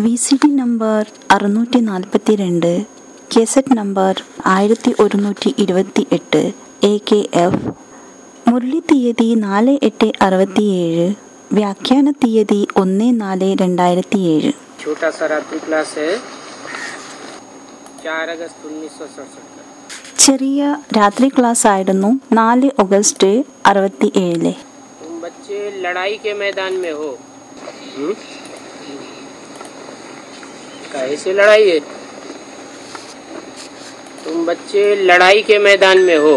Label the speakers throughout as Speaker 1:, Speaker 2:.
Speaker 1: V C D number അറുന്നൂറ്റി നാൽപ്പത്തി രണ്ട് കേസറ്റ് നമ്പർ ആയിരത്തി ഒരുന്നൂറ്റി ഇരുപത്തി എട്ട് എ കെ എഫ് മുരളി തീയതി നാല് എട്ട് അറുപത്തിയേഴ് വ്യാഖ്യാന തീയതി ഒന്ന് നാല് രണ്ടായിരത്തി ഏഴ്
Speaker 2: छोटा सा रात्रि क्लास है चार अगस्त उन्नीस सौ सड़सठ का
Speaker 1: ചെറിയ രാത്രി ക്ലാസ് ആയിരുന്നു നാല് ഓഗസ്റ്റ് അറുപത്തി ഏഴിലെ
Speaker 2: तुम बच्चे लड़ाई के मैदान में हो हम्म? काहे से लड़ाई है तुम बच्चे लड़ाई के मैदान में हो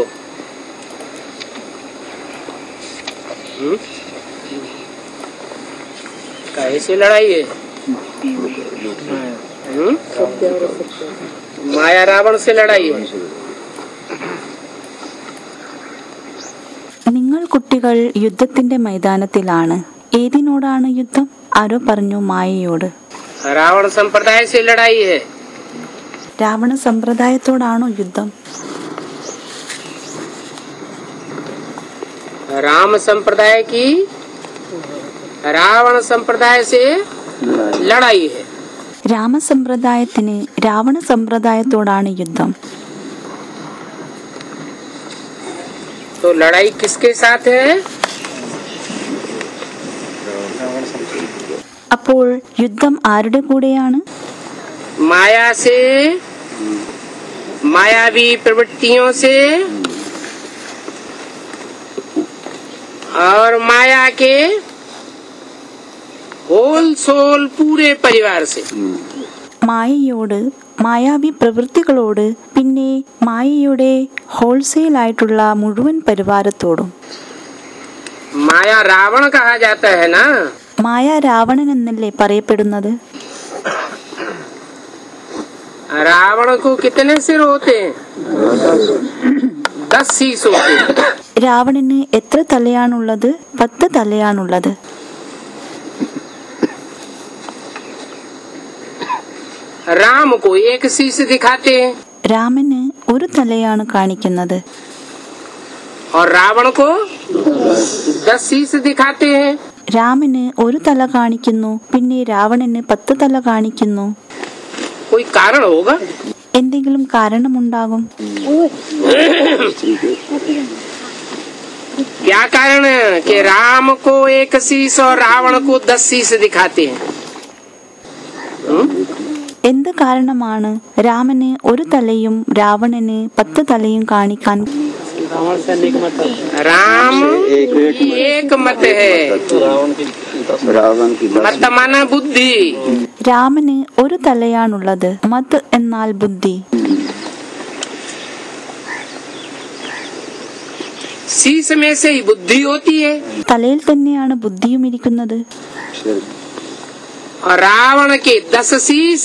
Speaker 2: हम्म? काहे से लड़ाई है हम्म? माया रावण से लड़ाई है
Speaker 1: നിങ്ങൾ കുട്ടികൾ യുദ്ധത്തിന്റെ മൈതാനത്തിലാണ് ഏതിനോടാണ് യുദ്ധം ആരോ പറഞ്ഞു മായയോട്
Speaker 2: रावण संप्रदाय से लड़ाई है
Speaker 1: രാവണ സമ്പ്രദായത്തോടാണോ യുദ്ധം
Speaker 2: राम संप्रदाय की रावण संप्रदाय से लड़ाई है
Speaker 1: രാമസമ്പ്രദായത്തിന് രാവണ സമ്പ്രദായത്തോടാണ് യുദ്ധം
Speaker 2: तो लड़ाई किसके साथ है
Speaker 1: അപ്പോൾ യുദ്ധം ആരുടെ കൂടെയാണ്
Speaker 2: माया से मायावी प्रवृत्तियों से और माया के होल सोल पूरे परिवार से
Speaker 1: മായയോട് മായാവി പ്രവൃത്തികളോട് പിന്നെ മായയുടെ ഹോൾസെയിൽ ആയിട്ടുള്ള മുഴുവൻ പരിവാരത്തോടും
Speaker 2: माया रावण कहा जाता है ना
Speaker 1: മായ രാവണൻ എന്നല്ലേ പറയപ്പെടുന്നത്
Speaker 2: रावण को कितने सिर होते हैं दस शीश होते हैं
Speaker 1: രാവണന് എത്ര തലയാണുള്ളത് പത്ത് തലയാണുള്ളത്
Speaker 2: राम को एक शीश दिखाते हैं
Speaker 1: രാമന് ഒരു തലയാണ് കാണിക്കുന്നത്
Speaker 2: और रावण को दस शीश दिखाते हैं
Speaker 1: രാമന് ഒരു തല കാണിക്കുന്നു പിന്നെ രാവണന് പത്ത് തല കാണിക്കുന്നു
Speaker 2: कोई कारण होगा
Speaker 1: എന്തെങ്കിലും കാരണമുണ്ടാകും
Speaker 2: क्या कारण है कि राम को एक शीश और रावण को दस शीश दिखाते हैं
Speaker 1: എന്ത് കാരണമാണ് രാമന് ഒരു തലയും രാവണന് പത്ത് തലയും കാണിക്കാൻ
Speaker 2: राम की एक मत है
Speaker 3: रावण की दस
Speaker 2: मत माना बुद्धि
Speaker 1: രാമന് ഒരു തലയാണുള്ളത് മത് എന്നാൽ ബുദ്ധി
Speaker 2: शीश में से ही बुद्धि होती है
Speaker 1: തലയിൽ തന്നെയാണ് ബുദ്ധിയും ഇരിക്കുന്നത്
Speaker 3: सिर
Speaker 2: और रावण के दस शीश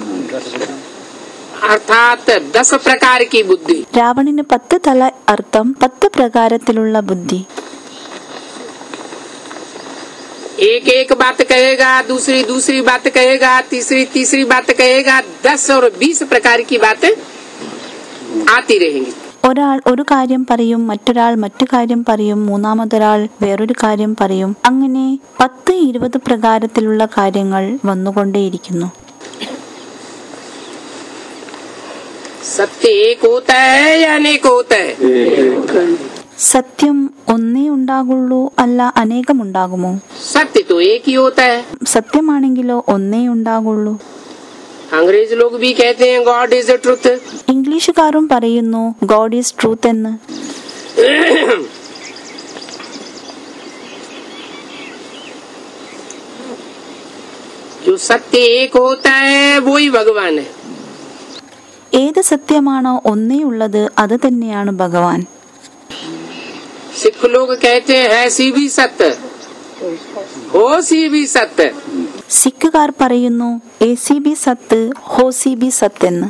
Speaker 2: अर्थात दस प्रकार की बुद्धि
Speaker 1: രാവണന് പത്ത് തല അർത്ഥം പത്ത് പ്രകാരത്തിലുള്ള ബുദ്ധി
Speaker 2: एक एक बात कहेगा दूसरी दूसरी बात कहेगा तीसरी तीसरी बात कहेगा दस और बीस प्रकार की बातें आती रहेंगी
Speaker 1: ഒരാൾ ഒരു കാര്യം പറയും മറ്റൊരാൾ മറ്റു കാര്യം പറയും മൂന്നാമതൊരാൾ വേറൊരു കാര്യം പറയും അങ്ങനെ പത്ത് ഇരുപത് പ്രകാരത്തിലുള്ള കാര്യങ്ങൾ വന്നുകൊണ്ടേയിരിക്കുന്നു
Speaker 2: सत्य एक होता है या अनेक होता है
Speaker 1: സത്യം ഒന്നേ ഉണ്ടാകുള്ളൂ അല്ല അനേകമുണ്ടാകുമോ
Speaker 2: सत्य तो एक ही होता है
Speaker 1: സത്യമാണെങ്കിലോ ഒന്നേ ഉണ്ടാകുള്ളൂ
Speaker 2: अंग्रेज लोग भी कहते हैं गॉड इज द ट्रुथ
Speaker 1: ഇംഗ്ലീഷുകാരും പറയുന്നു ഗോഡ് ഈസ് ട്രൂത്ത് എന്ന്
Speaker 2: जो सत्य एक होता है वो ही भगवान है
Speaker 1: ഏത് സത്യമാണോ ഒന്നേ ഉള്ളത് അത് തന്നെയാണ് ഭഗവാൻ
Speaker 2: सिख लोग कहते हैं ऐसी भी सत्य हो सी भी सत्य
Speaker 1: സിഖുകാർ പറയുന്നു എ സി ബി സത്ത് ഹോ സി ബി സത്ത് എന്ന്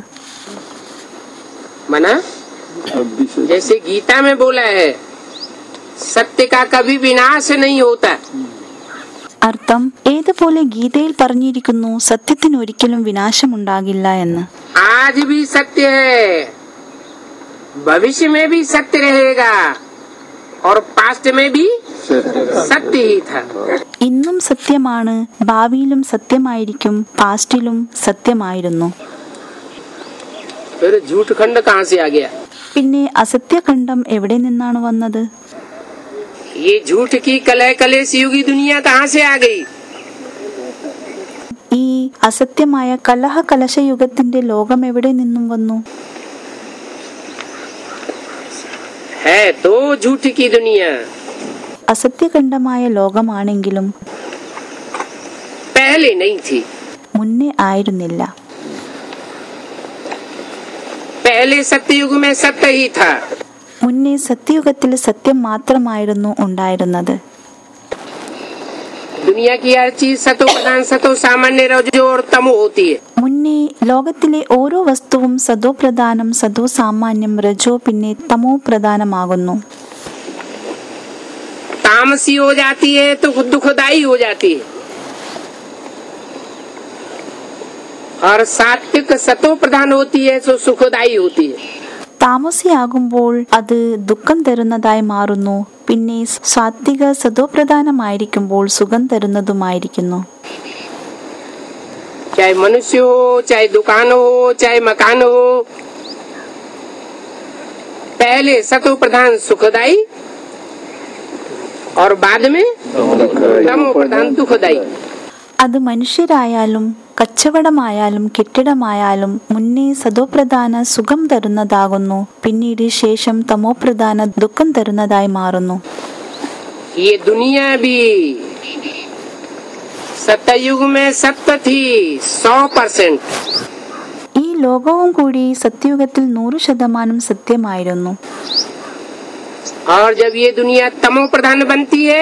Speaker 2: मना
Speaker 3: अब भी से
Speaker 2: जैसे गीता में बोला है सत्य का कभी विनाश नहीं होता
Speaker 1: അർത്ഥം ഏതുപോലെ ഗീതയിൽ പറഞ്ഞിരിക്കുന്നു സത്യത്തിന് ഒരിക്കലും വിനാശമുണ്ടാകില്ല എന്ന്
Speaker 2: आज भी सत्य है भविष्य में भी सत्य रहेगा और पास्ट में भी सत्य ही था
Speaker 1: ഇന്നും സത്യമാണ് ഭാവിയിലും സത്യമായിരിക്കും പാസ്റ്റിലും സത്യമായിരുന്നു
Speaker 2: फिर झूठ खंड कहाँ से आ गया
Speaker 1: പിന്നെ അസത്യഖണ്ഡം എവിടെ നിന്നാണ് വന്നത്
Speaker 2: ये झूठ की कलह कलेश युगी दुनिया कहाँ से आ गई
Speaker 1: ഈ അസത്യമായ കലഹ കലശയുഗത്തിന്റെ ലോകം എവിടെ നിന്നും വന്നു
Speaker 2: है तो झूठ की दुनिया
Speaker 1: അസത്യഖണ്ഡമായ ലോകമാണെങ്കിലും
Speaker 2: पहले नहीं थी
Speaker 1: മുന്നേ ആയിരുന്നില്ല
Speaker 2: पहले सत्ययुग में सत्य ही था
Speaker 1: മുന്നേ സത്യയുഗത്തിൽ സത്യം മാത്രമായിരുന്നു ഉണ്ടായിരുന്നത്
Speaker 2: दुनिया की हर चीज सतो प्रधान सतो सामान्य रजो और तमो होती है
Speaker 1: മുന്നേ ലോകത്തിലെ ഓരോ വസ്തുവും സദോ പ്രധാനം സദോ സാമാന്യം രജോ പിന്നെ തമോ പ്രധാനമാകുന്നു
Speaker 2: तामसी हो जाती है तो दुखदाई हो जाती है और सात्विक सतो प्रधान होती है तो सुखदाई होती है
Speaker 1: താമസിയാകുമ്പോൾ അത് ദുഃഖം തരുന്നതായി മാറുന്നു പിന്നെ സാത്വിക സദോപ്രധാനമായിരിക്കുമ്പോൾ സുഖം തരുന്നതുമായിരിക്കുന്നു
Speaker 2: चाहे मनुष्य हो चाहे दुकान हो चाहे मकान हो पहले सतो प्रधान सुखदाई और बाद में तमो प्रधान दुखदाई
Speaker 1: അത് മനുഷ്യരായാലും കച്ചവടമായാലും കെട്ടിടമായാലും മുന്നേ സദോപ്രധാന സുഖം തരുന്നതാകുന്നു പിന്നീട് ശേഷം തമോപ്രധാന ദുഃഖം തരുന്നതായി മാറുന്നു
Speaker 2: ये दुनिया भी सत्युग में सत्य थी सौ परसेंट
Speaker 1: ഈ ലോകവും കൂടി സത്യയുഗത്തിൽ നൂറ് ശതമാനം സത്യമായിരുന്നു
Speaker 2: और जब ये दुनिया तमो प्रधान बनती है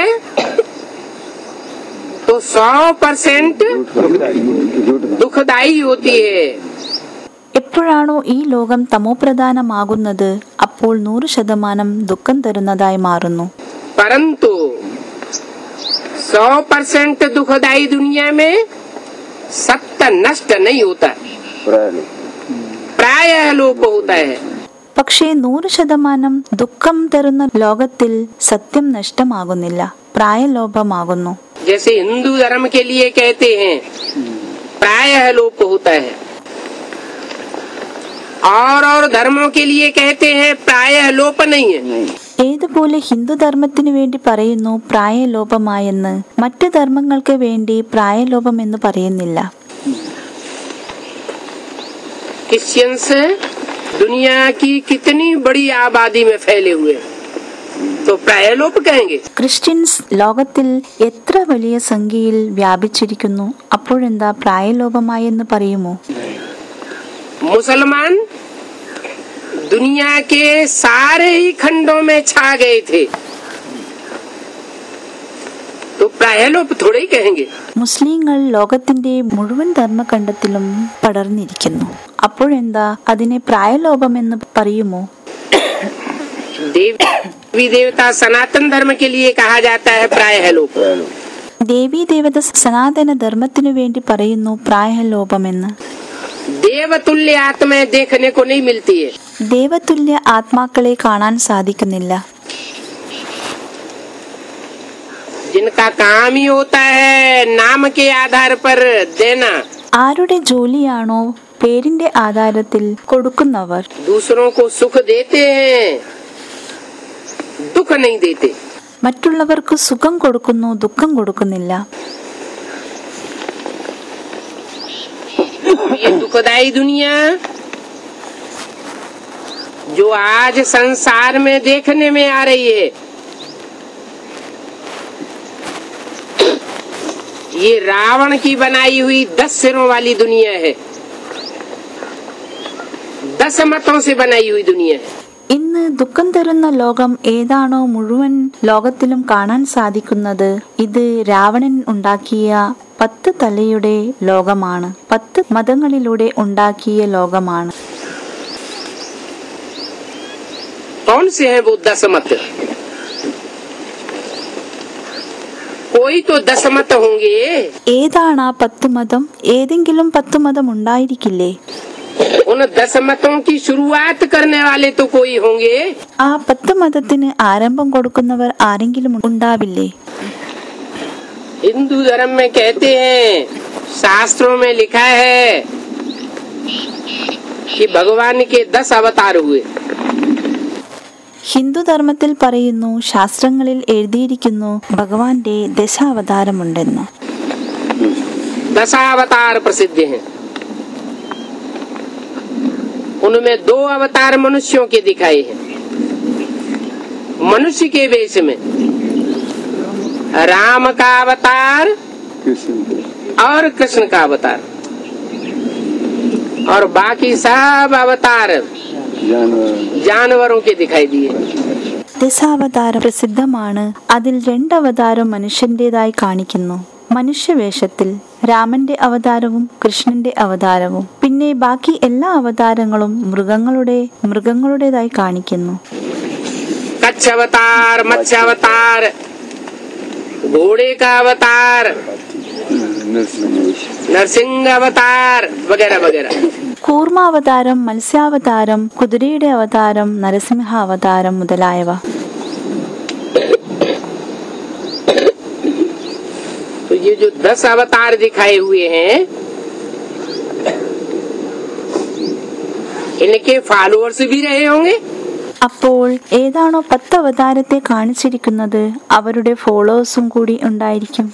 Speaker 2: तो सौ परसेंट दुखदाई होती है
Speaker 1: എപ്പോഴാണോ ഈ ലോകം തമോപ്രധാനമാകുന്നത് അപ്പോൾ നൂറ് ശതമാനം ദുഃഖം തരുന്നതായി മാറുന്നു
Speaker 2: परंतु सौ परसेंट दुखदाई दुनिया में सत्य नष्ट नहीं होता प्राय लोप होता है
Speaker 1: പക്ഷേ നൂറ് ശതമാനം ദുഃഖം തരുന്ന ലോകത്തിൽ സത്യം നഷ്ടമാകുന്നില്ല പ്രായലോഭമാകുന്നു
Speaker 2: जैसे हिंदू धर्म के लिए कहते हैं प्राय लोप होता है और और धर्मों के लिए कहते हैं प्राय लोप नहीं है
Speaker 1: ഏതുപോലെ ഹിന്ദുധർമ്മത്തിനു വേണ്ടി പറയുന്നു പ്രായലോപമായെന്ന് മറ്റ് ധർമ്മങ്ങൾക്ക് വേണ്ടി പ്രായലോപമെന്ന് പറയുന്നില്ല
Speaker 2: क्रिश्चियंस दुनिया की कितनी बड़ी आबादी में फैले हुए हैं तो प्राय लोप कहेंगे
Speaker 1: ക്രിസ്ത്യൻസ് ലോകത്തിൽ എത്ര വലിയ സംഖ്യയിൽ വ്യാപിച്ചിരിക്കുന്നു അപ്പോഴെന്താ പ്രായലോപമായെന്ന് പറയുമോ
Speaker 2: मुसलमान दुनिया के सारे ही खंडों में छा गए थे तो प्रायलोप थोड़े ही कहेंगे
Speaker 1: മുസ്ലിങ്ങൾ ലോകത്തിന്റെ മുഴുവൻ ധർമ്മഖണ്ഡത്തിലും പടർന്നിരിക്കുന്നു അപ്പോഴെന്താ അതിനെ പ്രായലോപമെന്ന് പറയുമോ
Speaker 2: देवी देवता सनातन धर्म के लिए कहा जाता है प्रायलोप
Speaker 1: ദേവീ ദേവത സനാതന ധർമ്മത്തിനു വേണ്ടി പറയുന്നു പ്രായലോപമെന്ന്
Speaker 2: देवतुल्य आत्माएं देखने को नहीं मिलती है
Speaker 1: ദേവതുല്യ ആത്മാക്കളെ കാണാൻ സാധിക്കുന്നില്ല
Speaker 2: जिनका काम ही होता है नाम के आधार पर देना
Speaker 1: ആരുടെ ജോലിയാണോ പേരിന്റെ ആധാരത്തിൽ കൊടുക്കുന്നവർ
Speaker 2: दूसरों को सुख देते हैं दुख नहीं देते
Speaker 1: മറ്റുള്ളവർക്ക് സുഖം കൊടുക്കുന്നു ദുഃഖം കൊടുക്കുന്നില്ല
Speaker 2: ये दुखदाई दुनिया जो आज संसार में देखने में आ रही है ये रावण की बनाई हुई दस सिरों वाली दुनिया है दस मतों से बनाई हुई दुनिया है
Speaker 1: ഇന്ന് ദുഃഖം തരുന്ന ലോകം ഏതാണോ മുഴുവൻ ലോകത്തിലും കാണാൻ സാധിക്കുന്നത് ഇത് രാവണൻ ഉണ്ടാക്കിയ പത്ത് തലയുടെ ലോകമാണ് പത്ത് മതങ്ങളിലൂടെ ഉണ്ടാക്കിയ ലോകമാണ്
Speaker 2: कौन से हैं वो दस मत कोई तो दस मत होंगे
Speaker 1: ഏതാണ് ആ പത്ത് മതം ഏതെങ്കിലും പത്ത് മതം ഉണ്ടായിരിക്കില്ലേ
Speaker 2: उन दस मतों की शुरुआत करने वाले तो कोई होंगे
Speaker 1: ആ പത്ത് മതത്തിന് ആരംഭം കൊടുക്കുന്നവർ ആരെങ്കിലും ഉണ്ടാവില്ലേ
Speaker 2: हिंदू धर्म में कहते हैं शास्त्रों में लिखा है कि भगवान के दस अवतार हुए
Speaker 1: ഹിന്ദു ധർമ്മത്തിൽ പറയുന്നു ശാസ്ത്രങ്ങളിൽ എഴുതിയിരിക്കുന്നു ഭഗവാന്റെ ദശാവതാരമുണ്ടെന്ന്
Speaker 2: दशावतार प्रसिद्ध हैं उनमें दो अवतार मनुष्यों के दिखाए हैं मनुष्य के वेश में राम का अवतार
Speaker 3: कृष्ण के
Speaker 2: और कृष्ण का अवतार और बाकी सब अवतार
Speaker 3: जानवर
Speaker 2: जानवरों के दिखाई दिए
Speaker 1: ദശാവതാരം പ്രസിദ്ധമാണ് അതിൽ രണ്ടവതാരം മനുഷ്യന്റേതായി കാണിക്കുന്നു മനുഷ്യവേഷത്തിൽ രാമന്റെ അവതാരവും കൃഷ്ണന്റെ അവതാരവും പിന്നെ ബാക്കി എല്ലാ അവതാരങ്ങളും മൃഗങ്ങളുടെ മൃഗങ്ങളുടേതായി കാണിക്കുന്നു
Speaker 2: कच्छ अवतार मत्स्य अवतार घोड़े का अवतार
Speaker 3: नरसिंह
Speaker 2: नरसिंह अवतार वगैरह वगैरह
Speaker 1: കൂർമാവതാരം മത്സ്യാവതാരം കുതിരയുടെ അവതാരം നരസിംഹ അവതാരം മുതലായവ
Speaker 2: तो ये जो दस अवतार दिखाए हुए हैं इनके फॉलोअर्स भी रहे होंगे
Speaker 1: അപ്പോൾ ഏതാണോ പത്ത് അവതാരത്തെ കാണിച്ചിരിക്കുന്നത് അവരുടെ ഫോളോവേഴ്സും കൂടി ഉണ്ടായിരിക്കും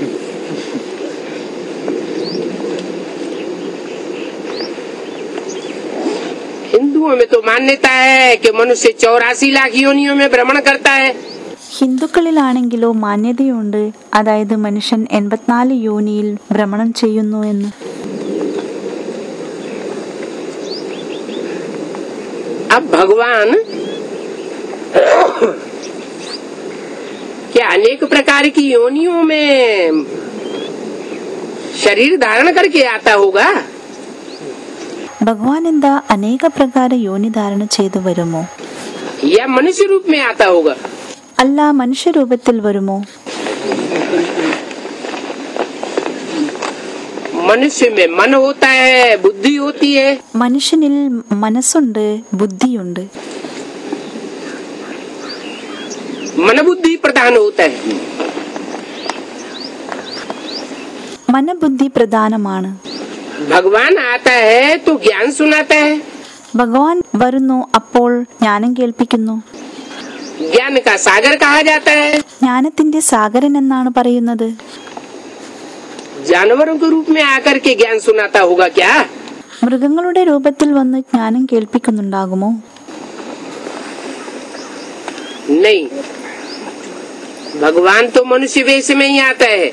Speaker 2: हिंदुओं में तो मान्यता है कि मनुष्य चौरासी लाख योनियों में भ्रमण करता है
Speaker 1: ഹിന്ദുക്കളിലാണെങ്കിലോ മാന്യതയുണ്ട് അതായത് മനുഷ്യൻ എൺപത്തിനാല് യോനിയിൽ ഭ്രമണം ചെയ്യുന്നു എന്ന്
Speaker 2: अब भगवान क्या अनेक प्रकार की योनियों में शरीर धारण करके आता होगा
Speaker 1: ഭഗവാൻ എന്താ അനേക പ്രകാര യോനി ധാരണ ചെയ്തു വരുമോ
Speaker 2: या मनुष्य रूप में आता होगा
Speaker 1: അല്ല മനുഷ്യരൂപത്തിൽ വരുമോ
Speaker 2: मनुष्य में मन होता है बुद्धि होती है
Speaker 1: മനുഷ്യനിൽ മനസ്സുണ്ട് ബുദ്ധിയുണ്ട്
Speaker 2: मन बुद्धि प्रधान होता है
Speaker 1: മനബുദ്ധി പ്രധാനമാണ്
Speaker 2: भगवान आता है तो ज्ञान सुनाता है
Speaker 1: ഭഗവാൻ വരുന്നു അപ്പോൾ ജ്ഞാനം കേൾപ്പിക്കുന്നു
Speaker 2: ज्ञान का सागर कहा जाता है
Speaker 1: ജ്ഞാനത്തിന്റെ സാഗരൻ എന്നാണ് പറയുന്നത്
Speaker 2: जानवरों के रूप में आकर के ज्ञान सुनाता होगा क्या
Speaker 1: മൃഗങ്ങളുടെ രൂപത്തിൽ വന്ന് ജ്ഞാനം കേൾപ്പിക്കുന്നുണ്ടാകുമോ
Speaker 2: नहीं भगवान तो मनुष्य वेश में ही आता है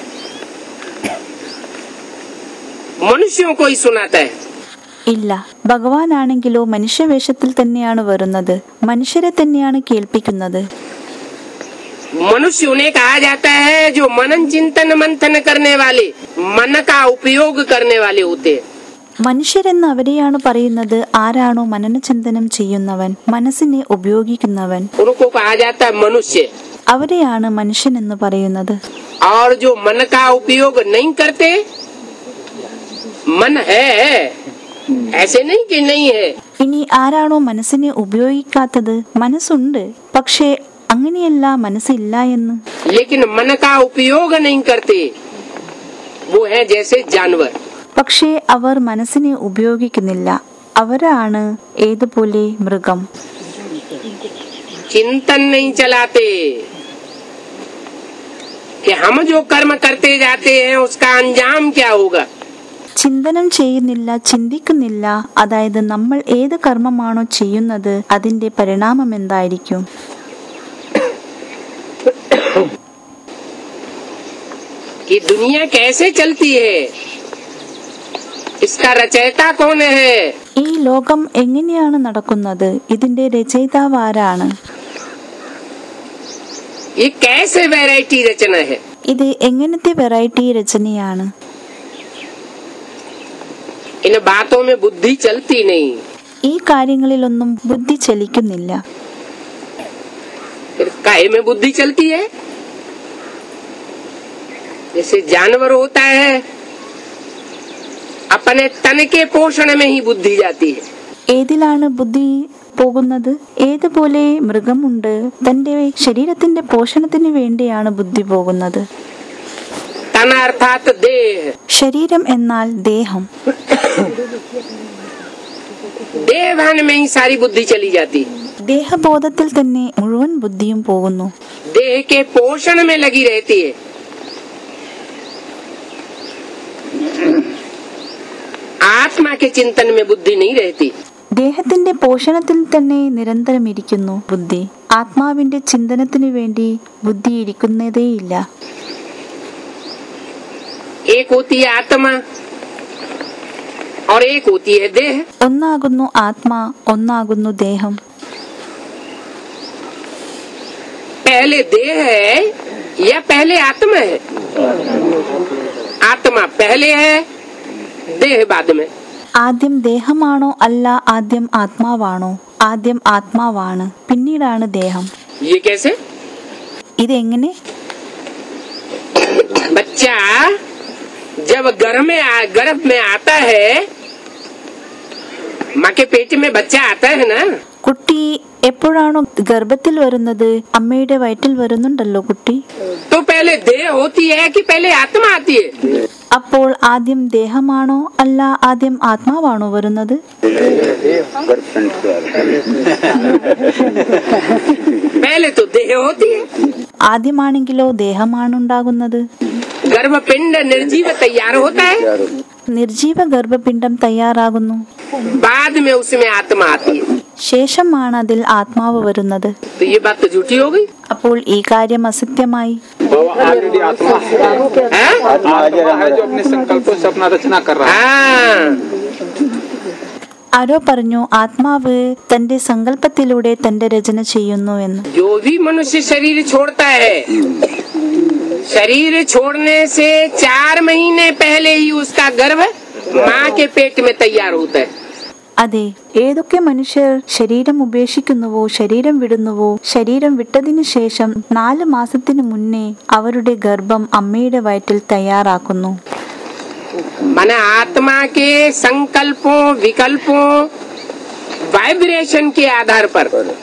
Speaker 2: मनुष्यों को ही सुनाता है
Speaker 1: ഇല്ല ഭഗവാനാണെങ്കിലോ മനുഷ്യവേഷത്തിൽ തന്നെയാണ് വരുന്നത് മനുഷ്യരെ തന്നെയാണ് കേൾപ്പിക്കുന്നത്
Speaker 2: मनुष्य उन्हें कहा जाता है जो मनन चिंतन मंथन करने वाले मन का उपयोग करने वाले होते हैं
Speaker 1: മനുഷ്യരെന്ന് അവരെയാണ് പറയുന്നത് ആരാണോ മനനചിന്തനം ചെയ്യുന്നവൻ മനസ്സിനെ ഉപയോഗിക്കുന്നവൻ
Speaker 2: उनको कहा जाता है मनुष्य
Speaker 1: അവരെയാണ് മനുഷ്യൻ എന്ന് പറയുന്നത്
Speaker 2: और जो मन का उपयोग नहीं करते मन है ऐसे नहीं कि नहीं है
Speaker 1: ഇനി ആരാണോ മനസ്സിനെ ഉപയോഗിക്കാത്തത് മനസ്സുണ്ട് പക്ഷേ അങ്ങനെയല്ല മനസ്സില്ല എന്ന്
Speaker 2: लेकिन मन का उपयोग नहीं करते वो है जैसे जानवर
Speaker 1: പക്ഷേ അവർ മനസ്സിനെ ഉപയോഗിക്കുന്നില്ല അവരാണ് ഏതുപോലെ മൃഗം
Speaker 2: चिंतन नहीं चलाते कि हम जो कर्म करते जाते हैं उसका अंजाम क्या होगा
Speaker 1: ചിന്തനം ചെയ്യുന്നില്ല ചിന്തിക്കുന്നില്ല അതായത് നമ്മൾ ഏത് കർമ്മമാണോ ചെയ്യുന്നത് അതിന്റെ പരിണാമം എന്തായിരിക്കും
Speaker 2: कि दुनिया कैसे चलती है इसका रचयिता कौन है
Speaker 1: ഈ ലോകം എങ്ങനെയാണ് നടക്കുന്നത് ഇതിന്റെ രചയിതാവ് ആരാണ്
Speaker 2: ये कैसे वैरायटी रचना है
Speaker 1: ഇത് എങ്ങനത്തെ വെറൈറ്റി രചനയാണ്
Speaker 2: इन बातों में बुद्धि चलती नहीं
Speaker 1: ഈ കാര്യങ്ങളിലൊന്നും ബുദ്ധി ചലിക്കുന്നില്ല
Speaker 2: फिर काहे में बुद्धि चलती है जैसे जानवर होता है अपने तन के पोषण में ही बुद्धि जाती है
Speaker 1: ഏതിലാണ് ബുദ്ധി പോകുന്നത് ഏതുപോലെ മൃഗമുണ്ട് തന്റെ ശരീരത്തിന്റെ പോഷണത്തിന് വേണ്ടിയാണ് ബുദ്ധി പോകുന്നത്
Speaker 2: तन अर्थात देह
Speaker 1: ശരീരം എന്നാൽ ദേഹം
Speaker 2: देह भान में ही सारी बुद्धि चली जाती है
Speaker 1: ദേഹബോധത്തിൽ തന്നെ മുഴുവൻ ബുദ്ധിയും പോകുന്നു
Speaker 2: देह के पोषण में लगी रहती है आत्मा के चिंतन में बुद्धि नहीं रहती
Speaker 1: ദേഹത്തിന്റെ പോഷണത്തിൽ തന്നെ നിരന്തരം ഇരിക്കുന്നു ബുദ്ധി ആത്മാവിന്റെ ചിന്തനത്തിനു വേണ്ടി ബുദ്ധി ഇരിക്കുന്നതേയില്ല
Speaker 2: एक होती है आत्मा और एक होती है देह
Speaker 1: ഒന്നാകുന്നു ആത്മാ ഒന്നാകുന്നു ദേഹം
Speaker 2: पहले देह है या पहले आत्मा है आत्मा पहले है देह बाद में
Speaker 1: ആദ്യം ദേഹമാണോ അല്ല ആദ്യം ആത്മാവാണോ ആദ്യം ആത്മാവാണ് പിന്നീടാണ് ദേഹം
Speaker 2: ये कैसे
Speaker 1: ഇതെങ്ങനെ
Speaker 2: बच्चा जब गर्भ में आ, गर्भ में आता है माँ के पेट में बच्चा आता है ना
Speaker 1: കുട്ടി എപ്പോഴാണോ ഗർഭത്തിൽ വരുന്നത് അമ്മയുടെ വയറ്റിൽ വരുന്നുണ്ടല്ലോ കുട്ടി
Speaker 2: तो पहले देह होती है कि पहले आत्मा आती है
Speaker 1: അപ്പോൾ ആദ്യം ദേഹമാണോ അല്ല ആദ്യം ആത്മാവാണോ വരുന്നത്
Speaker 3: गर्लफ्रेंड से
Speaker 2: पहले तो देह होती है
Speaker 1: ആദ്യമാണെങ്കിലോ ദേഹമാണ് ഉണ്ടാകുന്നത്
Speaker 2: गर्भ पिंड निर्जीव तैयार होता है
Speaker 1: നിർജീവ ഗർഭപിണ്ഡം തയ്യാറാകുന്നു
Speaker 2: बाद में उसमें आत्मा आती है
Speaker 1: ശേഷമാണ് അതിൽ ആത്മാവ് വരുന്നത്
Speaker 2: तो ये बात तो झूठी हो गई
Speaker 1: അപ്പോൾ ഈ കാര്യം അസത്യമായി
Speaker 4: ऑलरेडी आत्मा है
Speaker 2: है
Speaker 3: आत्मा हाजिर
Speaker 4: आत्मा है जो अपने संकल्पों से अपना रचना कर रहा है
Speaker 2: हाँ
Speaker 1: ആരോ പറഞ്ഞു ആത്മാവ് തന്റെ സങ്കല്പത്തിലൂടെ തന്റെ രചന ചെയ്യുന്നു എന്ന്
Speaker 2: जो भी मनुष्य शरीर छोड़ता है शरीर छोड़ने से चार महीने पहले ही उसका गर्भ माँ के पेट में तैयार होता है
Speaker 1: അതെ ഏതൊക്കെ മനുഷ്യർ ശരീരം ഉപേക്ഷിക്കുന്നുവോ ശരീരം വിടുന്നുവോ ശരീരം വിട്ടതിനു ശേഷം നാല് മാസത്തിനു മുന്നേ അവരുടെ ഗർഭം അമ്മയുടെ വയറ്റിൽ തയ്യാറാക്കുന്നു
Speaker 2: मन आत्मा के संकल्पों विकल्पों वाइब्रेशन के आधार पर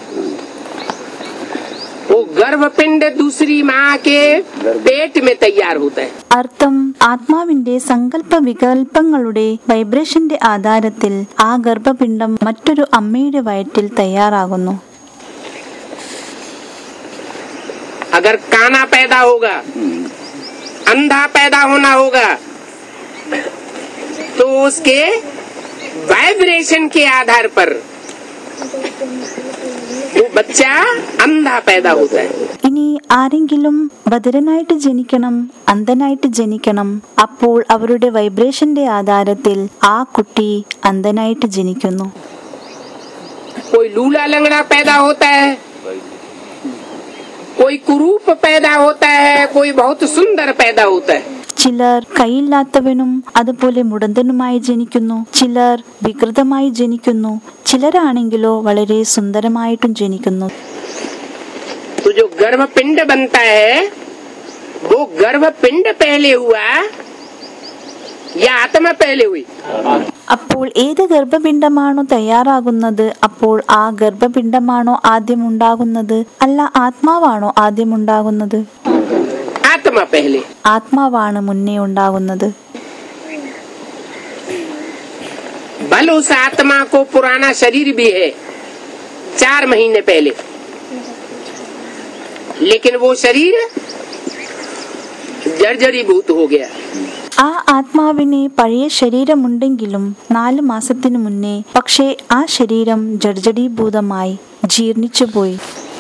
Speaker 2: वो गर्भपिंड दूसरी माँ के पेट में तैयार होता है
Speaker 1: അർത്ഥം ആത്മാവിന്റെ സങ്കല്പ വികല്പങ്ങളുടെ വൈബ്രേഷന്റെ ആധാരത്തിൽ ആ ഗർഭപിണ്ഡം മറ്റൊരു അമ്മയുടെ വയറ്റിൽ തയ്യാറാകുന്നു
Speaker 2: अगर काना पैदा होगा अंधा पैदा होना होगा तो उसके वाइब्रेशन के आधार पर वो बच्चा अंधा पैदा होता है
Speaker 1: ഇനി ആരെങ്കിലും ബധിരനായിട്ട് ജനിക്കണം അന്ധനായിട്ട് ജനിക്കണം അപ്പോൾ അവരുടെ വൈബ്രേഷന്റെ ആധാരത്തിൽ ആ കുട്ടി അന്ധനായിട്ട് ജനിക്കുന്നു
Speaker 2: कोई लूला लंगड़ा पैदा होता है कोई कुरूप पैदा होता है कोई बहुत सुंदर पैदा होता है
Speaker 1: ചിലർ കൈയില്ലാത്തവനും അതുപോലെ മുടന്തനുമായി ജനിക്കുന്നു ചിലർ വികൃതമായി ജനിക്കുന്നു ചിലരാണെങ്കിലോ വളരെ സുന്ദരമായിട്ടും ജനിക്കുന്നു
Speaker 2: तो जो गर्भ पिंड बनता है वो गर्भ पिंड पहले हुआ या आत्मा पहले हुई
Speaker 1: അപ്പോൾ ഏത് ഗർഭപിണ്ഡമാണോ തയ്യാറാകുന്നത് അപ്പോൾ ആ ഗർഭപിണ്ഡമാണോ ആദ്യം ഉണ്ടാകുന്നത് അല്ല ആത്മാവാണോ ആദ്യം ഉണ്ടാകുന്നത്
Speaker 2: आत्मा पहले
Speaker 1: ആത്മാവാണ് മുന്നേ ഉണ്ടാകുന്നത്
Speaker 2: बल उस आत्मा को पुराना शरीर भी है चार महीने पहले लेकिन वो शरीर जर्जरीभूत हो गया
Speaker 1: ആ ആത്മാവിന് പഴയ ശരീരമുണ്ടെങ്കിലും നാല് മാസത്തിനു മുന്നേ പക്ഷേ ആ ശരീരം ജർജടീഭൂതമായി ജീർണിച്ചുപോയി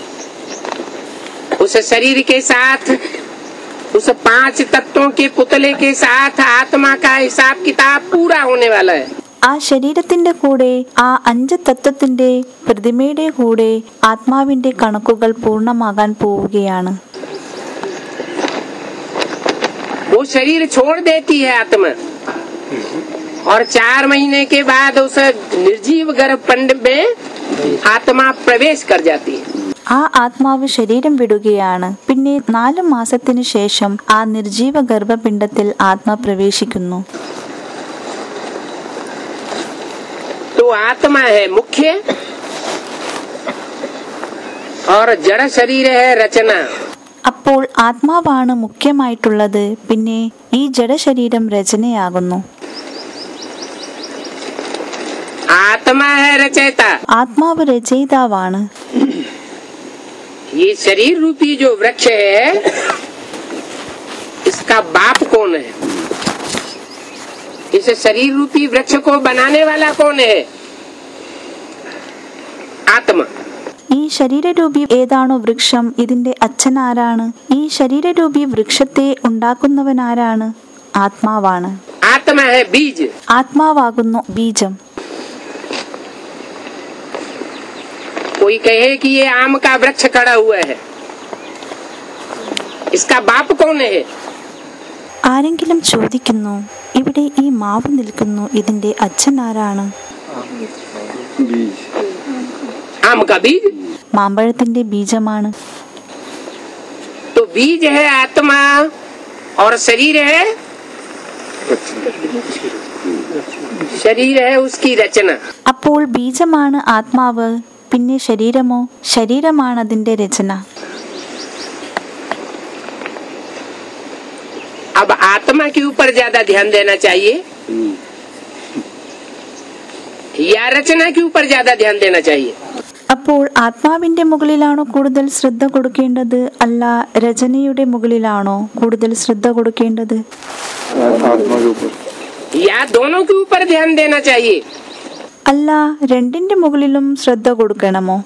Speaker 2: उस शरीर के साथ उस पांच तत्वों के पुतले के साथ आत्मा का हिसाब किताब पूरा होने वाला है
Speaker 1: ആ ശരീരത്തിന്റെ കൂടെ ആ അഞ്ച് തത്വത്തിന്റെ പ്രതിമയുടെ കൂടെ ആത്മാവിന്റെ കണക്കുകൾ പൂർണ്ണമാകാൻ പോവുകയാണ്
Speaker 2: वो शरीर छोड़ देती है आत्मा और चार महीने के बाद उस निर्जीव गर्भ पंड में आत्मा प्रवेश कर जाती है
Speaker 1: ആ ആത്മാവ് ശരീരം വിടുകയാണ് പിന്നെ നാല് മാസത്തിനു ശേഷം ആ നിർജീവ ഗർഭപിണ്ഡത്തിൽ ആത്മ പ്രവേശിക്കുന്നു
Speaker 2: तो आत्मा है मुख्य और जड़ शरीर है रचना
Speaker 1: അപ്പോൾ ആത്മാവാണ് മുഖ്യമായിട്ടുള്ളത് പിന്നെ ഈ ജഡശരീരം രചനയാകുന്നു
Speaker 2: आत्मा है रचयिता
Speaker 1: ആത്മാവ് രചയിതാവാണ്
Speaker 2: ये शरीर रूपी जो वृक्ष है इसका बाप कौन है इस शरीर रूपी वृक्ष को बनाने वाला कौन है आत्मा
Speaker 1: ഈ ശരീരരൂപി ഏതാണോ വൃക്ഷം ഇതിന്റെ അച്ഛൻ ആരാണ് ഈ ശരീരരൂപി വൃക്ഷത്തെ ഉണ്ടാക്കുന്നവനാരാണ് ആത്മാവാണ്
Speaker 2: आत्मा है बीज
Speaker 1: ആത്മാവാകുന്നു ബീജം
Speaker 2: कोई कहे कि ये आम का वृक्ष खड़ा हुआ है इसका बाप कौन है
Speaker 1: ആരെങ്കിലും ചോദിക്കുന്നു ഇവിടെ ഈ മാവ് നിൽക്കുന്നു ഇതിന്റെ അച്ഛൻ ആരാണ്
Speaker 3: बीज
Speaker 2: आम का बीज
Speaker 1: മാമ്പഴത്തിന്റെ ബീജമാണ്
Speaker 2: तो बीज है आत्मा और शरीर है शरीर है उसकी रचना
Speaker 1: അപ്പോൾ ബീജമാണ് ആത്മാവ് പിന്നെ ശരീരമോ ശരീരമാണ് അതിന്റെ രചന
Speaker 2: अब आत्मा के ऊपर ज्यादा ध्यान देना चाहिए या रचना के ऊपर ज्यादा ध्यान देना चाहिए
Speaker 1: അപ്പോൾ ആത്മാവിന്റെ മുകളിലാണോ കൂടുതൽ ശ്രദ്ധ കൊടുക്കേണ്ടത് അല്ല രചനയുടെ മുകളിലാണോ കൂടുതൽ ശ്രദ്ധ കൊടുക്കേണ്ടത്
Speaker 3: आत्मा के ऊपर
Speaker 2: या दोनों के ऊपर ध्यान देना चाहिए
Speaker 1: അല്ല രണ്ടിന്റെ മുകളിലും ശ്രദ്ധ കൊടുക്കണമോ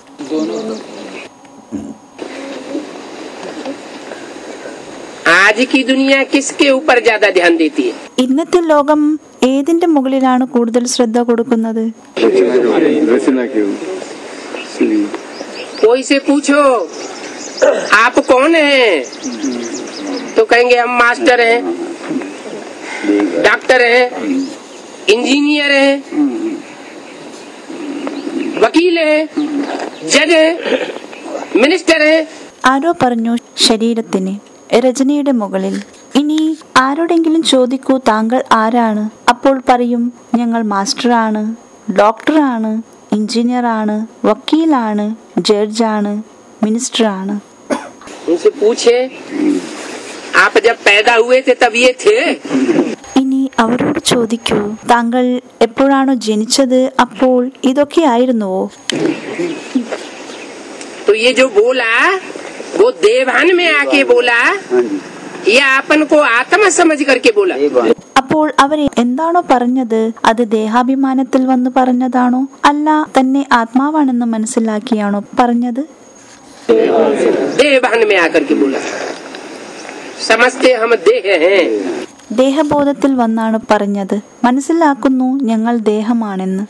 Speaker 2: आज की दुनिया किसके ऊपर ज्यादा ध्यान देती है
Speaker 1: ഇന്നത്തെ ലോകം ഏതിന്റെ മുകളിലാണ് കൂടുതൽ ശ്രദ്ധ കൊടുക്കുന്നത്
Speaker 3: रचना के ऊपर रचना के ऊपर शरीर
Speaker 2: कोई से पूछो आप कौन हैं तो कहेंगे हम मास्टर हैं डॉक्टर हैं इंजीनियर हैं वकील हैं जज हैं मिनिस्टर हैं
Speaker 1: ആരോ പറഞ്ഞു ശരീരത്തിന് രചനയുടെ മുകളിൽ ഇനി ആരോടെങ്കിലും ചോദിക്കൂ താങ്കൾ ആരാണ് അപ്പോൾ പറയും ഞങ്ങൾ മാസ്റ്ററാണ് ഡോക്ടറാണ് എഞ്ചിനീയറാണ് വക്കീലാണ് ജഡ്ജാണ് മിനിസ്റ്ററാണ്
Speaker 2: उनसे पूछे आप जब पैदा हुए थे तब ये थे
Speaker 1: ഇനി അവരോട് ചോദിക്കൂ താങ്കൾ എപ്പോഴാണോ ജനിച്ചത് അപ്പോൾ ഇതൊക്കെ ആയിരുന്നുവോ
Speaker 2: तो ये जो बोला वो देवान में आके बोला
Speaker 3: हाँ जी
Speaker 2: या अपन को आत्मा समझ करके बोला
Speaker 3: ये बात
Speaker 1: അപ്പോൾ അവർ എന്താണോ പറഞ്ഞത് അത് ദേഹാഭിമാനത്തിൽ വന്ന് പറഞ്ഞതാണോ അല്ല തന്നെ ആത്മാവാണെന്ന് മനസ്സിലാക്കിയാണോ പറഞ്ഞത്
Speaker 2: देवान में आकर के बोला समझते हम देह हैं
Speaker 1: ദേഹബോധത്തിൽ വന്നാണ് പറഞ്ഞത് മനസ്സിലാക്കുന്നു ഞങ്ങൾ ദേഹമാണെന്ന്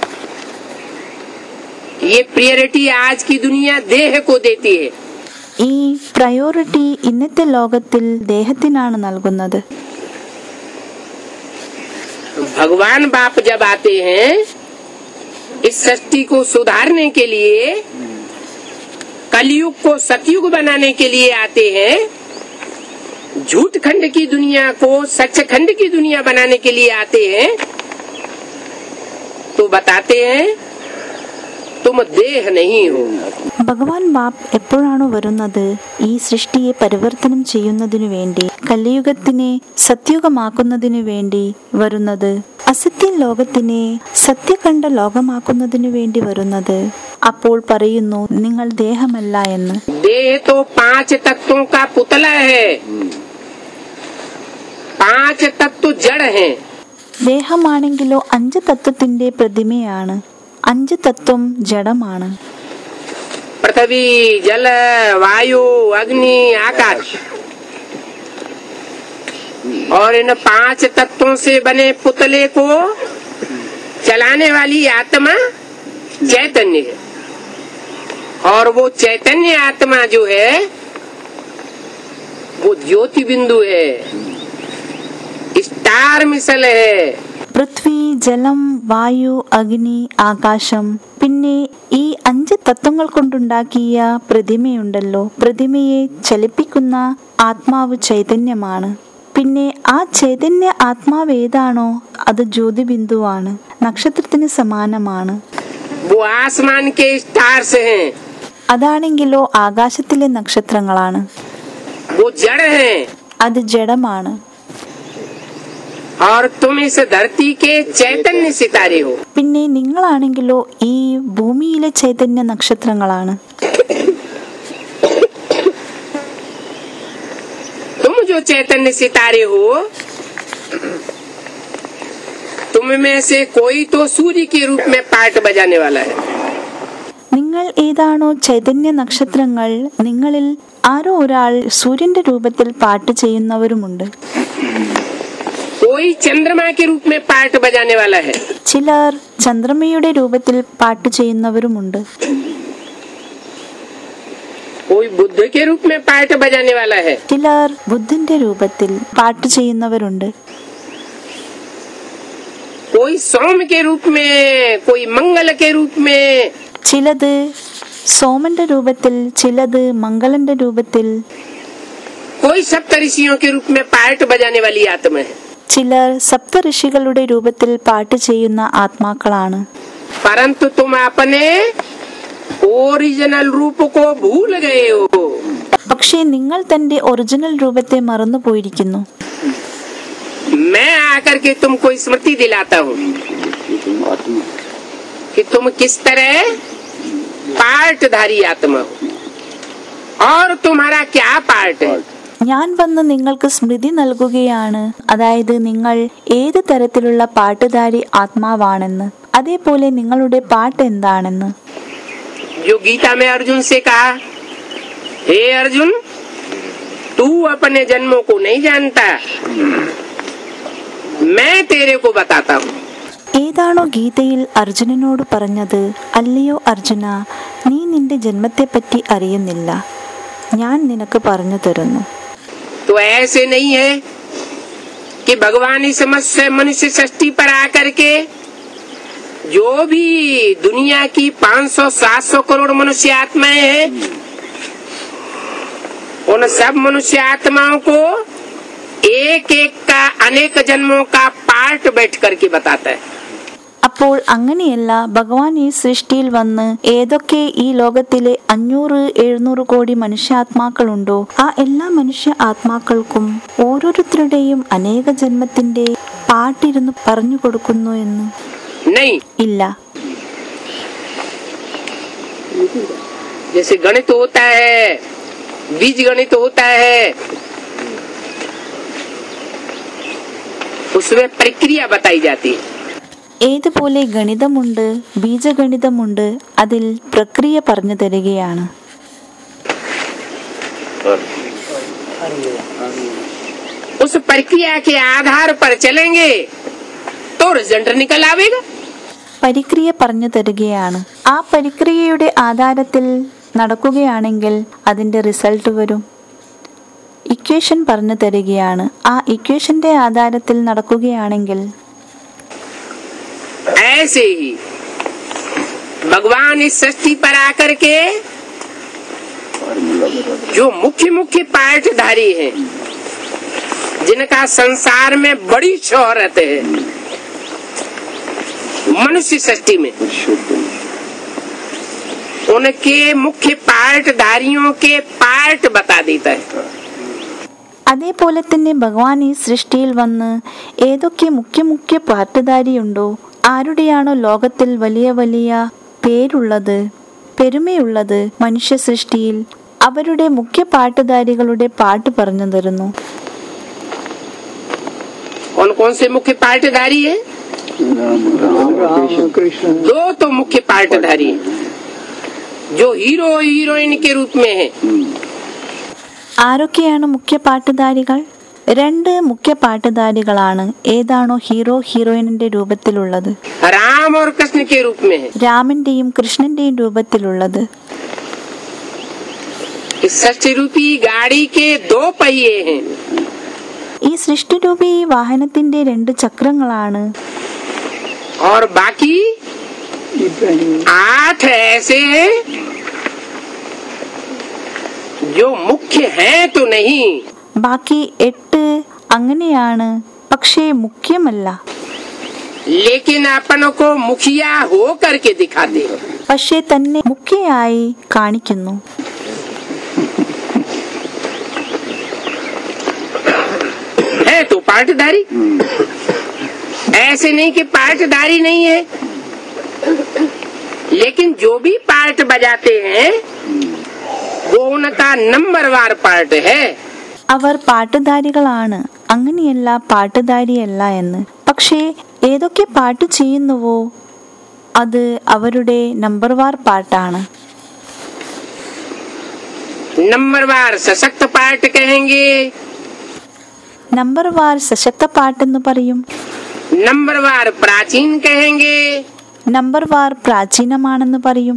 Speaker 2: ये प्रियरिटी आज की दुनिया देह को देती है
Speaker 1: ഈ പ്രയോറിറ്റി ഇന്നത്തെ ലോകത്തിൽ ദേഹത്തിനാണ് നൽകുന്നത്
Speaker 2: भगवान बाप जब आते हैं इस सृष्टि को सुधारने के लिए कलयुग को सतयुग बनाने के लिए आते हैं झूठ खंड की दुनिया को सच खंड की दुनिया बनाने के लिए आते हैं तो बताते हैं तुम देह नहीं हो
Speaker 1: ഭഗവാൻ ബാപ്പ് എപ്പോഴാണോ വരുന്നത് ഈ സൃഷ്ടിയെ പരിവർത്തനം ചെയ്യുന്നതിനു വേണ്ടി കലിയുഗത്തിനെ സത്യുഗമാക്കുന്നതിനു വേണ്ടി വരുന്നത് അസത്യ ലോകത്തിനെ സത്യകണ്ഠ ലോകമാക്കുന്നതിനു വേണ്ടി വരുന്നത് അപ്പോൾ പറയുന്നു നിങ്ങൾ ദേഹമല്ല എന്ന്
Speaker 2: देह तो पांच तत्वों का पुतला है पांच तत्व जड़ हैं
Speaker 1: ദേഹമാണെങ്കിലോ അഞ്ച് തത്വത്തിന്റെ പ്രതിമയാണ് അഞ്ച് തത്വം ജഡമാണ്
Speaker 2: पृथ्वी जल वायु अग्नि आकाश और इन पांच तत्वों से बने पुतले को चलाने वाली आत्मा चैतन्य है और वो चैतन्य आत्मा जो है वो ज्योति बिंदु है स्टार मिसल है
Speaker 1: പൃഥ്വി ജലം വായു അഗ്നി ആകാശം പിന്നെ ഈ അഞ്ച് തത്വങ്ങൾ കൊണ്ടുണ്ടാക്കിയ പ്രതിമയുണ്ടല്ലോ പ്രതിമയെ ചലിപ്പിക്കുന്ന ആത്മാവ് ചൈതന്യമാണ് പിന്നെ ആ ചൈതന്യ ആത്മാവ് ഏതാണോ അത് ജ്യോതിബിന്ദുവാണ് നക്ഷത്രത്തിന് സമാനമാണ്
Speaker 2: वो आसमान के स्टार्स हैं
Speaker 1: അതാണെങ്കിലോ ആകാശത്തിലെ നക്ഷത്രങ്ങളാണ്
Speaker 2: वो जड़ हैं
Speaker 1: അത് ജഡമാണ്
Speaker 2: और तुम इस धरती के चैतन्य सितारे हो
Speaker 1: പിന്നെ നിങ്ങളാണെങ്കിലോ ഈ ഭൂമിയിലെ ചൈതന്യ നക്ഷത്രങ്ങളാണ്
Speaker 2: तुम जो चैतन्य सितारे हो तुम में से कोई तो सूर्य के रूप में पार्ट बजाने वाला है
Speaker 1: നിങ്ങൾ ഏതാണോ ചൈതന്യ നക്ഷത്രങ്ങൾ നിങ്ങളിൽ ആരോ ഒരാൾ സൂര്യന്റെ രൂപത്തിൽ പാട്ട് ചെയ്യുന്നവരുമുണ്ട്
Speaker 2: कोई चंद्रमा के रूप में पार्ट बजाने वाला है
Speaker 1: ചിലർ ചന്ദ്രമയുടെ രൂപത്തിൽ പാട്ട് ചെയ്യുന്നവരുമുണ്ട്
Speaker 2: कोई बुद्ध के रूप में पार्ट बजाने वाला है
Speaker 1: ചിലർ ബുദ്ധന്റെ രൂപത്തിൽ പാട്ട് ചെയ്യുന്നവരുണ്ട്
Speaker 2: कोई सोम के रूप में कोई मंगल के रूप में
Speaker 1: ചിലത് സോമന്റെ രൂപത്തിൽ ചിലത് മംഗളന്റെ രൂപത്തിൽ
Speaker 2: कोई सप्त ऋषियों के रूप में पार्ट बजाने वाली आत्मा है
Speaker 1: ചിലർ സപ്തഋഷികളുടെ രൂപത്തിൽ പാട്ട് ചെയ്യുന്ന ആത്മാക്കളാണ്
Speaker 2: परंतु तुम अपने ओरिजिनल रूप को भूल गए हो
Speaker 1: പക്ഷേ നിങ്ങൾ തന്റെ ഒറിജിനൽ രൂപത്തെ മറന്നുപോയിരിക്കുന്നു
Speaker 2: मैं आकर के तुमको स्मृति दिलाता हूँ कि तुम किस तरह पार्टधारी आत्मा हो और तुम्हारा क्या पार्ट है
Speaker 1: ഞാൻ വന്ന് നിങ്ങൾക്ക് സ്മൃതി നൽകുകയാണ് അതായത് നിങ്ങൾ ഏത് തരത്തിലുള്ള പാട്ടുധാരി ആത്മാവാണെന്ന് അതേപോലെ നിങ്ങളുടെ പാട്ട് എന്താണെന്ന്
Speaker 2: जो गीता में अर्जुन से कहा हे अर्जुन तू अपने जन्मों को नहीं जानता मैं तेरे को बताता हूँ
Speaker 1: ഏതാണോ ഗീതയിൽ അർജുനനോട് പറഞ്ഞത് അല്ലയോ അർജുന നീ നിന്റെ ജന്മത്തെപ്പറ്റി അറിയുന്നില്ല ഞാൻ നിനക്ക് പറഞ്ഞു തരുന്നു
Speaker 2: तो ऐसे नहीं है कि भगवान इस मत्स्य मनुष्य सृष्टि पर आकर के जो भी दुनिया की 500-700 करोड़ मनुष्य आत्माएं हैं उन सब मनुष्य आत्माओं को एक एक का अनेक जन्मों का पार्ट बैठ करके बताता है
Speaker 1: അപ്പോൾ അങ്ങനെയല്ല ഭഗവാൻ ഈ സൃഷ്ടിയിൽ വന്ന് ഏതൊക്കെ ഈ ലോകത്തിലെ അഞ്ഞൂറ് എഴുന്നൂറ് കോടി മനുഷ്യാത്മാക്കളുണ്ടോ ആ എല്ലാ മനുഷ്യ ആത്മാക്കൾക്കും ഓരോരുത്തരുടെയും അനേക ജന്മത്തിന്റെ പാട്ടിരുന്ന് പറഞ്ഞു കൊടുക്കുന്നു എന്ന്
Speaker 2: नहीं
Speaker 1: ഇല്ല
Speaker 2: जैसे गणित होता है बीज गणित होता है उसमें प्रक्रिया बताई जाती है
Speaker 1: ഏതുപോലെ ഗണിതമുണ്ട് ബീജഗണിതമുണ്ട് അതിൽ പ്രക്രിയ പറഞ്ഞു തരികയാണ്
Speaker 2: उस प्रक्रिया के आधार पर चलेंगे तो रिजल्ट निकल आवेगा
Speaker 1: പരിക്രിയ പറഞ്ഞു തരികയാണ് ആ പരിക്രിയയുടെ ആധാരത്തിൽ നടക്കുകയാണെങ്കിൽ അതിന്റെ റിസൾട്ട് വരും ഇക്വേഷൻ പറഞ്ഞു തരികയാണ് ആ ഇക്വേഷന്റെ ആധാരത്തിൽ നടക്കുകയാണെങ്കിൽ
Speaker 2: ऐसे ही भगवान इस सृष्टि पर आकर के जो मुख्य मुख्य पार्टधारी हैं जिनका संसार में बड़ी शोहरत है मनुष्य सृष्टि में उनके मुख्य पार्टधारियों के पार्ट बता देता है
Speaker 1: അതേപോലെ തന്നെ ഭഗവാൻ ഈ സൃഷ്ടിയിൽ വന്ന് ഏതൊക്കെ മുഖ്യ മുഖ്യ പാട്ടുധാരിയുണ്ടോ ആരുടെയാണോ ലോകത്തിൽ വലിയ വലിയ പേരുള്ളത് പെരുമയുള്ളത് മനുഷ്യ സൃഷ്ടിയിൽ അവരുടെ മുഖ്യ പാട്ടുധാരികളുടെ പാട്ട് പറഞ്ഞു തരുന്നു
Speaker 2: कौन कौन से मुख्य पार्टधारी है दो तो मुख्य पार्टधारी हैं जो हीरो हीरोइन के रूप में है
Speaker 1: ആരൊക്കെയാണ് മുഖ്യ പാട്ടുധാരികൾ രണ്ട് മുഖ്യ പാട്ടുധാരികളാണ് ഏതാണോ ഹീറോ ഹീറോയിനിന്റെ രൂപത്തിലുള്ളത്
Speaker 2: राम और कृष्ण के रूप में है
Speaker 1: രാമന്റെയും കൃഷ്ണന്റെയും രൂപത്തിലുള്ളത്
Speaker 2: इस सृष्टि रूपी गाड़ी के दो पहिए हैं
Speaker 1: ഈ സൃഷ്ടിരൂപി വാഹനത്തിന്റെ രണ്ട് ചക്രങ്ങളാണ്
Speaker 2: और बाकी आठ ऐसे हैं जो मुख्य हैं तो नहीं
Speaker 1: ബാക്കി എട്ട് അങ്ങനെയാണ് പക്ഷേ മുഖ്യമല്ല
Speaker 2: लेकिन अपन को मुखिया हो करके दिखाते हैं
Speaker 1: പക്ഷേ തന്നെ മുഖ്യയായി കാണിക്കുന്നു
Speaker 2: है तो पार्टदारी ऐसे नहीं कि पार्टदारी नहीं है लेकिन जो भी पार्ट बजाते हैं वो उनका नंबरवार पार्ट है
Speaker 1: അവർ പാട്ടുധാരികളാണ് അങ്ങനെയല്ല പാട്ടുധാരിയല്ല എന്ന് പക്ഷേ ഏതൊക്കെ പാട്ട് ചെയ്യുന്നുവോ അത് അവരുടെ നമ്പർ വാർ പാട്ടാണ്
Speaker 2: नंबरवार सशक्त पार्ट कहेंगे
Speaker 1: നമ്പർ വാർ സശക്ത പാട്ടെന്ന് പറയും
Speaker 2: नंबरवार प्राचीन कहेंगे
Speaker 1: നമ്പർ വാർ പ്രാചീനമാണെന്ന് പറയും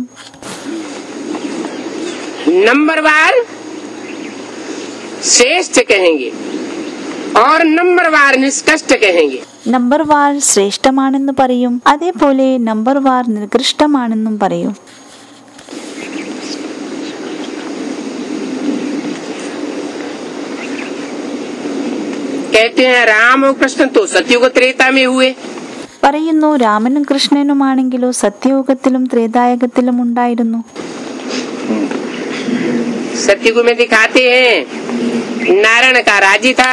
Speaker 2: नंबरवार श्रेष्ठ कहेंगे और नंबरवार निष्कष्ट कहेंगे
Speaker 1: നമ്പർ വാർ ശ്രേഷ്ഠമാണെന്ന് പറയും അതേപോലെ നമ്പർ വാർ നികൃഷ്ടമാണെന്നും പറയും
Speaker 2: कहते हैं राम और कृष्ण तो सतयुग त्रेता में हुए
Speaker 1: പറയുന്നു രാമനും കൃഷ്ണനുമാണെങ്കിലോ സത്യയുഗത്തിലും ത്രേതായുഗത്തിലും ഉണ്ടായിരുന്നു
Speaker 2: सतयुग में दिखाते हैं नारायण का राज्य था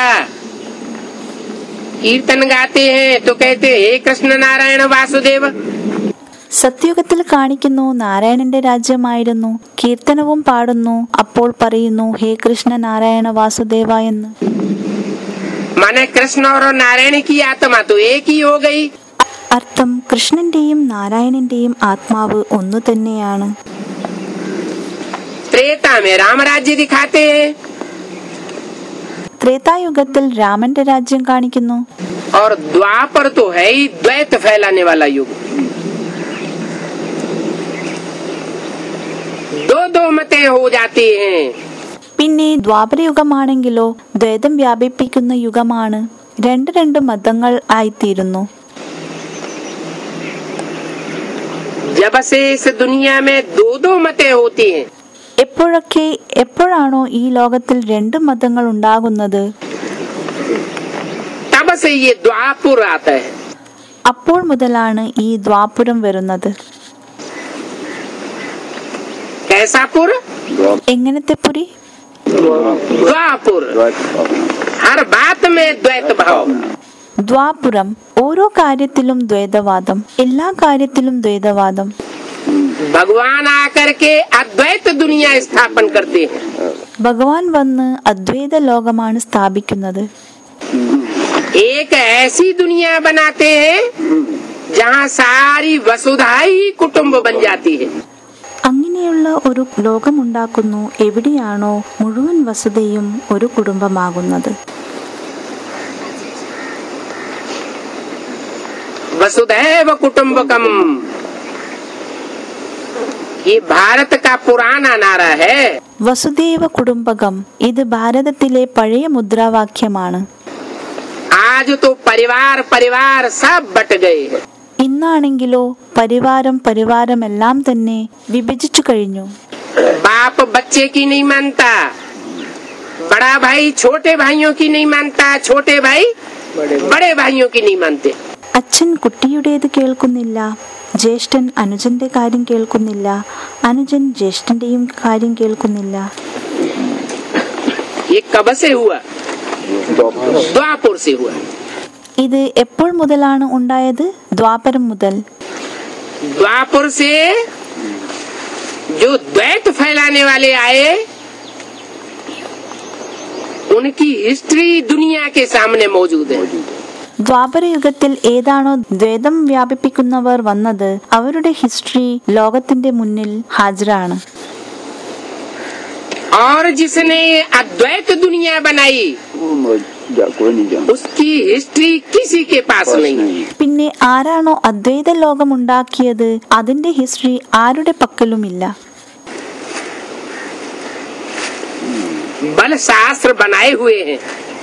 Speaker 2: कीर्तन गाते हैं तो कहते हैं हे कृष्ण नारायण वासुदेव
Speaker 1: സത്യയുഗത്തിൽ കാണിക്കുന്നു നാരായണന്റെ രാജ്യമായിരുന്നു കീർത്തനവും പാടുന്നു അപ്പോൾ പറയുന്നു ഹേ കൃഷ്ണ നാരായണ വാസുദേവ എന്ന്
Speaker 2: माने कृष्ण और नारायण की आत्मा तो एक ही हो गई
Speaker 1: അർത്ഥം കൃഷ്ണന്റെയും നാരായണന്റെയും ആത്മാവ് ഒന്നു തന്നെയാണ്
Speaker 2: त्रेता में राम राज्य दिखाते हैं
Speaker 1: ത്രേതായുഗത്തിൽ രാമന്റെ രാജ്യം കാണിക്കുന്നു
Speaker 2: और द्वापर तो है ही द्वैत फैलाने वाला युग दो दो मतें हो जाती हैं
Speaker 1: പിന്നെ ദ്വാപരയുഗമാണെങ്കിലോ ദ്വൈതം വ്യാപിപ്പിക്കുന്ന യുഗമാണ് രണ്ട് രണ്ട് മതങ്ങൾ ആയിത്തീരുന്നു
Speaker 2: जब से इस दुनिया में दो दो मतें होती हैं
Speaker 1: എപ്പോഴൊക്കെ എപ്പോഴാണോ ഈ ലോകത്തിൽ രണ്ട് മതങ്ങൾ ഉണ്ടാകുന്നത്
Speaker 2: तब से ये द्वापुर आता है
Speaker 1: അപ്പോൾ മുതലാണ് ഈ ദ്വാപുരം വരുന്നത്
Speaker 2: कैसा पुर
Speaker 1: എങ്ങനത്തെ പുരി
Speaker 2: द्वापुर हर बात में द्वैत भाव
Speaker 1: ദ്വാപുരം ഓരോ കാര്യത്തിലും ദ്വൈതവാദം എല്ലാ കാര്യത്തിലും ദ്വൈതവാദം
Speaker 2: भगवान आकर के अद्वैत दुनिया स्थापन करते हैं
Speaker 1: ഭഗവാൻ വന്ന് അദ്വൈത ലോകമാണ് സ്ഥാപിക്കുന്നത്
Speaker 2: एक ऐसी दुनिया बनाते हैं जहाँ सारी वसुधा ही कुटुंब बन जाती है
Speaker 1: അങ്ങനെയുള്ള ഒരു ലോകമുണ്ടാക്കുന്നു എവിടെയാണോ മുഴുവൻ വസുതയും ഒരു കുടുംബമാകുന്നത്
Speaker 2: वसुधैव कुटुम्बकम ये भारत का पुराना नारा है
Speaker 1: വസുദേവ കുടുംബകം ഇത് ഭാരതത്തിലെ പഴയ മുദ്രാവാക്യമാണ്
Speaker 2: आज तो परिवार परिवार सब बट गए हैं
Speaker 1: ഇന്നാണെങ്കിലോ പരിവാരം പരിവാരമെല്ലാം തന്നെ വിഭജിച്ചു കഴിഞ്ഞു
Speaker 2: बाप बच्चे की नहीं मानता बड़ा भाई छोटे भाइयों की नहीं मानता छोटे भाई बड़े भाइयों की नहीं मानते
Speaker 1: അച്ഛൻ കുട്ടിയുടേത് കേൾക്കുന്നില്ല ജ്യേഷ്ഠൻ അനുജന്റെ കാര്യം കേൾക്കുന്നില്ല അനുജൻ ജ്യേഷ്ഠന്റെയും കാര്യം കേൾക്കുന്നില്ല
Speaker 2: ये कब से हुआ द्वापुर से हुआ
Speaker 1: ഇത് എപ്പോൾ മുതലാണ് ഉണ്ടായത് ദ്വാപരം മുതൽ
Speaker 2: द्वापुर से जो द्वैत फैलाने वाले आए उनकी हिस्ट्री दुनिया के सामने मौजूद है
Speaker 1: ദ്വാപരയുഗത്തിൽ ഏതാണോ ദ്വൈതം വ്യാപിപ്പിക്കുന്നവർ വന്നത് അവരുടെ ഹിസ്റ്ററി ലോകത്തിന്റെ മുന്നിൽ ഹാജരാണ്
Speaker 2: और जिसने ये अद्वैत दुनिया बनाई
Speaker 3: कोई नहीं जानता
Speaker 2: उसकी हिस्ट्री किसी के पास नहीं है
Speaker 1: പിന്നെ ആരാണോ അദ്വൈത ലോകം ഉണ്ടാക്കിയത് അതിന്റെ ഹിസ്റ്ററി ആരുടെ പക്കലുമില്ല
Speaker 2: बल शास्त्र बनाए हुए हैं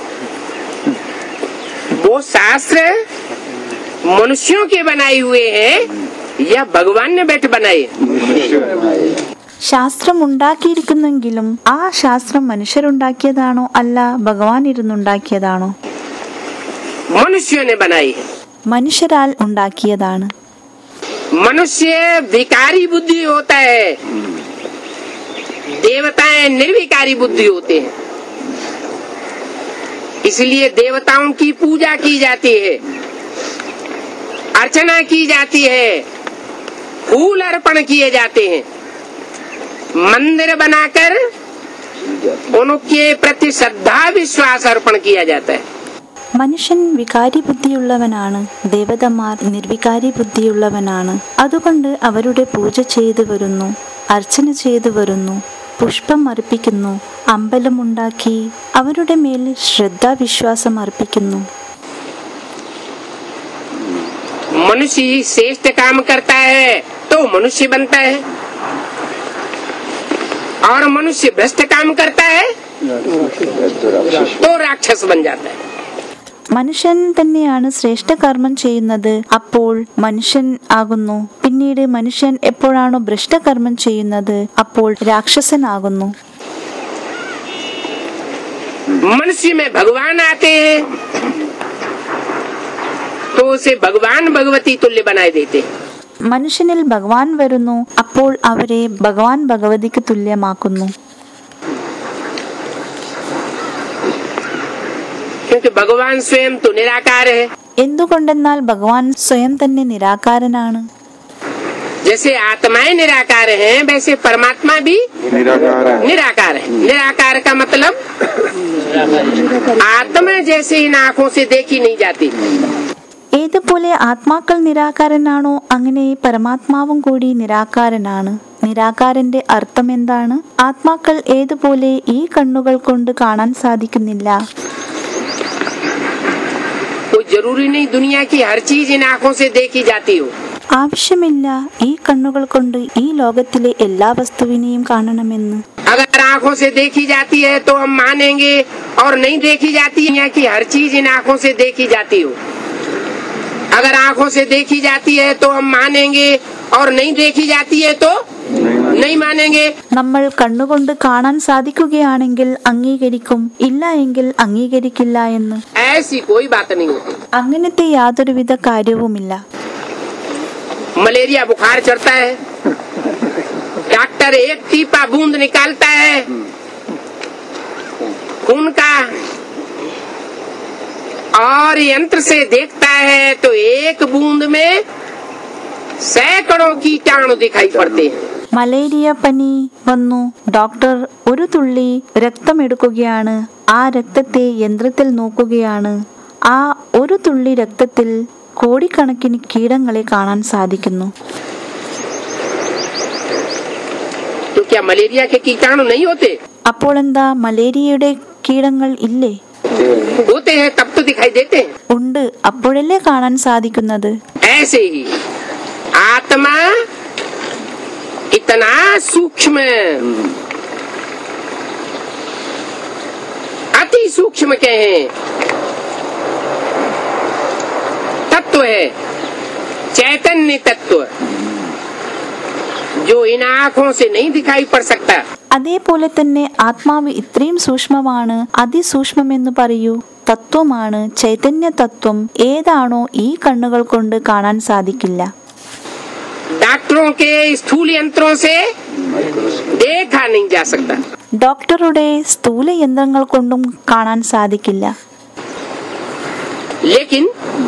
Speaker 2: वो शास्त्र मनुष्यों के बनाए हुए हैं या भगवान ने बैठ बनाए
Speaker 1: ശാസ്ത്രം ഉണ്ടാക്കിയിരിക്കുന്നെങ്കിലും ആ ശാസ്ത്രം മനുഷ്യരുണ്ടാക്കിയതാണോ അല്ല ഭഗവാൻ ഇരുന്നുണ്ടാക്കിയതാണോ
Speaker 2: मनुष्यों ने बनाई है
Speaker 1: മനുഷ്യരാൽ ഉണ്ടാക്കിയതാണ്
Speaker 2: मनुष्य विकारी बुद्धि होता है देवताएं निर्विकारी बुद्धि होते हैं इसलिए देवताओं की पूजा की जाती है अर्चना की जाती है फूल अर्पण किए जाते हैं मंदिर बनाकर उनके प्रति श्रद्धा विश्वास अर्पण किया जाता है
Speaker 1: മനുഷ്യൻ വികാരി ബുദ്ധിയുള്ളവനാണ് ദേവതമാർ നിർവികാരി ബുദ്ധിയുള്ളവനാണ് അതുകൊണ്ട് അവരുടെ പൂജ ചെയ്തു വരുന്നു അർച്ചന ചെയ്തു വരുന്നു പുഷ്പം അർപ്പിക്കുന്നു അമ്പലമുണ്ടാക്കി അവരുടെ മേൽ ശ്രദ്ധാവിശ്വാസം അർപ്പിക്കുന്നു
Speaker 2: मनुष्य ही श्रेष्ठ काम करता है तो मनुष्य बनता है और मनुष्य भ्रष्ट काम करता है तो राक्षस बन जाता है
Speaker 1: മനുഷ്യൻ തന്നെയാണ് ശ്രേഷ്ഠ കർമ്മം ചെയ്യുന്നത് അപ്പോൾ മനുഷ്യൻ ആകുന്നു പിന്നീട് മനുഷ്യൻ എപ്പോഴാണോ ഭ്രഷ്ടകർമ്മം ചെയ്യുന്നത് അപ്പോൾ രാക്ഷസനാകുന്നു
Speaker 2: मनुष्य में भगवान आते हैं तो उसे भगवान भगवती तुल्य बनाए देते हैं
Speaker 1: മനുഷ്യനിൽ ഭഗവാൻ വരുന്നു അപ്പോൾ അവരെ ഭഗവാൻ ഭഗവതിക്ക് തുല്യമാക്കുന്നു
Speaker 2: क्योंकि भगवान स्वयं तो निराकार है
Speaker 1: എന്തുകൊണ്ടെന്നാൽ ഭഗവാൻ സ്വയം തന്നെ നിരാകാരനാണ്
Speaker 2: जैसे आत्माएं निराकार हैं वैसे परमात्मा भी
Speaker 3: निराकार है
Speaker 2: निराकार है निराकार का मतलब आत्मा जैसे इन आंखों से देखी नहीं जाती
Speaker 1: ഏതുപോലെ ആത്മാക്കൾ നിരാകാരനാണോ അങ്ങനെ പരമാത്മാവും കൂടി നിരാകാരനാണ് നിരാകാരന്റെ അർത്ഥം എന്താണ് ആത്മാക്കൾ ഏതുപോലെ ഈ കണ്ണുകൾ കൊണ്ട് കാണാൻ സാധിക്കുന്നില്ല
Speaker 2: कोई जरूरी नहीं दुनिया की हर चीज इन आंखों से देखी जाती हो
Speaker 1: ആവശ്യമില്ല ഈ കണ്ണുകൾ കൊണ്ട് ഈ ലോകത്തിലെ എല്ലാ വസ്തുവിനെയും കാണണമെന്ന്
Speaker 2: अगर आंखों से देखी जाती है तो हम मानेंगे और नहीं देखी जाती दुनिया की हर चीज इन आंखों से देखी जाती हो अगर आंखों से देखी जाती है तो हम मानेंगे और नहीं देखी जाती है तो नहीं मानेंगे
Speaker 1: നമ്മൾ കണ്ണുകൊണ്ട് കാണാൻ സാധിക്കുകയാണെങ്കിൽ അംഗീകരിക്കും ഇല്ല എങ്കിൽ അംഗീകരിക്കില്ല എന്ന്
Speaker 2: ऐसी कोई बात नहीं होती
Speaker 1: അങ്ങനത്തെ യാതൊരുവിധ കാര്യവുമില്ല
Speaker 2: मलेरिया बुखार चढ़ता है डॉक्टर एक टीपा बूंद निकालता है खून का और यंत्र से देखता है तो एक बूंद में सैकड़ों कीटाणु दिखाई पड़ते हैं
Speaker 1: മലേറിയ പനി വന്നു ഡോക്ടർ ഒരു തുള്ളി രക്തമെടുക്കുകയാണ് ആ രക്തത്തെ യന്ത്രത്തിൽ നോക്കുകയാണ് ആ ഒരു തുള്ളി രക്തത്തിൽ കോടിക്കണക്കിന് കീടങ്ങളെ കാണാൻ സാധിക്കുന്നു
Speaker 2: तो क्या मलेरिया के कीटाणु नहीं होते
Speaker 1: അപ്പോൾ എന്താ മലേറിയയുടെ കീടങ്ങൾ ഇല്ലേ
Speaker 2: होते हैं तब तो दिखाई देते हैं
Speaker 1: ഉണ്ട് അപ്പോഴല്ലേ കാണാൻ സാധിക്കുന്നത്
Speaker 2: ऐसे ही आत्मा इतना सूक्ष्म अति सूक्ष्म कहें तत्व है चैतन्य तत्व जो इन आंखों से नहीं दिखाई पड़ सकता
Speaker 1: അതേപോലെ തന്നെ ആത്മാവ് ഇത്രയും സൂക്ഷ്മമാണ് അതിസൂക്ഷ്മമെന്ന് പറയൂ തത്വമാണ് ചൈതന്യ തത്വം ഏതാണോ ഈ കണ്ണുകൾ കൊണ്ട് കാണാൻ സാധിക്കില്ല
Speaker 2: डॉक्टरों के स्थूल यंत्रों से देखा नहीं जा सकता
Speaker 1: ഡോക്ടറുടെ സ്ഥൂല യന്ത്രങ്ങൾ കൊണ്ടും കാണാൻ സാധിക്കില്ല
Speaker 2: लेकिन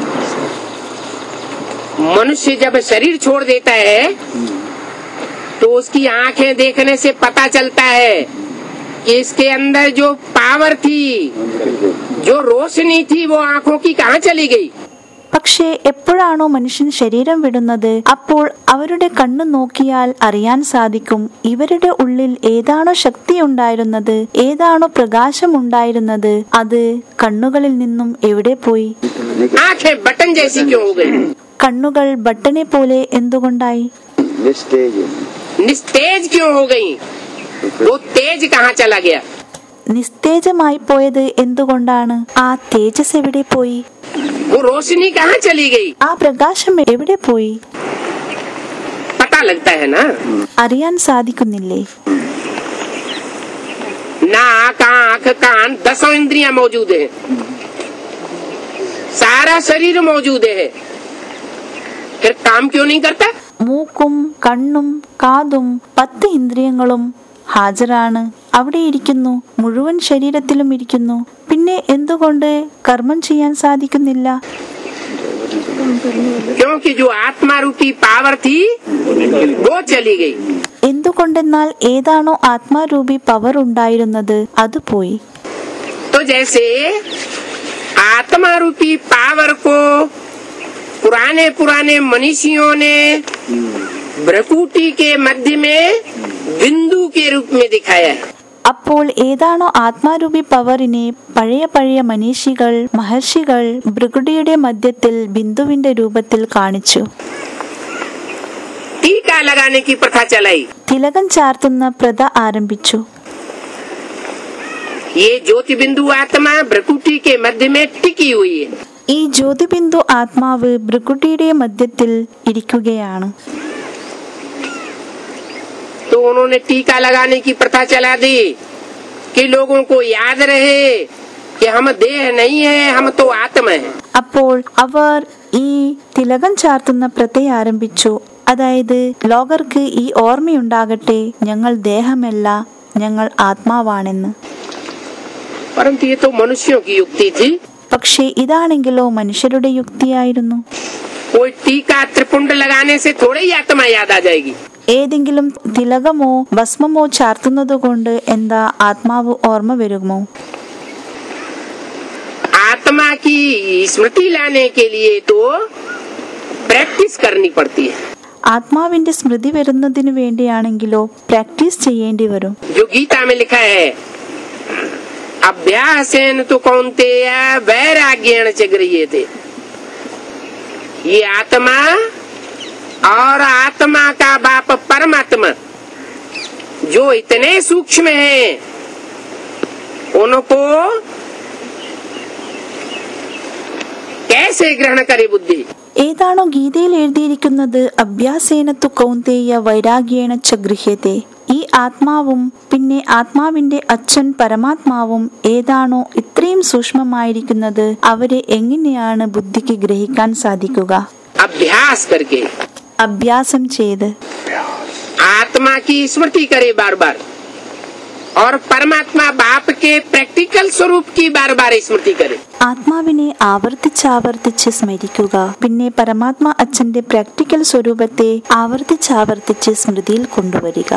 Speaker 2: मनुष्य जब शरीर छोड़ देता है तो उसकी आंखें देखने से पता चलता है कि इसके अंदर जो पावर थी जो रोशनी थी वो आंखों की कहाँ चली गई
Speaker 1: പക്ഷേ എപ്പോഴാണോ മനുഷ്യൻ ശരീരം വിടുന്നത് അപ്പോൾ അവരുടെ കണ്ണ് നോക്കിയാൽ അറിയാൻ സാധിക്കും ഇവരുടെ ഉള്ളിൽ ഏതാണോ ശക്തി ഉണ്ടായിരുന്നത് ഏതാണോ പ്രകാശം ഉണ്ടായിരുന്നത് അത് കണ്ണുകളിൽ നിന്നും എവിടെ പോയി
Speaker 2: आंखें बटन जैसी क्यों हो गई
Speaker 1: കണ്ണുകൾ ബട്ടനെ പോലെ എന്തുകൊണ്ടായി
Speaker 3: निस्तेज
Speaker 2: निस्तेज क्यों हो गई वो तेज कहाँ चला गया
Speaker 1: നിസ്തേജമായി പോയത് എന്തുകൊണ്ടാണ് ആ തേജസ് എവിടെ പോയി
Speaker 2: वो रोशनी कहाँ चली गई
Speaker 1: ആ പ്രകാശം എവിടെ പോയി
Speaker 2: पता लगता है ना
Speaker 1: അറിയാൻ സാധിക്കുന്നില്ലേ
Speaker 2: नाक आंख कान दसों इंद्रियां मौजूद हैं सारा शरीर मौजूद है फिर काम क्यों नहीं करता
Speaker 1: മൂക്കും കണ്ണും കാതും പത്ത് ഇന്ദ്രിയങ്ങളും ഹാജരാണ് അവിടെ ഇരിക്കുന്നു മുഴുവൻ ശരീരത്തിലും ഇരിക്കുന്നു പിന്നെ എന്തുകൊണ്ട് കർമ്മം ചെയ്യാൻ സാധിക്കുന്നില്ല
Speaker 2: क्योंकि जो आत्मा रूपी पावर थी वो चली गई
Speaker 1: എന്തുകൊണ്ടെന്നാൽ ഏതാണോ ആത്മാരൂപി പവർ ഉണ്ടായിരുന്നത് അത് പോയി
Speaker 2: तो जैसे आत्मा रूपी पावर को पुराने पुराने मनीषियों ने भ्रकुटी के मध्य में बिंदु के रूप में दिखाया है
Speaker 1: അപ്പോൾ ഏതാണോ ആത്മാരൂപി പവറിനെ പഴയ പഴയ മനീഷികൾ മഹർഷികൾ ഭൃഗുടിയുടെ മധ്യത്തിൽ ബിന്ദുവിന്റെ രൂപത്തിൽ കാണിച്ചു
Speaker 2: टीका लगाने की प्रथा चलाई
Speaker 1: തിലകം ചാർത്തുന്ന പ്രഥ ആരംഭിച്ചു
Speaker 2: ये ज्योति बिंदु आत्मा भ्रकुटी के मध्य में टिकी हुई है
Speaker 1: ഈ ജ്യോതിബിന്ദു ആത്മാവ് ഭൃഗുടിയുടെ മധ്യത്തിൽ ഇരിക്കുകയാണ്
Speaker 2: तो उन्होंने टीका लगाने की प्रथा चला दी कि लोगों को याद रहे कि हम देह नहीं है हम तो आत्मा है
Speaker 1: അപ്പോൾ അവർ ഈ തിലകം ചാർത്തുന്ന പ്രഥ ആരംഭിച്ചു അതായത് ലോകർക്ക് ഈ ഓർമ്മയുണ്ടാകട്ടെ ഞങ്ങൾ ദേഹമല്ല ഞങ്ങൾ ആത്മാവാണെന്ന്
Speaker 2: परंतु ये तो मनुष्यों की युक्ति थी
Speaker 1: പക്ഷേ ഇതാണെങ്കിലോ മനുഷ്യരുടെ യുക്തിയായിരുന്നു
Speaker 2: कोई टीका त्रिपुंड लगाने से थोड़े ही आत्मा याद आ जाएगी
Speaker 1: ഏതെങ്കിലും തിലകമോ ഭസ്മമോ ചാർത്തുന്നതുകൊണ്ട് എന്താ ആത്മാവ് ഓർമ്മ വരുമോ
Speaker 2: आत्मा की स्मृति लाने के लिए तो प्रैक्टिस करनी पड़ती है
Speaker 1: ആത്മാവിന്റെ സ്മൃതി വരുന്നതിനു വേണ്ടിയാണെങ്കിലോ പ്രാക്ടീസ് ചെയ്യേണ്ടി വരും
Speaker 2: जो गीता में लिखा है अभ्यासेन तो कौनते वैराग्यण च गृह्यते ये आत्मा और आत्मा का बाप परमात्मा जो इतने सूक्ष्म है उनको कैसे ग्रहण करे बुद्धि
Speaker 1: ഏതാണോ ഗീതയിൽ എഴുതിയിരിക്കുന്നത് അഭ്യാസേനത്തു കൗന്തേയ വൈരാഗ്യേണ ച ഗൃഹ്യത്തെ ഈ ആത്മാവും പിന്നെ ആത്മാവിന്റെ അച്ഛൻ പരമാത്മാവും ഏതാണോ ഇത്രയും സൂക്ഷ്മമായിരിക്കുന്നത് അവരെ എങ്ങനെയാണ് ബുദ്ധിക്ക് ഗ്രഹിക്കാൻ സാധിക്കുക
Speaker 2: अभ्यास करके
Speaker 1: അഭ്യാസം ചെയ്ത്
Speaker 2: आत्मा की स्मृति करे बार बार और परमात्मा बाप के प्रैक्टिकल स्वरूप की बार बार स्मृति करे
Speaker 1: ആത്മാവിനെ ആവർത്തിച്ചാവർത്തിച്ച് സ്മരിക്കുക പിന്നെ പരമാത്മ അച്ഛന്റെ പ്രാക്ടിക്കൽ സ്വരൂപത്തെ ആവർത്തിച്ചാവർത്തിച്ച് സ്മൃതിയിൽ കൊണ്ടുവരിക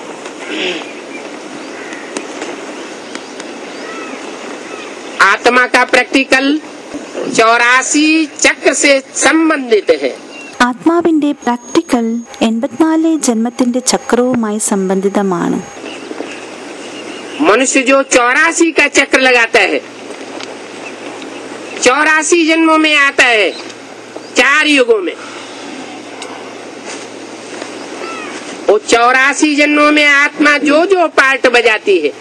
Speaker 2: आत्मा का प्रैक्टिकल चौरासी चक्र से संबंधित है
Speaker 1: ആത്മാവിന്റെ പ്രാക്ടിക്കൽ എൺപത്തിനാല് ജന്മത്തിന്റെ ചക്രവുമായി സംബന്ധിതമാണ്
Speaker 2: मनुष्य जो चौरासी का चक्र लगाता है चौरासी जन्मों में आता है चार युगों में वो चौरासी जन्मों में आत्मा जो जो पार्ट बजाती है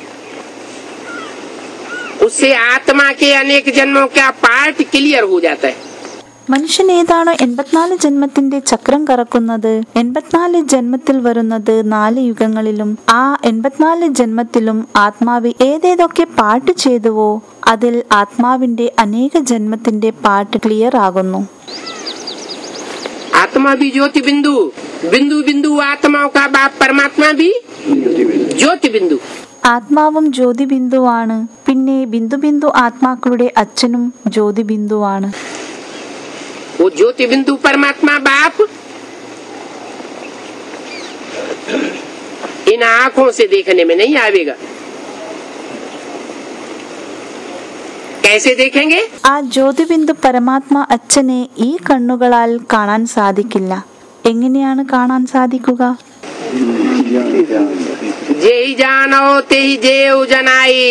Speaker 2: उससे आत्मा के अनेक जन्मों का पार्ट क्लियर हो जाता है
Speaker 1: മനുഷ്യൻ ഏതാണോ എൺപത്തിനാല് ജന്മത്തിന്റെ ചക്രം കറക്കുന്നത് എൺപത്തിനാല് ജന്മത്തിൽ വരുന്നത് നാല് യുഗങ്ങളിലും ആ എൺപത്തിനാല് ജന്മത്തിലും ആത്മാവ് ഏതേതൊക്കെ പാട്ട് ചെയ്തുവോ അതിൽ ആത്മാവിന്റെ അനേക ജന്മത്തിന്റെ പാട്ട് ക്ലിയർ ആകുന്നു
Speaker 2: आत्मा भी ज्योति बिंदु बिंदु बिंदु आत्माओं का बाप परमात्मा भी ज्योति बिंदु
Speaker 1: ആത്മാവും ജ്യോതി ബിന്ദുവാണ് പിന്നെ ബിന്ദു ബിന്ദു ആത്മാക്കളുടെ അച്ഛനും ജ്യോതി ബിന്ദുവാണ്
Speaker 2: वो ज्योति बिंदु परमात्मा बाप इन आंखों से देखने में नहीं आवेगा कैसे देखेंगे
Speaker 1: ആ ജ്യോതിബിന്ദു പരമാത്മ അച്ഛനെ ഈ കണ്ണുകളാൽ കാണാൻ സാധിക്കില്ല എങ്ങനെയാണ് കാണാൻ സാധിക്കുക
Speaker 2: जे ही जानो ते ही जेव जनाई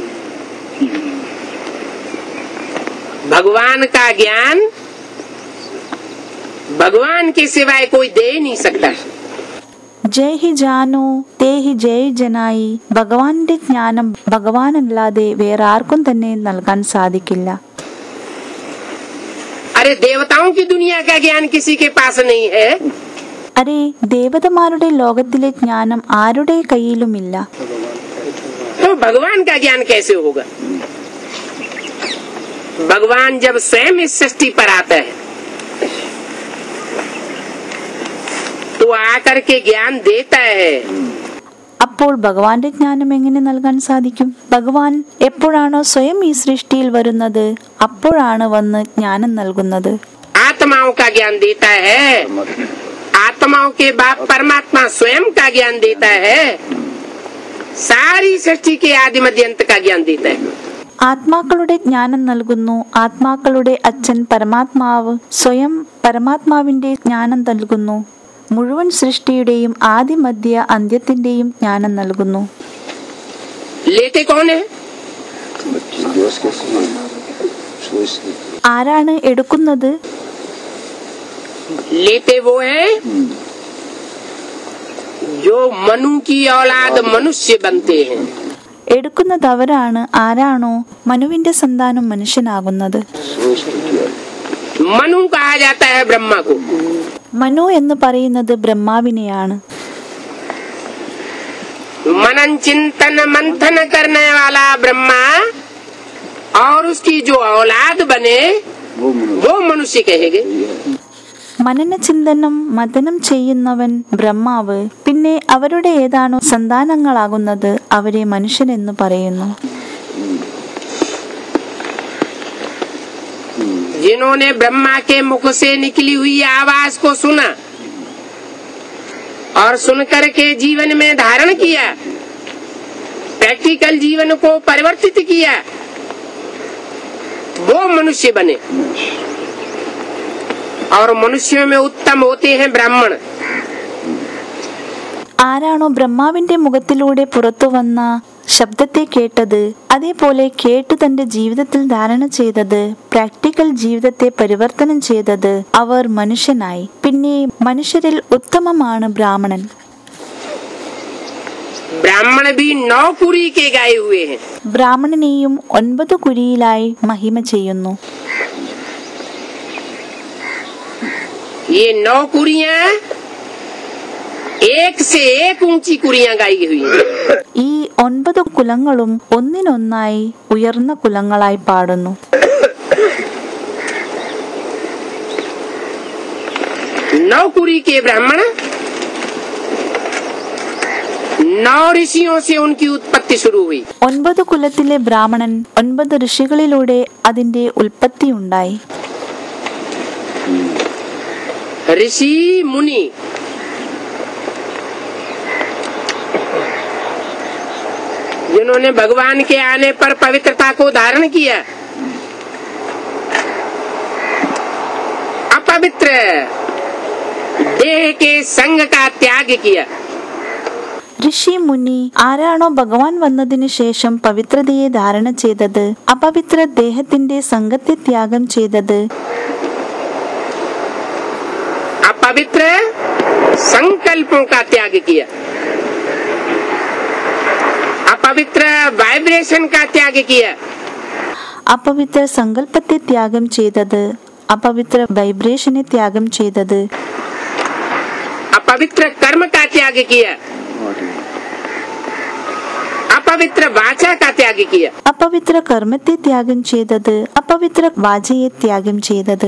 Speaker 2: भगवान का ज्ञान भगवान के सिवाय कोई दे ही नहीं सकता
Speaker 1: ജയ് ഹി ജാനോ തേ ഹി ജയ് ജനായി ഭഗവാന്റെ ജ്ഞാനം ഭഗവാനല്ലാതെ വേറെ ആർക്കും തന്നെ നൽകാൻ സാധിക്കില്ല
Speaker 2: अरे देवताओं की दुनिया का ज्ञान किसी के पास नहीं है
Speaker 1: അരെ ദേവതമാരുടെ ലോകത്തിലെ ജ്ഞാനം ആരുടെ കയ്യിലുമില്ല
Speaker 2: तो भगवान का ज्ञान कैसे होगा भगवान जब स्वयं इस सृष्टि पर आता है तो आकर के ज्ञान देता है
Speaker 1: അപ്പോൾ ഭഗവാന്റെ ജ്ഞാനം എങ്ങനെ നൽകാൻ സാധിക്കും ഭഗവാൻ എപ്പോഴാണോ സ്വയം ഈ സൃഷ്ടിയിൽ വരുന്നത് അപ്പോഴാണ് വന്ന് ജ്ഞാനം നൽകുന്നത്
Speaker 2: आत्माओं का ज्ञान देता है आत्माओं के बाप परमात्मा स्वयं का ज्ञान देता है सारी सृष्टि के आदि मध्य अंत का ज्ञान देता है
Speaker 1: ആത്മാക്കളുടെ ജ്ഞാനം നൽകുന്നു ആത്മാക്കളുടെ അച്ഛൻ പരമാത്മാവ് സ്വയം പരമാത്മാവിന്റെ ജ്ഞാനം നൽകുന്നു മുഴുവൻ സൃഷ്ടിയുടെയും ആദ്യ മധ്യ അന്ത്യത്തിന്റെയും ജ്ഞാനം നൽകുന്നു
Speaker 2: लेते कौन है
Speaker 1: ആരാണ് എടുക്കുന്നത്
Speaker 2: लेते वो है जो मनु की औलाद मनुष्य बनते हैं
Speaker 1: എടുക്കുന്നത് അവരാണ് ആരാണോ മനുവിന്റെ സന്താനം മനുഷ്യനാകുന്നത്
Speaker 2: मनु कहा जाता है ब्रह्मा को
Speaker 1: മനു എന്ന് പറയുന്നത് ബ്രഹ്മാവിനെയാണ്
Speaker 2: मनन चिंतन मंथन करने वाला ब्रह्मा और उसकी जो औलाद बने वो मनुष्य कहेंगे
Speaker 1: മനനചിന്തനം മതനം ചെയ്യുന്നവൻ ബ്രഹ്മാവ് പിന്നെ അവരുടെ ഏതാണോ സന്താനങ്ങളാകുന്നത് അവരെ മനുഷ്യനെന്ന് പറയുന്നു
Speaker 2: जिन्होंने ब्रह्मा के मुख से निकली हुई आवाज को सुना और सुनकर के जीवन में धारण किया प्रैक्टिकल जीवन को परिवर्तित किया वो मनुष्य बने और मनुष्यों में उत्तम होते हैं ब्राह्मण
Speaker 1: ആരാണോ ബ്രഹ്മാവിന്റെ മുഖത്തിലൂടെ പുറത്തു വന്ന ശബ്ദത്തെ കേട്ടത് അതേപോലെ കേട്ടു തന്റെ ജീവിതത്തിൽ ധാരണ ചെയ്തത് പ്രാക്ടിക്കൽ ജീവിതത്തെ പരിവർത്തനം ചെയ്തത് അവർ മനുഷ്യനായി പിന്നെ മനുഷ്യരിൽ ഉത്തമമാണ് ബ്രാഹ്മണൻ
Speaker 2: ब्राह्मण भी नौ कुरी के गाए हुए हैं
Speaker 1: ബ്രാഹ്മണനെയും ഒൻപത് കുരിയിലായി മഹിമ ചെയ്യുന്നു
Speaker 2: ये नौ कुरियां एक से एक ऊंची कुरियां गाई हुई हैं
Speaker 1: ഈ ഒൻപത് കുലങ്ങളും ഒന്നിനൊന്നായി ഉയർന്ന കുലങ്ങളായി പാടുന്നു
Speaker 2: नौ कुरी के ब्राह्मण नौ ऋषियों से उनकी उत्पत्ति शुरू हुई
Speaker 1: ഒൻപത് കുലത്തിലെ ബ്രാഹ്മണൻ ഒൻപത് ഋഷികളിലൂടെ അതിന്റെ ഉൽപ്പത്തി ഉണ്ടായി
Speaker 2: ऋषि मुनि जिन्होंने भगवान के आने पर पवित्रता को धारण किया अपवित्र देह के संग का त्याग किया
Speaker 1: ഋഷി മുനി ആരാണോ ഭഗവാൻ വന്നതിനു ശേഷം പവിത്രതയെ ധാരണ ചെയ്തത് അപവിത്ര ദേഹത്തിന്റെ സംഘത്തെ ത്യാഗം ചെയ്തത്
Speaker 2: अपवित्र संकल्पों का त्याग किया अपवित्र वाइब्रेशन का त्याग किया
Speaker 1: അപവിത്ര സങ്കല്പത്തെ ത്യാഗം ചെയ്തത് അപവിത്ര വൈബ്രേഷനെ ത്യാഗം ചെയ്തത്
Speaker 2: अपवित्र कर्म का त्याग किया अपवित्र वाचा का त्याग किया
Speaker 1: അപവിത്ര കർമ്മത്തെ ത്യാഗം ചെയ്തത് അപവിത്ര വാചയെ ത്യാഗം ചെയ്തത്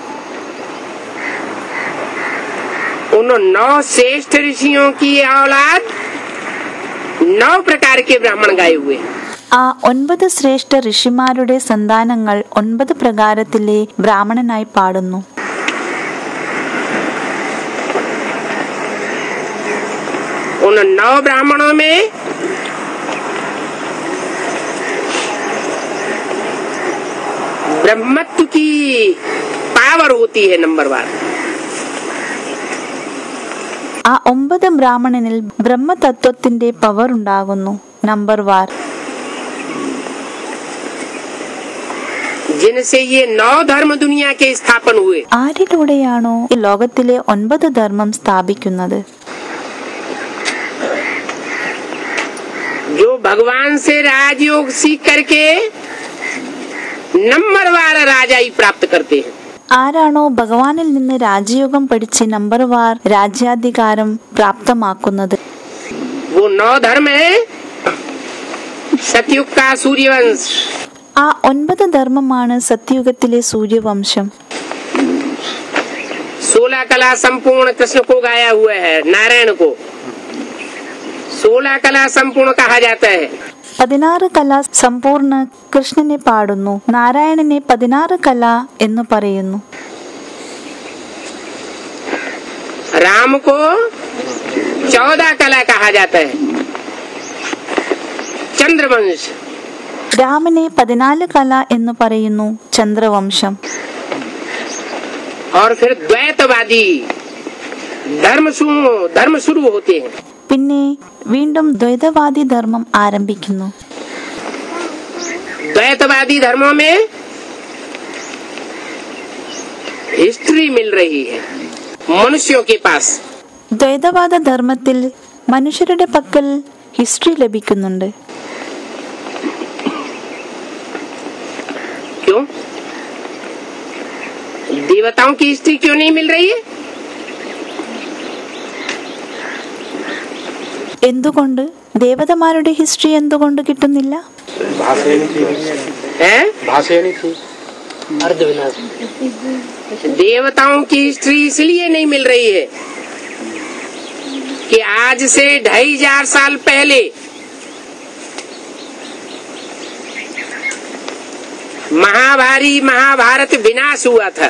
Speaker 2: उन नौ श्रेष्ठ ऋषियों की औलाद नौ प्रकार के ब्राह्मण गाए हुए हैं।
Speaker 1: ആ ഒൻപത് ശ്രേഷ്ഠ ഋഷിമാരുടെ സന്താനങ്ങൾ ഒൻപത് പ്രകാരത്തിലെ ബ്രാഹ്മണനായി പാടുന്നു
Speaker 2: उन नौ ब्राह्मणों में ब्रह्मत्व की पावर होती है नंबर वन
Speaker 1: ആ ഒമ്പത് ബ്രാഹ്മണനിൽ ബ്രഹ്മതത്വത്തിന്റെ പവർ ഉണ്ടാകുന്നു നമ്പർ വാർ
Speaker 2: जिनसे ये नौ धर्म दुनिया के स्थापन हुए
Speaker 1: ആരിലൂടെയാണോ ഈ ലോകത്തിലെ ഒൻപത് ധർമ്മം സ്ഥാപിക്കുന്നത്
Speaker 2: जो भगवान से राजयोग सीख करके नंबर वार राजाई प्राप्त करते हैं
Speaker 1: ആരാണോ ഭഗവാനിൽ നിന്ന് രാജയോഗം പഠിച്ച് നമ്പർ വാർ രാജ്യാധികാരം പ്രാപ്തമാക്കുന്നത്
Speaker 2: वो नौ धर्म है सतयुग का सूर्यवंश
Speaker 1: ആ ഒൻപത് ധർമ്മമാണ് സത്യയുഗത്തിലെ സൂര്യവംശം
Speaker 2: सोलह कला संपूर्ण कृष्ण को गाया हुआ है नारायण को सोलह कला संपूर्ण कहा जाता है
Speaker 1: പതിനാറ് കല സമ്പൂർണ്ണ കൃഷ്ണനെ പാടുന്നു നാരായണനെ പതിനാറ് കല എന്ന് പറയുന്നു
Speaker 2: राम को चौदह कला कहा जाता है चंद्रवंश
Speaker 1: രാമനെ പതിനാല് കല എന്ന് പറയുന്നു ചന്ദ്രവംശം
Speaker 2: और फिर द्वैतवादी धर्म शुरू धर्म शुरू होते हैं
Speaker 1: പിന്നെ വീണ്ടും ദ്വൈതവാദി ധർമ്മം ആരംഭിക്കുന്നു
Speaker 2: द्वैतवादी धर्मों में हिस्ट्री मिल रही है मनुष्यों के पास
Speaker 1: ദ്വൈതവാദ ധർമ്മത്തിൽ മനുഷ്യരുടെ പക്കൽ ഹിസ്റ്ററി ലഭിക്കുന്നുണ്ട്
Speaker 2: क्यों देवताओं की हिस्ट्री क्यों नहीं मिल रही है
Speaker 1: എന്തുകൊണ്ട് ദേവതമാരുടെ ഹിസ്റ്ററി എന്തുകൊണ്ട് കിട്ടുന്നില്ല
Speaker 4: भाषा ही नहीं थी
Speaker 2: हैं?
Speaker 4: भाषा ही नहीं थी
Speaker 2: देवताओं की हिस्ट्री इसलिए नहीं मिल रही है कि आज से ढाई हजार साल पहले महाभारी महाभारत विनाश हुआ था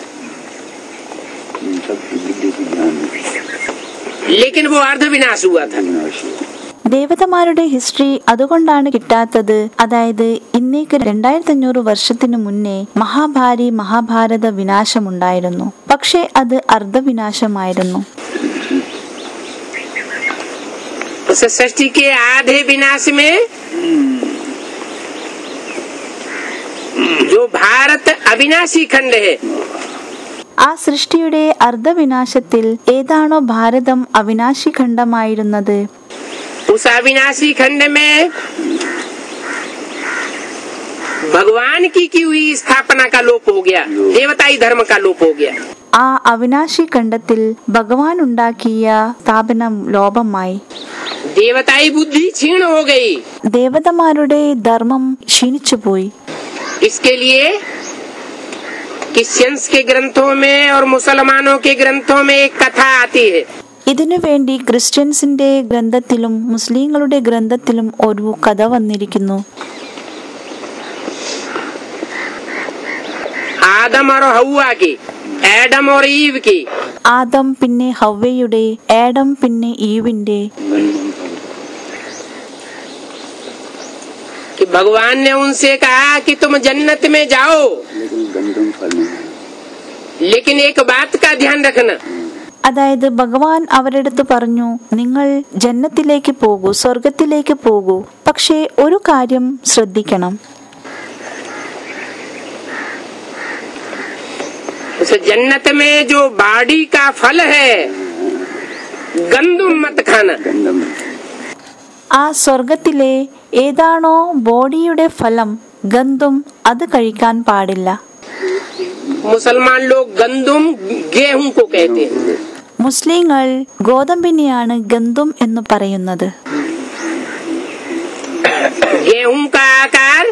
Speaker 2: लेकिन वो अर्ध विनाश हुआ था
Speaker 1: ദേവതമാരുടെ ഹിസ്റ്ററി അതുകൊണ്ടാണ് കിട്ടാത്തത് അതായത് ഇന്നേക്ക് രണ്ടായിരത്തി അഞ്ഞൂറ് വർഷത്തിനു മുന്നേ മഹാഭാരി മഹാഭാരത വിനാശമുണ്ടായിരുന്നു പക്ഷേ അത് അർദ്ധവിനാശമായിരുന്നു
Speaker 2: उस सृष्टि के आधे विनाश में जो भारत अविनाशी खंड है
Speaker 1: ആ സൃഷ്ടിയുടെ അർദ്ധവിനാശത്തിൽ ഏതാണോ ഭാരതം അവിനാശി ഖണ്ഡമായിരുന്നത്
Speaker 2: उस अविनाशी खंड में भगवान की की हुई स्थापना का लोप हो गया देवताई धर्म का लोप हो गया
Speaker 1: ആ അവിനാശി ഖണ്ഡത്തിൽ ഭഗവാൻ ഉണ്ടാക്കിയ സ്ഥാപനം ലോപമായി
Speaker 2: देवताई बुद्धि क्षीण हो गई
Speaker 1: ദേവതമാരുടെ ധർമ്മം ക്ഷീണിച്ചുപോയി
Speaker 2: इसके लिए क्रिश्चियंस के ग्रंथों में और मुसलमानों के ग्रंथों में एक कथा आती है
Speaker 1: ഇതിനുവേണ്ടി ക്രിസ്ത്യൻസിന്റെ ഗ്രന്ഥത്തിലും മുസ്ലിങ്ങളുടെ ഗ്രന്ഥത്തിലും ഒരു കഥ വന്നിരിക്കുന്നു
Speaker 2: आदम और हवा की एडम और ईव की
Speaker 1: ആദം പിന്നെ ഹവ്വയുടെ ഏഡം പിന്നെ ഈവിന്റെ
Speaker 2: कि भगवान ने उनसे कहा कि तुम जन्नत में जाओ
Speaker 3: लेकिन गंदम फल नहीं
Speaker 2: लेकिन एक बात का ध्यान रखना
Speaker 1: അതായത് ഭഗവാൻ അവരെടുത്ത് പറഞ്ഞു നിങ്ങൾ ജന്നത്തിലേക്ക് പോകൂ സ്വർഗത്തിലേക്ക് പോകൂ പക്ഷേ ഒരു കാര്യം ശ്രദ്ധിക്കണം
Speaker 2: उस जन्नत में जो बाड़ी का फल है गंदुम मत खाना
Speaker 3: गंदम
Speaker 1: ആ സ്വർഗത്തിലെ ഏതാണോ ബോഡിയുടെ ഫലം ഗന്ധും അത് കഴിക്കാൻ പാടില്ല
Speaker 2: मुसलमान लोग गंदुम गेहूं को कहते हैं
Speaker 1: മുസ്ലിങ്ങൾ ഗോതമ്പിനെയാണ് ഗന്ധും എന്ന് പറയുന്നത്
Speaker 2: गेहूं का आकार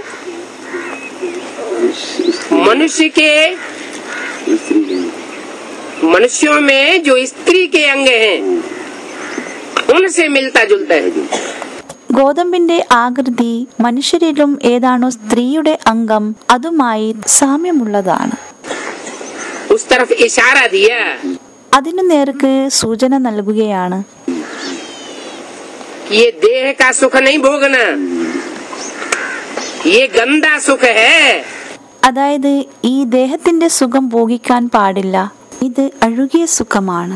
Speaker 2: मनुष्य के
Speaker 3: स्त्री के
Speaker 2: मनुष्यों में जो स्त्री के अंग हैं उनसे मिलता जुलता है
Speaker 1: ഗോതമ്പിന്റെ ആകൃതി മനുഷ്യരിലും ഏതാണോ സ്ത്രീയുടെ അംഗം അതുമായി സാമ്യമുള്ളതാണ്
Speaker 2: उस तरफ इशारा दिया
Speaker 1: അതിനു നേർക്ക് സൂചന നൽകുകയാണ്
Speaker 2: कि ये देह का सुख नहीं भोगना ये गंदा सुख है
Speaker 1: അതായത് ഈ ദേഹത്തിന്റെ സുഖം ഭോഗിക്കാൻ പാടില്ല ഇത് അഴുകിയ സുഖമാണ്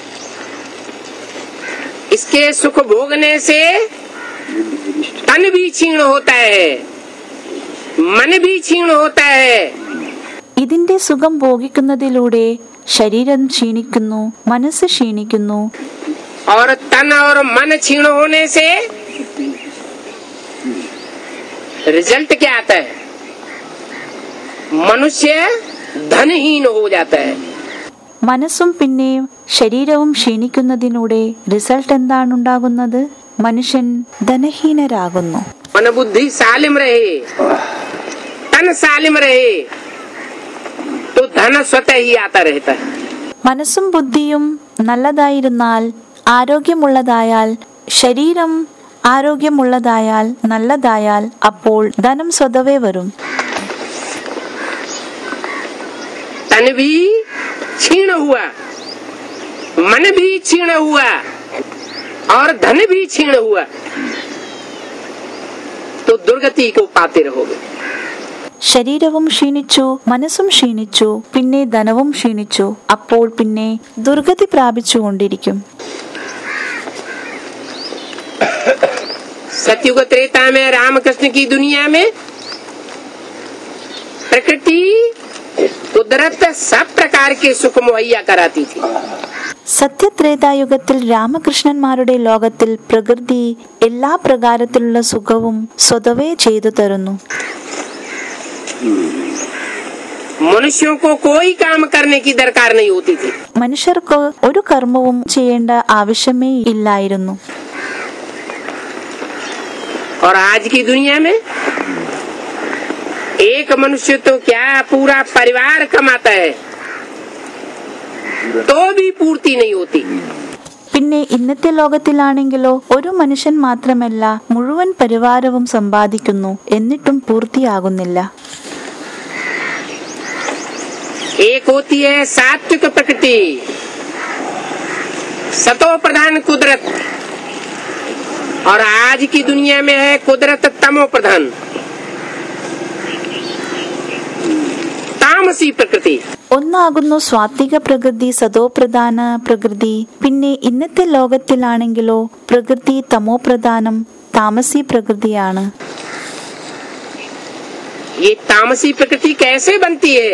Speaker 2: इसके सुख भोगने से तन भी क्षीण होता है मन भी क्षीण होता है
Speaker 1: ഇതിന്റെ സുഖം ഭോഗിക്കുന്നതിലൂടെ ശരീരം ക്ഷീണിക്കുന്നു മനസ്സ് ക്ഷീണിക്കുന്നു
Speaker 2: और तन और मन क्षीण होने से रिजल्ट क्या आता है मनुष्य धनहीन हो जाता है
Speaker 1: മനസ്സും പിന്നെ ശരീരവും ക്ഷീണിക്കുന്നതിലൂടെ റിസൾട്ട് എന്താണ് ഉണ്ടാകുന്നത് മനുഷ്യൻ ധനഹീനരാകുന്നു
Speaker 2: मन बुद्धि सालिम रहे तन मन सालिम रहे तो धन स्वतः ही आता रहता है
Speaker 1: മനസ്സും ബുദ്ധിയും നല്ലതായിരുന്നാൽ ആരോഗ്യമുള്ളതായാൽ ശരീരം ആരോഗ്യമുള്ളതായാൽ നല്ലതായാൽ അപ്പോൾ ധനം സ്വതവേ വരും
Speaker 2: तन भी क्षीण हुआ मन भी क्षीण हुआ और धन भी क्षीण हुआ तो दुर्गति को पाते रहोगे
Speaker 1: ശരീരവും ക്ഷീണിച്ചു മനസ്സും ക്ഷീണിച്ചു പിന്നെ ധനവും ക്ഷീണിച്ചു അപ്പോൾ പിന്നെ ദുർഗതി പ്രാപിച്ചുകൊണ്ടിരിക്കും
Speaker 2: सतयुग त्रेता में रामकृष्ण की दुनिया में प्रकृति कुदरत सब प्रकार के सुख मुहैया कराती थी
Speaker 1: സത്യത്രേതായുഗത്തിൽ രാമകൃഷ്ണന്മാരുടെ ലോകത്തിൽ പ്രകൃതി എല്ലാ പ്രകാരത്തിലുള്ള സുഖവും സ്വതവേ ചെയ്തു തരുന്നു
Speaker 2: मनुष्यों को कोई काम करने की दरकार नहीं होती थी
Speaker 1: മനുഷ്യർക്ക് ഒരു കർമ്മവും ചെയ്യേണ്ട ആവശ്യമേ ഇല്ലായിരുന്നു
Speaker 2: और आज की दुनिया में एक मनुष्य तो क्या पूरा परिवार कमाता है तो भी पूर्ति नहीं होती
Speaker 1: പിന്നെ ഇന്നത്തെ ലോകത്തിലാണെങ്കിലോ ഒരു മനുഷ്യൻ മാത്രമല്ല മുഴുവൻ പരിവാരവും സമ്പാദിക്കുന്നു എന്നിട്ടും പൂർത്തിയാകുന്നില്ല
Speaker 2: एक होती है सात्विक प्रकृति सतो प्रधान कुदरत और आज की दुनिया में है कुदरत तमो प्रधान तामसी प्रकृति
Speaker 1: ഒന്നാകുന്നു സ്വാത്വിക പ്രകൃതി സതോപ്രധാന പ്രകൃതി പിന്നെ ഇന്നത്തെ ലോകത്തിലാണെങ്കിലോ പ്രകൃതി തമോപ്രധാനം താമസി പ്രകൃതിയാണ്
Speaker 2: ये तामसी प्रकृति कैसे बनती है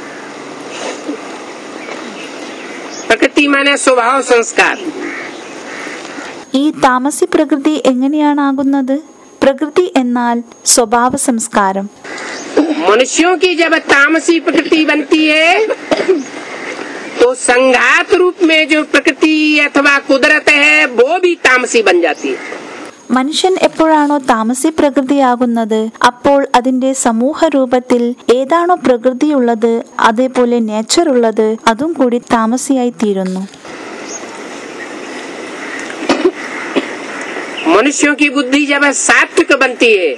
Speaker 2: प्रकृति माने स्वभाव संस्कार
Speaker 1: ഈ താമസി പ്രകൃതി എങ്ങനെയാണ് ആകുന്നത് പ്രകൃതി എന്നാൽ സ്വഭാവ സംസ്കാരം
Speaker 2: मनुष्यों की जब तामसी प्रकृति बनती है तो संघात रूप में जो प्रकृति अथवा कुदरत है वो भी तामसी बन जाती है
Speaker 1: മനുഷ്യൻ എപ്പോഴാണോ താമസി പ്രകൃതിയാകുന്നത് അപ്പോൾ അതിന്റെ സമൂഹ രൂപത്തിൽ ഏതാണോ പ്രകൃതിയുള്ളത് അതേപോലെ നേച്ചർ ഉള്ളത് അതും കൂടി താമസിയായി തീരുന്നു
Speaker 2: मनुष्यों की बुद्धि जब सात्विक बनती है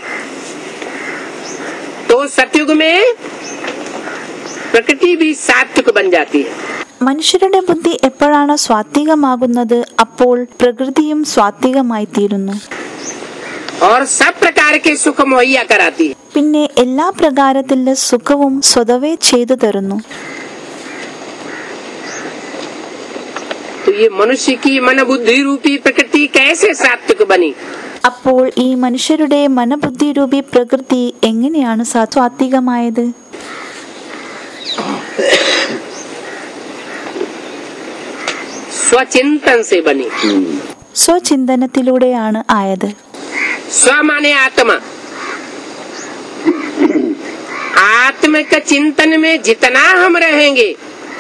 Speaker 2: तो सतयुग में प्रकृति भी सात्विक बन जाती है
Speaker 1: മനുഷ്യരുടെ ബുദ്ധി എപ്പോഴാണ് സ്വാത്വികമാകുന്നത് അപ്പോൾ പ്രകൃതിയും സ്വാത്വികമായി തീരുന്നു
Speaker 2: और सब प्रकार के सुख मुहैया कराती है
Speaker 1: പിന്നെ എല്ലാ പ്രകാരത്തിലുള്ള സുഖവും സ്വതവേ ചെയ്തു തരുന്നു
Speaker 2: तो ये मनुष्य की मन बुद्धि रूपी प्रकृति कैसे सात्विक बनी
Speaker 1: അപ്പോൾ ഈ മനുഷ്യരുടെ മനബുദ്ധി രൂപി പ്രകൃതി എങ്ങനെയാണ് സാ- സ്വാത്വികമായത്
Speaker 2: स्वचिंतन से बनी
Speaker 1: സ്വചിന്തനത്തിലൂടെയാണ് ആയത്
Speaker 2: स्व माने आत्मा आत्मिक चिंतन में जितना हम रहेंगे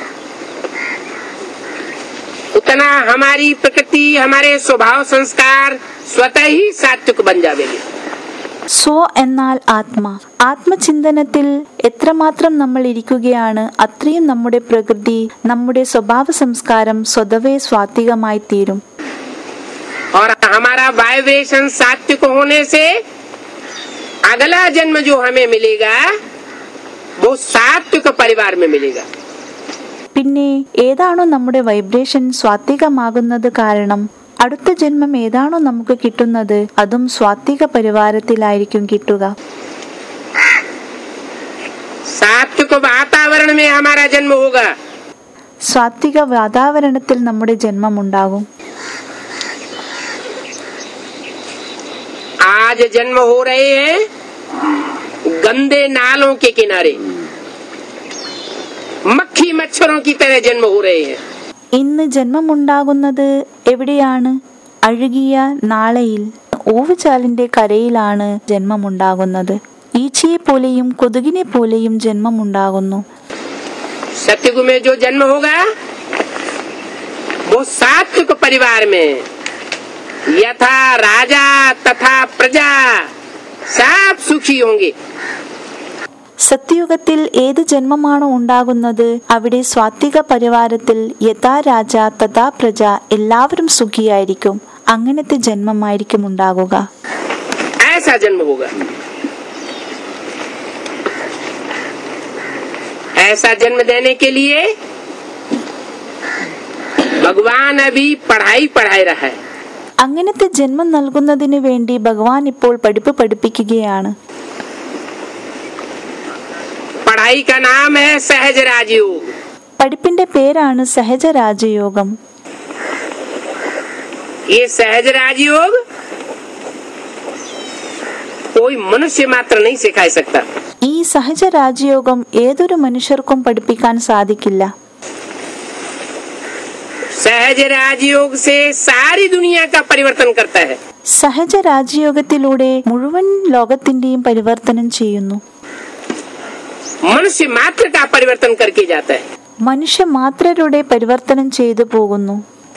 Speaker 2: उतना हमारी प्रकृति हमारे स्वभाव संस्कार स्वतः ही सात्विक बन जावेंगे
Speaker 1: സ്വ എന്നാൽ ആത്മ ആത്മചിന്തനത്തിൽ എത്രമാത്രം നമ്മൾ ഇരിക്കുകയാണ് അത്രയും നമ്മുടെ പ്രകൃതി നമ്മുടെ സ്വഭാവ സംസ്കാരം സ്വതവേ സ്വാത്വികമായി തീരും
Speaker 2: और हमारा वाइब्रेशन सात्विक होने से अगला जन्म जो हमें मिलेगा वो सात्विक परिवार में मिलेगा
Speaker 1: പിന്നെ ഏതാണോ നമ്മുടെ വൈബ്രേഷൻ സ്വാത്വികമാകുന്നത് കാരണം അടുത്ത ജന്മം ഏതാണോ നമുക്ക് കിട്ടുന്നത് അതും സ്വാത്വിക പരിവാരത്തിലായിരിക്കും കിട്ടുക
Speaker 2: सात्विक वातावरण में हमारा जन्म होगा
Speaker 1: സ്വാത്വിക വാതാവരണത്തിൽ നമ്മുടെ ജന്മം ഉണ്ടാകും
Speaker 2: आज जन्म हो रहे हैं गंदे नालों के किनारे मक्खी मच्छरों की तरह जन्म हो रहे हैं
Speaker 1: ഇന്ന് ജന്മമുണ്ടാകുന്നത് എവിടെയാണ് അഴുകിയ നാളയിൽ ഓവുചാലിന്റെ കരയിലാണ് ജന്മമുണ്ടാകുന്നത് ഈച്ചയെ പോലെയും കൊതുകിനെ പോലെയും ജന്മമുണ്ടാകുന്നു
Speaker 2: सत्युग में जो जन्म होगा वो सात्विक परिवार में यथा राजा तथा प्रजा सब सुखी होंगे
Speaker 1: സത്യയുഗത്തിൽ ഏത് ജന്മമാണോ ഉണ്ടാകുന്നത് അവിടെ സ്വാത്വിക പരിവാരത്തിൽ യഥാ രാജ തഥാ പ്രജ എല്ലാവരും സുഖിയായിരിക്കും അങ്ങനത്തെ ജന്മമായിരിക്കും ഉണ്ടാകുക
Speaker 2: ऐसा जन्म होगा ऐसा जन्म देने के लिए भगवान अभी पढ़ाई पढ़ाई रहा है
Speaker 1: അങ്ങനത്തെ ജന്മം നൽകുന്നതിന് വേണ്ടി ഭഗവാൻ ഇപ്പോൾ പഠിപ്പ് പഠിപ്പിക്കുകയാണ്
Speaker 2: पढ़ाई का नाम है सहज राजयोग
Speaker 1: പഠിപ്പിന്റെ പേരാണ് സഹജ രാജയോഗം
Speaker 2: ये सहज राजयोग कोई मनुष्य मात्र नहीं सिखा सकता
Speaker 1: ഈ സഹജ രാജയോഗം ഏതൊരു മനുഷ്യർക്കും പഠിപ്പിക്കാൻ സാധിക്കില്ല
Speaker 2: सहज राजयोग से सारी दुनिया का परिवर्तन करता है
Speaker 1: സഹജ രാജയോഗത്തിലൂടെ മുഴുവൻ ലോകത്തിന്റെയും പരിവർത്തനം ചെയ്യുന്നു
Speaker 2: मनुष्य मात्र का परिवर्तन करके जाता है
Speaker 1: മനുഷ്യ മാത്രരുടെ പരിവർത്തനം ചെയ്തു പോകുന്നു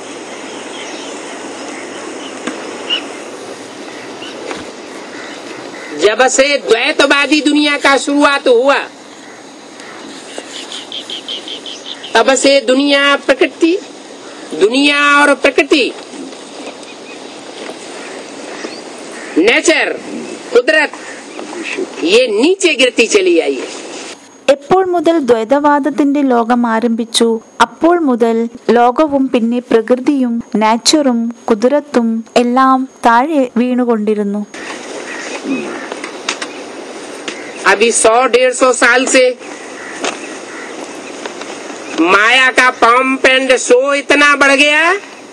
Speaker 2: जब से द्वैतवादी दुनिया का शुरुआत हुआ तब से दुनिया प्रकृति दुनिया और प्रकृति नेचर कुदरत ये नीचे गिरती चली आई है
Speaker 1: എപ്പോൾ മുതൽ ദ്വൈതവാദത്തിന്റെ ലോകം ആരംഭിച്ചു അപ്പോൾ മുതൽ ലോകവും പിന്നെ പ്രകൃതിയും നാച്ചുറും കുതിരത്തും എല്ലാം താഴെ വീണുകൊണ്ടിരുന്നു
Speaker 2: अभी सौ डेढ़ सौ साल से माया का पंप एंड शो इतना बढ़ गया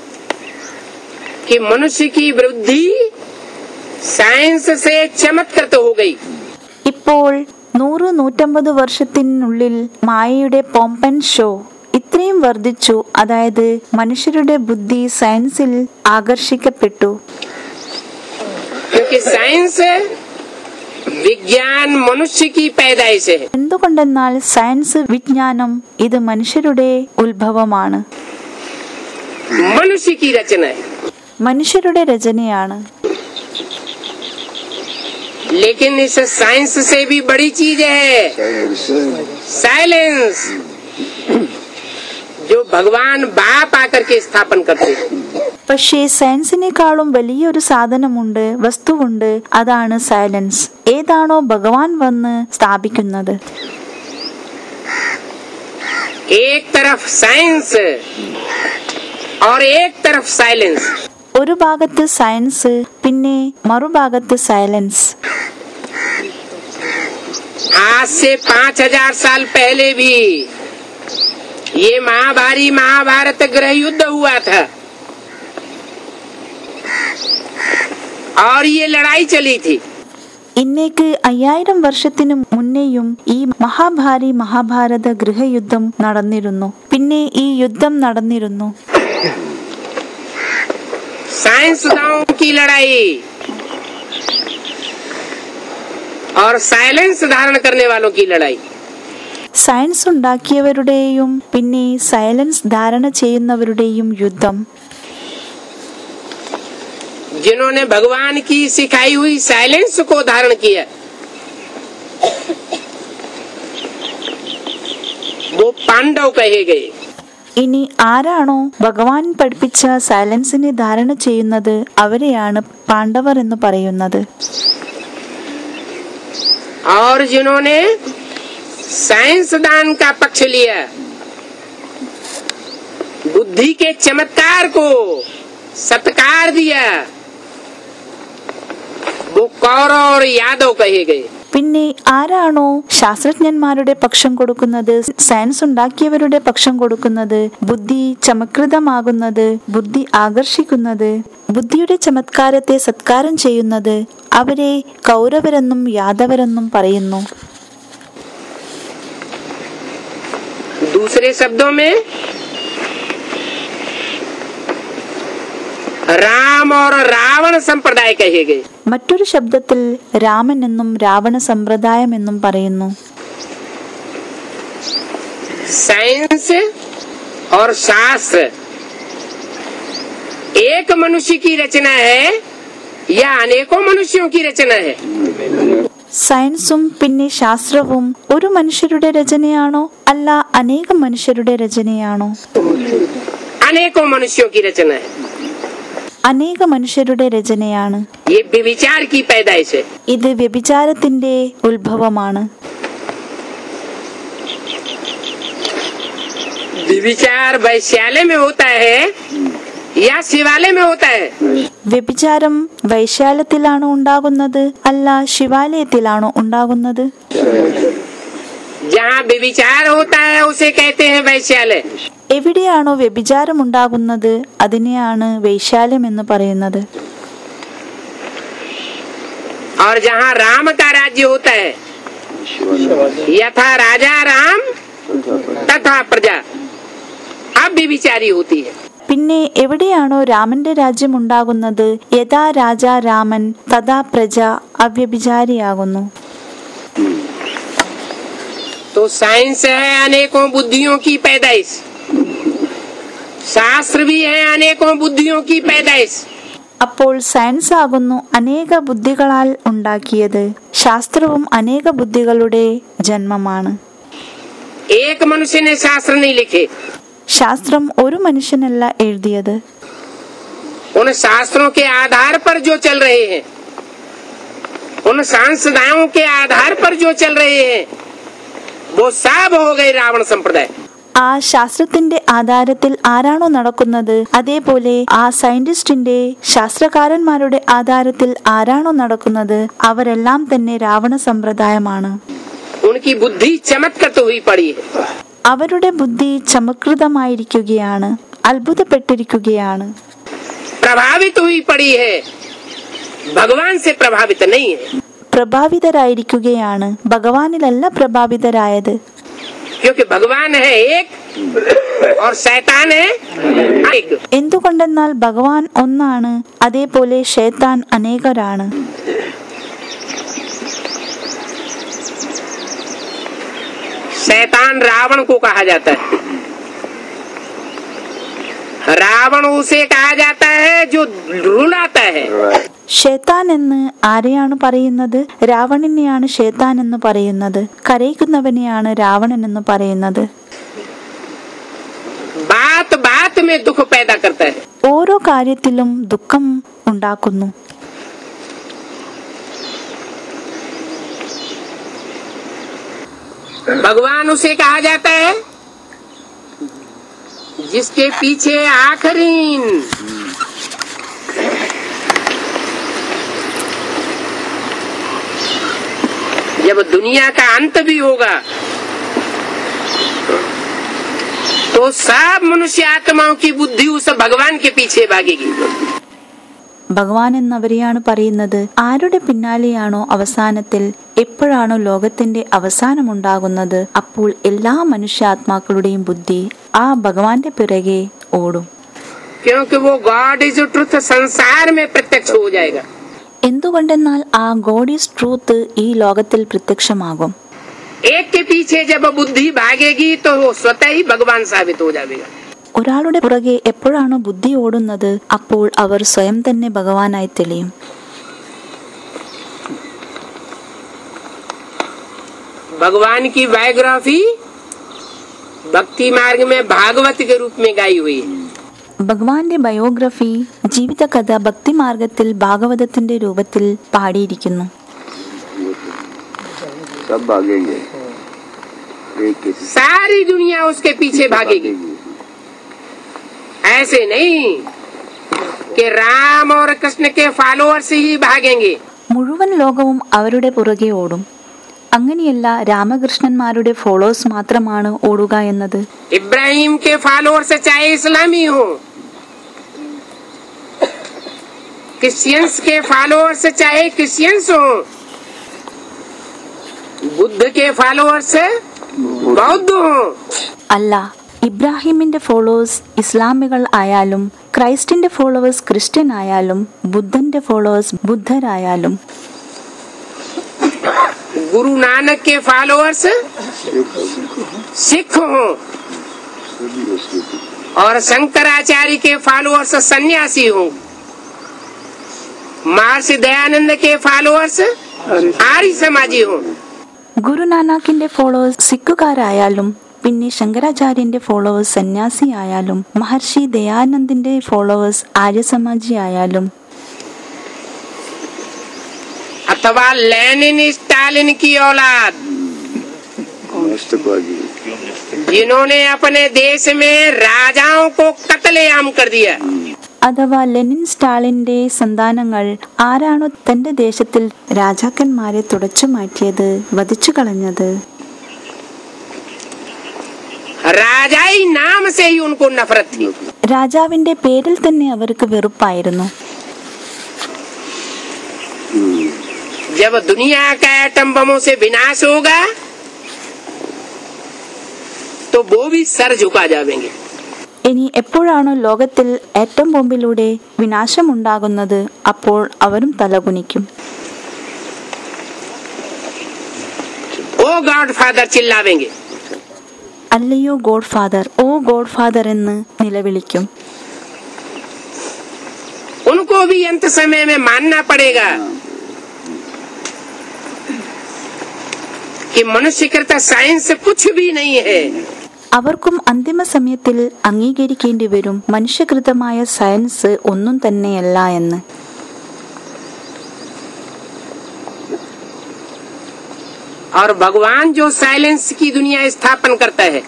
Speaker 2: कि मनुष्य की वृद्धि साइंस से चमत्कृत हो गई
Speaker 1: ഇപ്പോൾ നൂറ് നൂറ്റമ്പത് വർഷത്തിനുള്ളിൽ മായയുടെ പോമ്പൻ ഷോ ഇത്രയും വർദ്ധിച്ചു അതായത് മനുഷ്യരുടെ ബുദ്ധി സയൻസിൽ ആകർഷിക്കപ്പെട്ടു
Speaker 2: क्योंकि साइंस विज्ञान मनुष्य की पैदाइश है
Speaker 1: എന്തുകൊണ്ടെന്നാൽ സയൻസ് വിജ്ഞാനം ഇത് മനുഷ്യരുടെ ഉത്ഭവമാണ്
Speaker 2: मनुष्य की रचना है
Speaker 1: മനുഷ്യരുടെ രചനയാണ്
Speaker 2: लेकिन इस साइंस से भी बड़ी चीज है साइलेंस जो भगवान बाप आकर के स्थापन करते हैं
Speaker 1: പക്ഷേ സയൻസിനേക്കാളും വലിയൊരു സാധനമുണ്ട് വസ്തുവുണ്ട് അതാണ് സൈലൻസ് ഏതാണോ ഭഗവാൻ വന്ന് സ്ഥാപിക്കുന്നത്
Speaker 2: एक तरफ साइंस और एक तरफ साइलेंस
Speaker 1: ഒരു ഭാഗത്ത് സയൻസ് പിന്നെ മറുഭാഗത്ത് സൈലൻസ്
Speaker 2: आज से पाँच हजार साल पहले भी ये महाभारी महाभारत गृह युद्ध हुआ था और ये लड़ाई चली थी
Speaker 1: ഇന്നേക്ക് അയ്യായിരം വർഷത്തിനു മുന്നേയും ഈ മഹാഭാരി മഹാഭാരത ഗൃഹയുദ്ധം നടന്നിരുന്നു പിന്നെ ഈ യുദ്ധം നടന്നിരുന്നു
Speaker 2: साइंसदानों की लड़ाई और साइलेंस धारण करने वालों की लड़ाई
Speaker 1: സയൻസ് ഉണ്ടാക്കിയവരുടെയും പിന്നെ സൈലൻസ് ധാരണ ചെയ്യുന്നവരുടെയും യുദ്ധം
Speaker 2: जिन्होंने भगवान की सिखाई हुई साइलेंस को धारण किया वो पांडव कहे गए
Speaker 1: ഇനി ആരാണോ ഭഗവാൻ പഠിപ്പിച്ച സൈലൻസിനെ ധാരണ ചെയ്യുന്നത് അവരെയാണ് പാണ്ഡവർ എന്ന് പറയുന്നത്
Speaker 2: और जिन्होंने साइंस दान का पक्ष लिया बुद्धि के चमत्कार को सत्कार दिया वो कौरव और यादव कहे गए
Speaker 1: പിന്നെ ആരാണോ ശാസ്ത്രജ്ഞന്മാരുടെ പക്ഷം കൊടുക്കുന്നത് സയൻസ് ഉണ്ടാക്കിയവരുടെ പക്ഷം കൊടുക്കുന്നത് ബുദ്ധി ചമകൃതമാകുന്നത് ബുദ്ധി ആകർഷിക്കുന്നത് ബുദ്ധിയുടെ ചമത്കാരത്തെ സത്കാരം ചെയ്യുന്നത് അവരെ കൗരവരെന്നും യാദവരെന്നും പറയുന്നു
Speaker 2: दूसरे शब्दों में राम और रावण संप्रदाय कहे गए
Speaker 1: മറ്റൊരു ശബ്ദത്തിൽ രാമൻ എന്നും രാവണ സമ്പ്രദായം എന്നും പറയുന്നു
Speaker 2: साइंस और शास्त्र एक मनुष्य की रचना है या अनेकों मनुष्यों की रचना है
Speaker 1: സയൻസും പിന്നെ ശാസ്ത്രവും ഒരു മനുഷ്യരുടെ രചനയാണോ അല്ല അനേകം മനുഷ്യരുടെ രചനയാണോ
Speaker 2: अनेकों मनुष्यों की रचना है
Speaker 1: അനേക മനുഷ്യരുടെ രചനയാണ്
Speaker 2: ये विचार की पैदाइश है
Speaker 1: ഇത് വ്യഭിചാരത്തിന്റെ ഉത്ഭവമാണ്
Speaker 2: विचार वैश्यालय में होता है या शिवालय में होता है
Speaker 1: വ്യഭിചാരം വൈശാലത്തിലാണോ ഉണ്ടാകുന്നത് അല്ല ശിവാലയത്തിലാണോ ഉണ്ടാകുന്നത്
Speaker 2: जहाँ विचार होता है उसे कहते हैं वैश्यालय
Speaker 1: എവിടെയാണോ വ്യഭിചാരം ഉണ്ടാകുന്നത് അതിനെയാണ് വൈശാല്യം എന്ന് പറയുന്നത്
Speaker 2: और जहाँ राम का राज्य होता है यथा राजा राम तथा प्रजा अब भी विचारी होती है
Speaker 1: പിന്നെ എവിടെയാണോ രാമന്റെ രാജ്യം ഉണ്ടാകുന്നത് യഥാ രാജ രാമൻ തഥാ പ്രജ അവ്യഭിചാരിയാകുന്നു
Speaker 2: तो साइंस है अनेकों बुद्धियों की पैदाइश शास्त्र भी है अनेकों बुद्धियों की पैदाइश
Speaker 1: അപ്പോൾ സയൻസ് ആകുന്നു അനേക ബുദ്ധികളാൽ ഉണ്ടാക്കിയത് ശാസ്ത്രവും അനേക ബുദ്ധികളുടെ ജന്മമാണ്
Speaker 2: एक मनुष्य ने शास्त्र नहीं लिखे
Speaker 1: ശാസ്ത്രം ഒരു മനുഷ്യനല്ല എഴുതിയത്
Speaker 2: उन शास्त्रों के आधार पर जो चल रहे हैं उन सांसदाओं के आधार पर जो चल रहे हैं वो सब हो गए रावण संप्रदाय
Speaker 1: ആ ശാസ്ത്രത്തിന്റെ ആധാരത്തിൽ ആരാണോ നടക്കുന്നത് അതേപോലെ ആ സയന്റിസ്റ്റിന്റെ ശാസ്ത്രകാരന്മാരുടെ ആധാരത്തിൽ ആരാണോ നടക്കുന്നത് അവരെല്ലാം തന്നെ രാവണ സമ്പ്രദായമാണ്
Speaker 2: उनकी बुद्धि चमत्कृत हुई पड़ी है
Speaker 1: അവരുടെ ബുദ്ധി ചമകൃതമായിരിക്കുകയാണ് അത്ഭുതപ്പെട്ടിരിക്കുകയാണ്
Speaker 2: प्रभावित हुई पड़ी है भगवान से प्रभावित नहीं है
Speaker 1: പ്രഭാവിതരായിരിക്കുകയാണ് ഭഗവാനിലല്ല പ്രഭാവിതരായത്
Speaker 2: क्योंकि भगवान है एक और शैतान है एक
Speaker 1: എന്തുകൊണ്ടെന്നാൽ ഭഗവാൻ ഒന്നാണ് അതേപോലെ ഷേത്താൻ അനേകരാണ്
Speaker 2: शैतान रावण को कहा जाता है रावण उसे कहा जाता है जो रुलाता है
Speaker 1: ഷേത്താൻ എന്ന് ആരെയാണ് പറയുന്നത് രാവണനെയാണ് ഷേത്താൻ എന്ന് പറയുന്നത് കരയിക്കുന്നവനെയാണ് രാവണൻ എന്ന് പറയുന്നത്
Speaker 2: बात बात में दुख पैदा करता है
Speaker 1: ഓരോ കാര്യത്തിലും ദുഃഖം ഉണ്ടാക്കുന്നു
Speaker 2: भगवान उसे कहा जाता है जिसके पीछे आखरीन जब दुनिया का अंत भी होगा तो सब मनुष्य आत्माओं की बुद्धि उस भगवान के पीछे भागेगी
Speaker 1: ഭഗവാൻ എന്നവരെയാണ് പറയുന്നത് ആരുടെ പിന്നാലെയാണോ അവസാനത്തിൽ എപ്പോഴാണോ ലോകത്തിന്റെ അവസാനമുണ്ടാകുന്നത് അപ്പോൾ എല്ലാ മനുഷ്യാത്മാക്കളുടെയും ബുദ്ധി ആ ഭഗവാന്റെ പിറകെ ഓടും
Speaker 2: क्योंकि वो गॉड इज ट्रुथ संसार में प्रत्यक्ष हो जाएगा
Speaker 1: എന്തുകൊണ്ടെന്നാൽ ആ ഗോഡ് ഈസ് ട്രൂത്ത് ഈ ലോകത്തിൽ പ്രത്യക്ഷമാകും
Speaker 2: एक के पीछे जब बुद्धि भागेगी तो वो स्वतः ही भगवान साबित हो जाएगा
Speaker 1: ഒരാളുടെ പുറകെ എപ്പോഴാണോ ബുദ്ധി ഓടുന്നത് അപ്പോൾ അവർ സ്വയം തന്നെ ഭഗവാനായി തെളിയും
Speaker 2: भगवान की बायोग्राफी भक्ति मार्ग में भागवत के रूप में गाई हुई है
Speaker 1: ഭഗവാന്റെ ബയോഗ്രഫി ജീവിതകഥ ഭക്തിമാർഗത്തിൽ ഭാഗവതത്തിന്റെ രൂപത്തിൽ പാടിയിരിക്കുന്നു
Speaker 3: सब भागेंगे एक के
Speaker 2: सारी दुनिया उसके पीछे भागेगी ऐसे नहीं कि राम और कृष्ण के फॉलोअर्स ही भागेंगे
Speaker 1: മുഴുവൻ ലോകവും അവരുടെ പുറകെ ഓടും അങ്ങനെയല്ല രാമകൃഷ്ണന്മാരുടെ ഫോളോസ് മാത്രമാണ് ഓടുക എന്നത്
Speaker 2: इब्राहिम के फॉलोअर्स चाहे इस्लामी हो क्रिश्चियंस के फॉलोअर्स चाहे क्रिश्चियंस हो बुद्ध के फॉलोअर्स बौद्ध हो
Speaker 1: അല്ല ഇബ്രാഹിമിന്റെ ഫോളോവേഴ്സ് ഇസ്ലാമികൾ ആയാലും ക്രൈസ്റ്റിന്റെ ഫോളോവേഴ്സ് ക്രിസ്ത്യൻ ആയാലും ബുദ്ധന്റെ ഫോളോവേഴ്സ് ബുദ്ധരായാലും
Speaker 2: गुरु नानक के फॉलोअर्स सिख हो और शंकराचार्य के फॉलोअर्स सन्यासी हो महर्षि दयानंद के फॉलोअर्स आर्य समाजी हों
Speaker 1: ഗുരുനാനാക്കിന്റെ ഫോളോവേഴ്സ് സിഖുകാരായാലും പിന്നെ ശങ്കരാചാര്യന്റെ ഫോളോവേഴ്സ് സന്യാസിയായാലും മഹർഷി ദയാനന്ദിന്റെ ഫോളോവേഴ്സ് ആര്യസമാജി ആയാലും
Speaker 2: अथवा लेनिन स्टालिन की औलाद
Speaker 3: राष्ट्रवादी
Speaker 2: जिन्होंने अपने देश में राजाओं को कत्लेआम कर दिया
Speaker 1: അഥവാ ലെനിൻ സ്റ്റാലിന്റെ സന്താനങ്ങൾ ആരാണോ തന്റെ ദേശത്തിൽ രാജാക്കന്മാരെ തുടച്ചു മാറ്റിയത് വധിച്ചു കളഞ്ഞത്
Speaker 2: राजाई नाम से ही उनको नफरत थी
Speaker 1: രാജാവിന്റെ പേരിൽ തന്നെ അവർക്ക് വെറുപ്പായിരുന്നു
Speaker 2: जब दुनिया का एटम बमों से विनाश होगा तो वो भी सर झुका जाएंगे
Speaker 1: ഇനി എപ്പോഴാണോ ലോകത്തിൽ ആറ്റം ബോംബിലൂടെ വിനാശമുണ്ടാകുന്നത് അപ്പോൾ അവരും തലകുനിക്കും
Speaker 2: ओ गॉड फादर चिल्लावेंगे
Speaker 1: അല്ലയോ god father oh god father എന്ന് നിലവിളിക്കും
Speaker 2: उनको भी अंत समय में मानना पड़ेगा कि मनुष्यकृत साइंस कुछ भी नहीं है
Speaker 1: അവർക്കും അന്തിമ സമയത്തിൽ അംഗീകരിക്കേണ്ടി വരും മനുഷ്യകൃതമായ സയൻസ് ഒന്നും തന്നെയല്ല എന്ന്
Speaker 2: और भगवान जो साइलेंस की दुनिया स्थापन करता है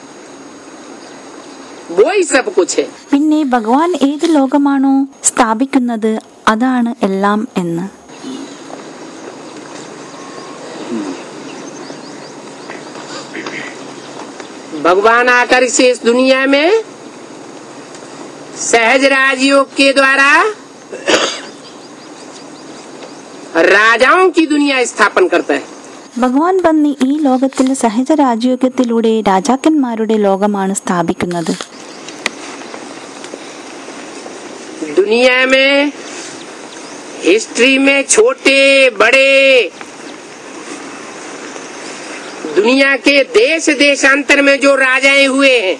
Speaker 2: वो ही सब कुछ है
Speaker 1: പിന്നെ ഭഗവാൻ ഏത് ലോകമാണോ സ്ഥാപിക്കുന്നത് അതാണ് എല്ലാം എന്ന്
Speaker 2: भगवान आकर से इस दुनिया में सहज राजयोग के द्वारा राजाओं की दुनिया स्थापन करता है
Speaker 1: ഭഗവാൻ വന്ന് ഈ ലോകത്തിൽ സഹജ രാജയോഗത്തിലൂടെ രാജാക്കന്മാരുടെ ലോകമാണ് സ്ഥാപിക്കുന്നത്
Speaker 2: दुनिया में हिस्ट्री में छोटे बड़े दुनिया के देश देशांतर में जो राजाएं हुए हैं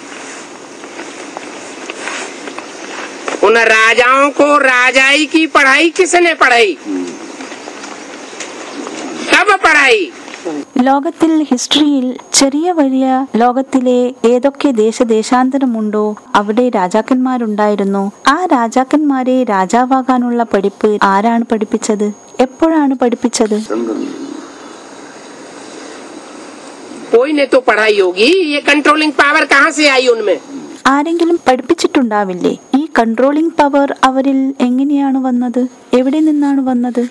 Speaker 2: उन राजाओं को राजाई की पढ़ाई किसने पढ़ाई कब पढ़ाई
Speaker 1: ലോകത്തിൽ ഹിസ്റ്ററിയിൽ ചെറിയ വലിയ ലോകത്തിലെ ഏതൊക്കെ ദേശദേശാന്തരമുണ്ടോ അവിടെ രാജാക്കന്മാരുണ്ടായിരുന്നു ആ രാജാക്കന്മാരെ രാജാവാകാനുള്ള പഠിപ്പ് ആരാണ് പഠിപ്പിച്ചത് എപ്പോഴാണ് പഠിപ്പിച്ചത്
Speaker 2: कोई ने तो पढ़ाई होगी ये कंट्रोलिंग पावर कहाँ से आई उनमें
Speaker 1: ആരെങ്കിലും പഠിപ്പിച്ചിട്ടുണ്ടാവില്ലേ ഈ കൺട്രോളിംഗ് പവർ അവരിൽ എങ്ങനെയാണ് വന്നത് എവിടെ നിന്നാണ് വന്നത്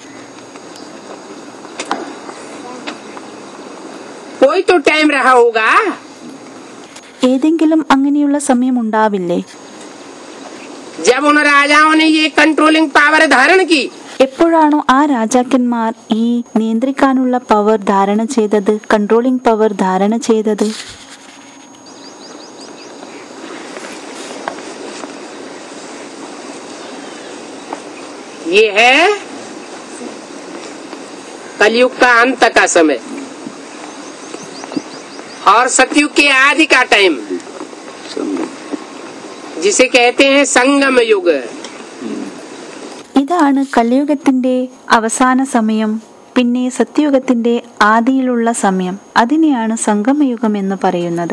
Speaker 2: कोई तो टाइम रहा होगा
Speaker 1: ഏതെങ്കിലും അങ്ങനെയുള്ള സമയം ഉണ്ടാവില്ലേ
Speaker 2: जब उन राजाओं ने ये कंट्रोलिंग पावर धारण की
Speaker 1: എപ്പോഴാണോ ആ രാജാക്കന്മാർ ഈ നിയന്ത്രിക്കാനുള്ള പവർ ധാരണ ചെയ്തത് കൺട്രോളിംഗ് പവർ ധാരണ ചെയ്തത്
Speaker 2: ये है कलयुग का अंत का समय और सतयुग के आदि का टाइम जिसे कहते हैं संगम युग
Speaker 1: ഇതാണ് കലിയുഗത്തിന്റെ അവസാന സമയം പിന്നെ സത്യയുഗത്തിന്റെ ആദിയിലുള്ള സമയം അതിനെയാണ് സംഗമയുഗം എന്ന് പറയുന്നത്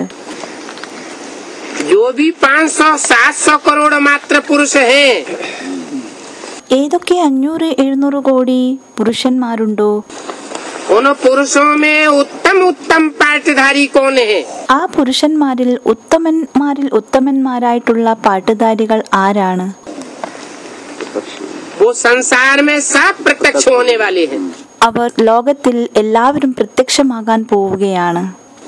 Speaker 2: जो भी 500 700 करोड़ मात्र पुरुष हैं
Speaker 1: ഏതൊക്കെ അഞ്ഞൂറ് എഴുന്നൂറ് കോടി പുരുഷന്മാരുണ്ടോ
Speaker 2: उन पुरुषों में उत्तम उत्तम पाठधारी कौन है
Speaker 1: ആ പുരുഷന്മാരിൽ ഉത്തമന്മാരിൽ ഉത്തമന്മാരായിട്ടുള്ള പാട്ടുധാരികൾ ആരാണ്
Speaker 2: वो संसार में सब प्रत्यक्ष होने वाले हैं
Speaker 1: അവർ ലോകത്തിൽ എല്ലാവരും പ്രത്യക്ഷമാകാൻ പോവുകയാണ്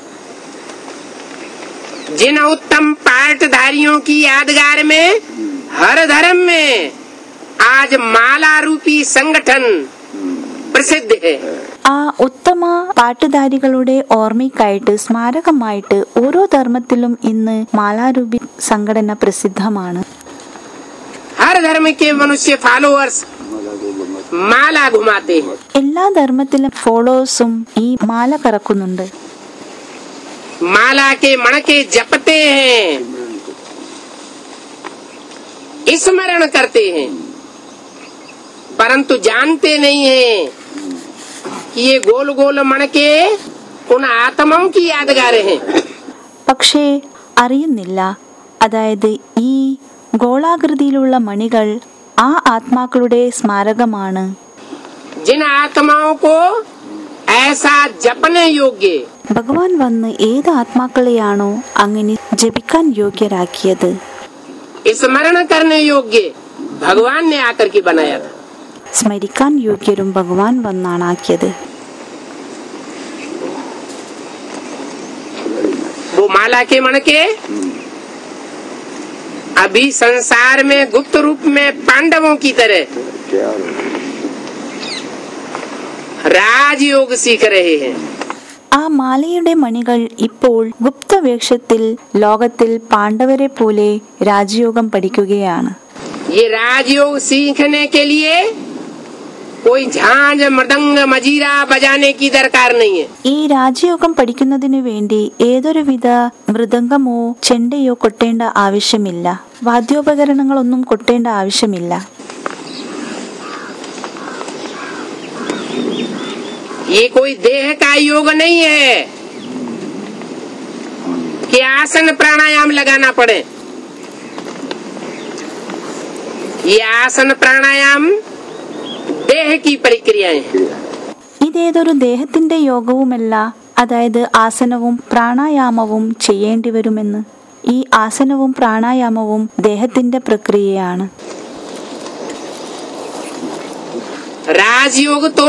Speaker 2: जिन उत्तम पाठधारियों की यादगार में हर धर्म में आज माला रूपी संगठन प्रसिद्ध है
Speaker 1: ആ ഉത്തമ പാട്ടുധാരികളുടെ ഓർമ്മയ്ക്കായിട്ട് സ്മാരകമായിട്ട് ഓരോ ധർമ്മത്തിലും ഇന്ന് മാലാരൂപി സംഘടന പ്രസിദ്ധമാണ്
Speaker 2: हर धर्म के मनुष्य फॉलोअर्स माला घुमाते हैं
Speaker 1: എല്ലാ ധർമ്മത്തിലും ഫോളോവേഴ്സും ഈ മാല കറക്കുന്നുണ്ട്
Speaker 2: माला के मणके जपते हैं स्मरण करते हैं परंतु जानते नहीं हैं ये गोल गोल मणके उन आत्माओं की यादगारें हैं
Speaker 1: പക്ഷേ അറിയുന്നില്ല അതായത് ഈ ഗോളാകൃതിയിലുള്ള മണികൾ ആ ആത്മാക്കളുടെ സ്മാരകമാണ്
Speaker 2: जिन आत्माओं को ऐसा जपने योग्य
Speaker 1: ഭഗവാൻ വന്ന് ഏത് ആത്മാക്കളെയാണോ അങ്ങനെ ജപിക്കാൻ യോഗ്യരാക്കിയത്
Speaker 2: स्मरण करने योग्य भगवान ने आकर के बनाया था
Speaker 1: സ്മരിക്കാൻ യോഗ്യരും ഭഗവാൻ വന്നാണാക്കിയത്
Speaker 2: वो माला के मणके अभी संसार में गुप्त रूप में पांडवों की तरह
Speaker 3: क्या
Speaker 2: राजयोग सीख रहे हैं
Speaker 1: ആ മാലയുടെ മണികൾ ഇപ്പോൾ ഗുപ്തവേഷത്തിൽ ലോകത്തിൽ പാണ്ഡവരെ പോലെ രാജയോഗം പഠിക്കുകയാണ്
Speaker 2: ये राजयोग सीखने के लिए कोई झांझ मृदंग मजीरा बजाने की दरकार नहीं है
Speaker 1: ഈ രാജയോഗം പഠിക്കുന്നതിനു വേണ്ടി ഏതൊരുവിധ മൃദംഗമോ ചെണ്ടയോ കൊട്ടേണ്ട ആവശ്യമില്ല വാദ്യോപകരണങ്ങളൊന്നും കൊട്ടേണ്ട ആവശ്യമില്ല
Speaker 2: ये कोई देह का योग नहीं है कि आसन प्राणायाम लगाना पड़े ये आसन प्राणायाम देह की प्रक्रियाएं हैं
Speaker 1: ഇതേതൊരു ദേഹത്തിന്റെ യോഗവുമല്ല അതായത് ആസനവും പ്രാണായാമവും ചെയ്യേണ്ടി വരുമെന്ന് ഈ ആസനവും പ്രാണായാമവും ദേഹത്തിന്റെ പ്രക്രിയയാണ്
Speaker 2: राजयोग तो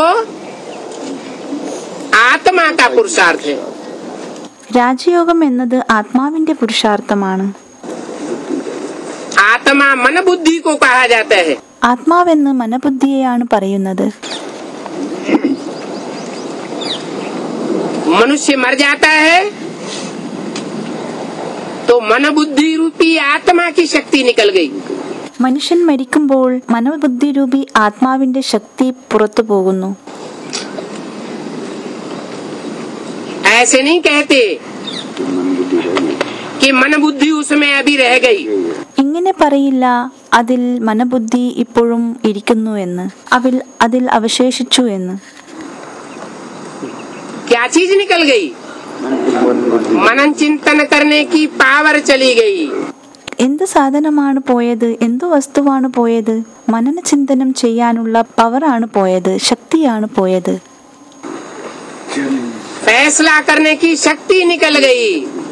Speaker 2: आत्मा का पुरुषार्थ है
Speaker 1: രാജയോഗം എന്നത് ആത്മാവിന്റെ പുരുഷാർത്ഥമാണ്
Speaker 2: आत्मा मन बुद्धि को कहा जाता है
Speaker 1: ആത്മാവെന്ന് മനബുദ്ധിയെയാണ് പറയുന്നത്
Speaker 2: मनुष्य मर जाता है तो मन बुद्धि रूपी आत्मा की शक्ति निकल गई
Speaker 1: മനുഷ്യൻ മരിക്കുമ്പോൾ മനോബുദ്ധി രൂപി ആത്മാവിന്റെ ശക്തി പുറത്തു പോകുന്നു
Speaker 2: ऐसे नहीं कहते कि मन बुद्धि उसमें अभी रह गई
Speaker 1: ഇങ്ങനെ പറയില്ല അതിൽ മനബുദ്ധി ഇപ്പോഴും ഇരിക്കുന്നു എന്ന് അവൽ അതിൽ അവശേഷിച്ചു എന്ന്
Speaker 2: क्या चीज निकल गई मनन चिंतन करने की पावर चली गई
Speaker 1: എന്ത് സാധനമാണ് പോയത് എന്തു വസ്തുവാണ് പോയത് മനനചിന്തനം ചെയ്യാനുള്ള പവറാണ് പോയത് ശക്തിയാണ് പോയത്
Speaker 2: फैसला करने की शक्ति निकल गई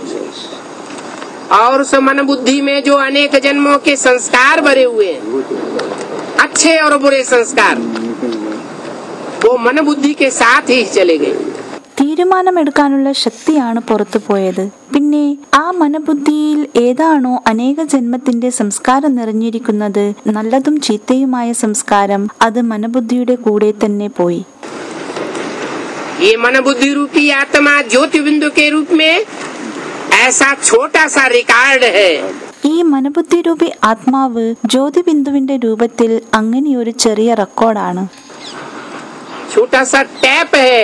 Speaker 2: और उस मन बुद्धि में जो अनेक जन्मों के संस्कार भरे हुए हैं अच्छे और बुरे संस्कार वो मन बुद्धि के साथ ही चले गए
Speaker 1: തീരുമാനമെടുക്കാനുള്ള ശക്തിയാണ് പുറത്തു പോയത് പിന്നെ ആ മനബുദ്ധിയിൽ ഏതാണോ അനേക ജന്മത്തിന്റെ സംസ്കാരം നിറഞ്ഞിരിക്കുന്നത് നല്ലതും ചീത്തയുമായ സംസ്കാരം അത് മനബുദ്ധിയുടെ കൂടെ തന്നെ പോയി
Speaker 2: ये मन बुद्धि रूपी आत्मा ज्योति बिंदु के रूप में ऐसा छोटा सा रिकॉर्ड है
Speaker 1: ഈ മനബുദ്ധി രൂപി ആത്മാവ് ജ്യോതിബിന്ദുവിന്റെ രൂപത്തിൽ അങ്ങനെയൊരു ചെറിയ റെക്കോർഡാണ്
Speaker 2: छोटा सा टैप है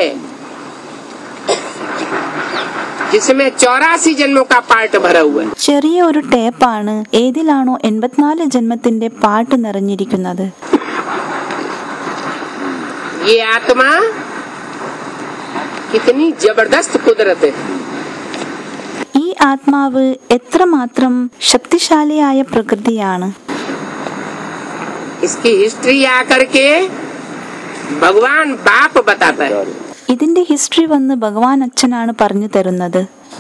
Speaker 2: जिसमें चौरासी जन्मों का पार्ट भरा हुआ है
Speaker 1: ചെറിയ ഒരു ടേപ്പാണ് ഏതിലാണോ എൺപത്തിനാല് ജന്മത്തിന്റെ പാട്ട് നിറഞ്ഞിരിക്കുന്നത്
Speaker 2: ये आत्मा कितनी जबरदस्त कुदरत है
Speaker 1: ഈ ആത്മാവ് എത്രമാത്രം ശക്തിശാലിയായ പ്രകൃതിയാണ്
Speaker 2: इसकी हिस्ट्री आकर के भगवान बाप बताता है
Speaker 1: ഇതിന്റെ ഹിസ്റ്ററി വന്ന് ഭഗവാൻ അച്ഛനാണ് പറഞ്ഞു തരുന്നത്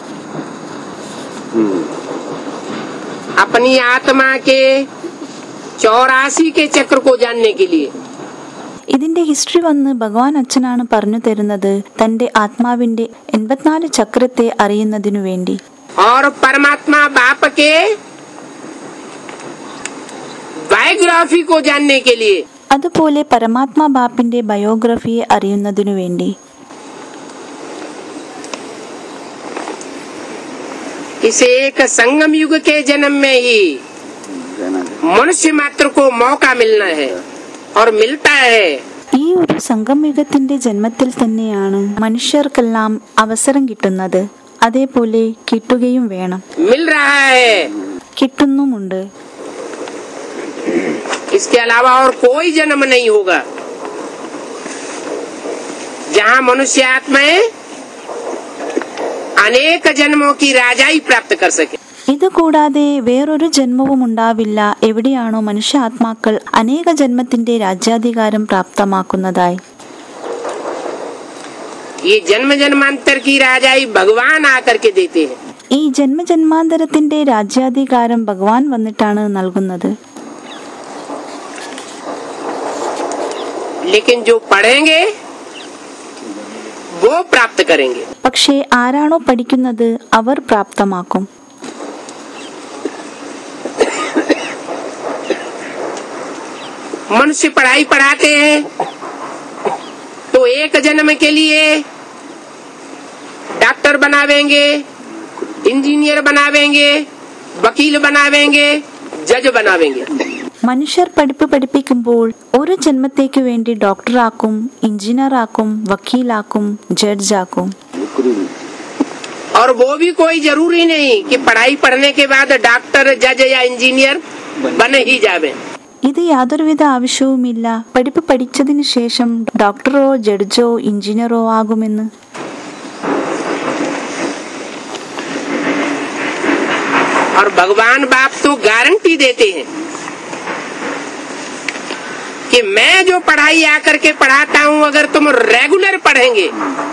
Speaker 2: अपनी आत्मा के चौरासी के चक्र को जानने के लिए
Speaker 1: ഇതിന്റെ ഹിസ്റ്ററി വന്ന് ഭഗവാൻ അച്ഛനാണ് പറഞ്ഞു തരുന്നത് തന്റെ ആത്മാവിന്റെ എൺപത്തിനാല് ചക്രത്തെ അറിയുന്നതിനു വേണ്ടി
Speaker 2: और परमात्मा बाप के बायोग्राफी को जानने के लिए
Speaker 1: അതുപോലെ പരമാത്മാ ബാപ്പിന്റെ ബയോഗ്രഫിയെ അറിയുന്നതിനു വേണ്ടി
Speaker 2: इस एक संगम युग के जन्म में ही मनुष्य मात्र को मौका मिलना है और मिलता है
Speaker 1: ഈ ഒരു സംഗമയുഗത്തിന്റെ ജന്മത്തിൽ തന്നെയാണ് മനുഷ്യർക്കെല്ലാം അവസരം കിട്ടുന്നത് അതേപോലെ കിട്ടുകയും വേണം
Speaker 2: मिल रहा है
Speaker 1: കിട്ടുന്നുമുണ്ട്
Speaker 2: इसके अलावा और कोई जन्म नहीं होगा जहाँ मनुष्य आत्माएं अनेक जन्मों की राजाई प्राप्त कर सके
Speaker 1: ഇത് കൂടാതെ വേറൊരു ജന്മവും ഉണ്ടാവില്ല എവിടെയാണോ മനുഷ്യാത്മാക്കൾ അനേക ജന്മത്തിന്റെ രാജ്യാധികാരം പ്രാപ്തമാക്കുന്നതായി
Speaker 2: ये जन्म जन्मांतर की राजाई भगवान आकर के देते हैं
Speaker 1: ഈ ജന്മജന്മാന്തരത്തിന്റെ രാജ്യാധികാരം ഭഗവാൻ വന്നിട്ടാണ് നൽകുന്നത്
Speaker 2: लेकिन जो पढ़ेंगे वो प्राप्त करेंगे
Speaker 1: പക്ഷേ ആരാണോ പഠിക്കുന്നത് അവർ പ്രാപ്തമാക്കും
Speaker 2: मनुष्य पढ़ाई पढ़ाते हैं तो एक जन्म के लिए डॉक्टर बनावेंगे इंजीनियर बनावेंगे वकील बनावेंगे जज बनावेंगे
Speaker 1: മനുഷ്യർ പഠിപ്പ് പഠിപ്പിക്കുമ്പോൾ ഒരു ജന്മത്തേക്ക് വേണ്ടി ഡോക്ടറാക്കും എഞ്ചിനീയറാക്കും വക്കീലാക്കും ജഡ്ജാക്കും
Speaker 2: और वो भी कोई जरूरी नहीं कि पढ़ाई पढ़ने के बाद डॉक्टर जज या इंजीनियर बन ही जावे
Speaker 1: ഇത് യാതൊരുവിധ ആവശ്യവുമില്ല പഠിപ്പ് പഠിച്ചതിന് ശേഷം ഡോക്ടറോ ജഡ്ജോ എഞ്ചിനീയറോ ആകുമെന്ന്
Speaker 2: और भगवान बाप तो गारंटी देते हैं कि मैं जो पढ़ाई आकर के पढ़ाता हूँ अगर तुम रेगुलर पढ़ेंगे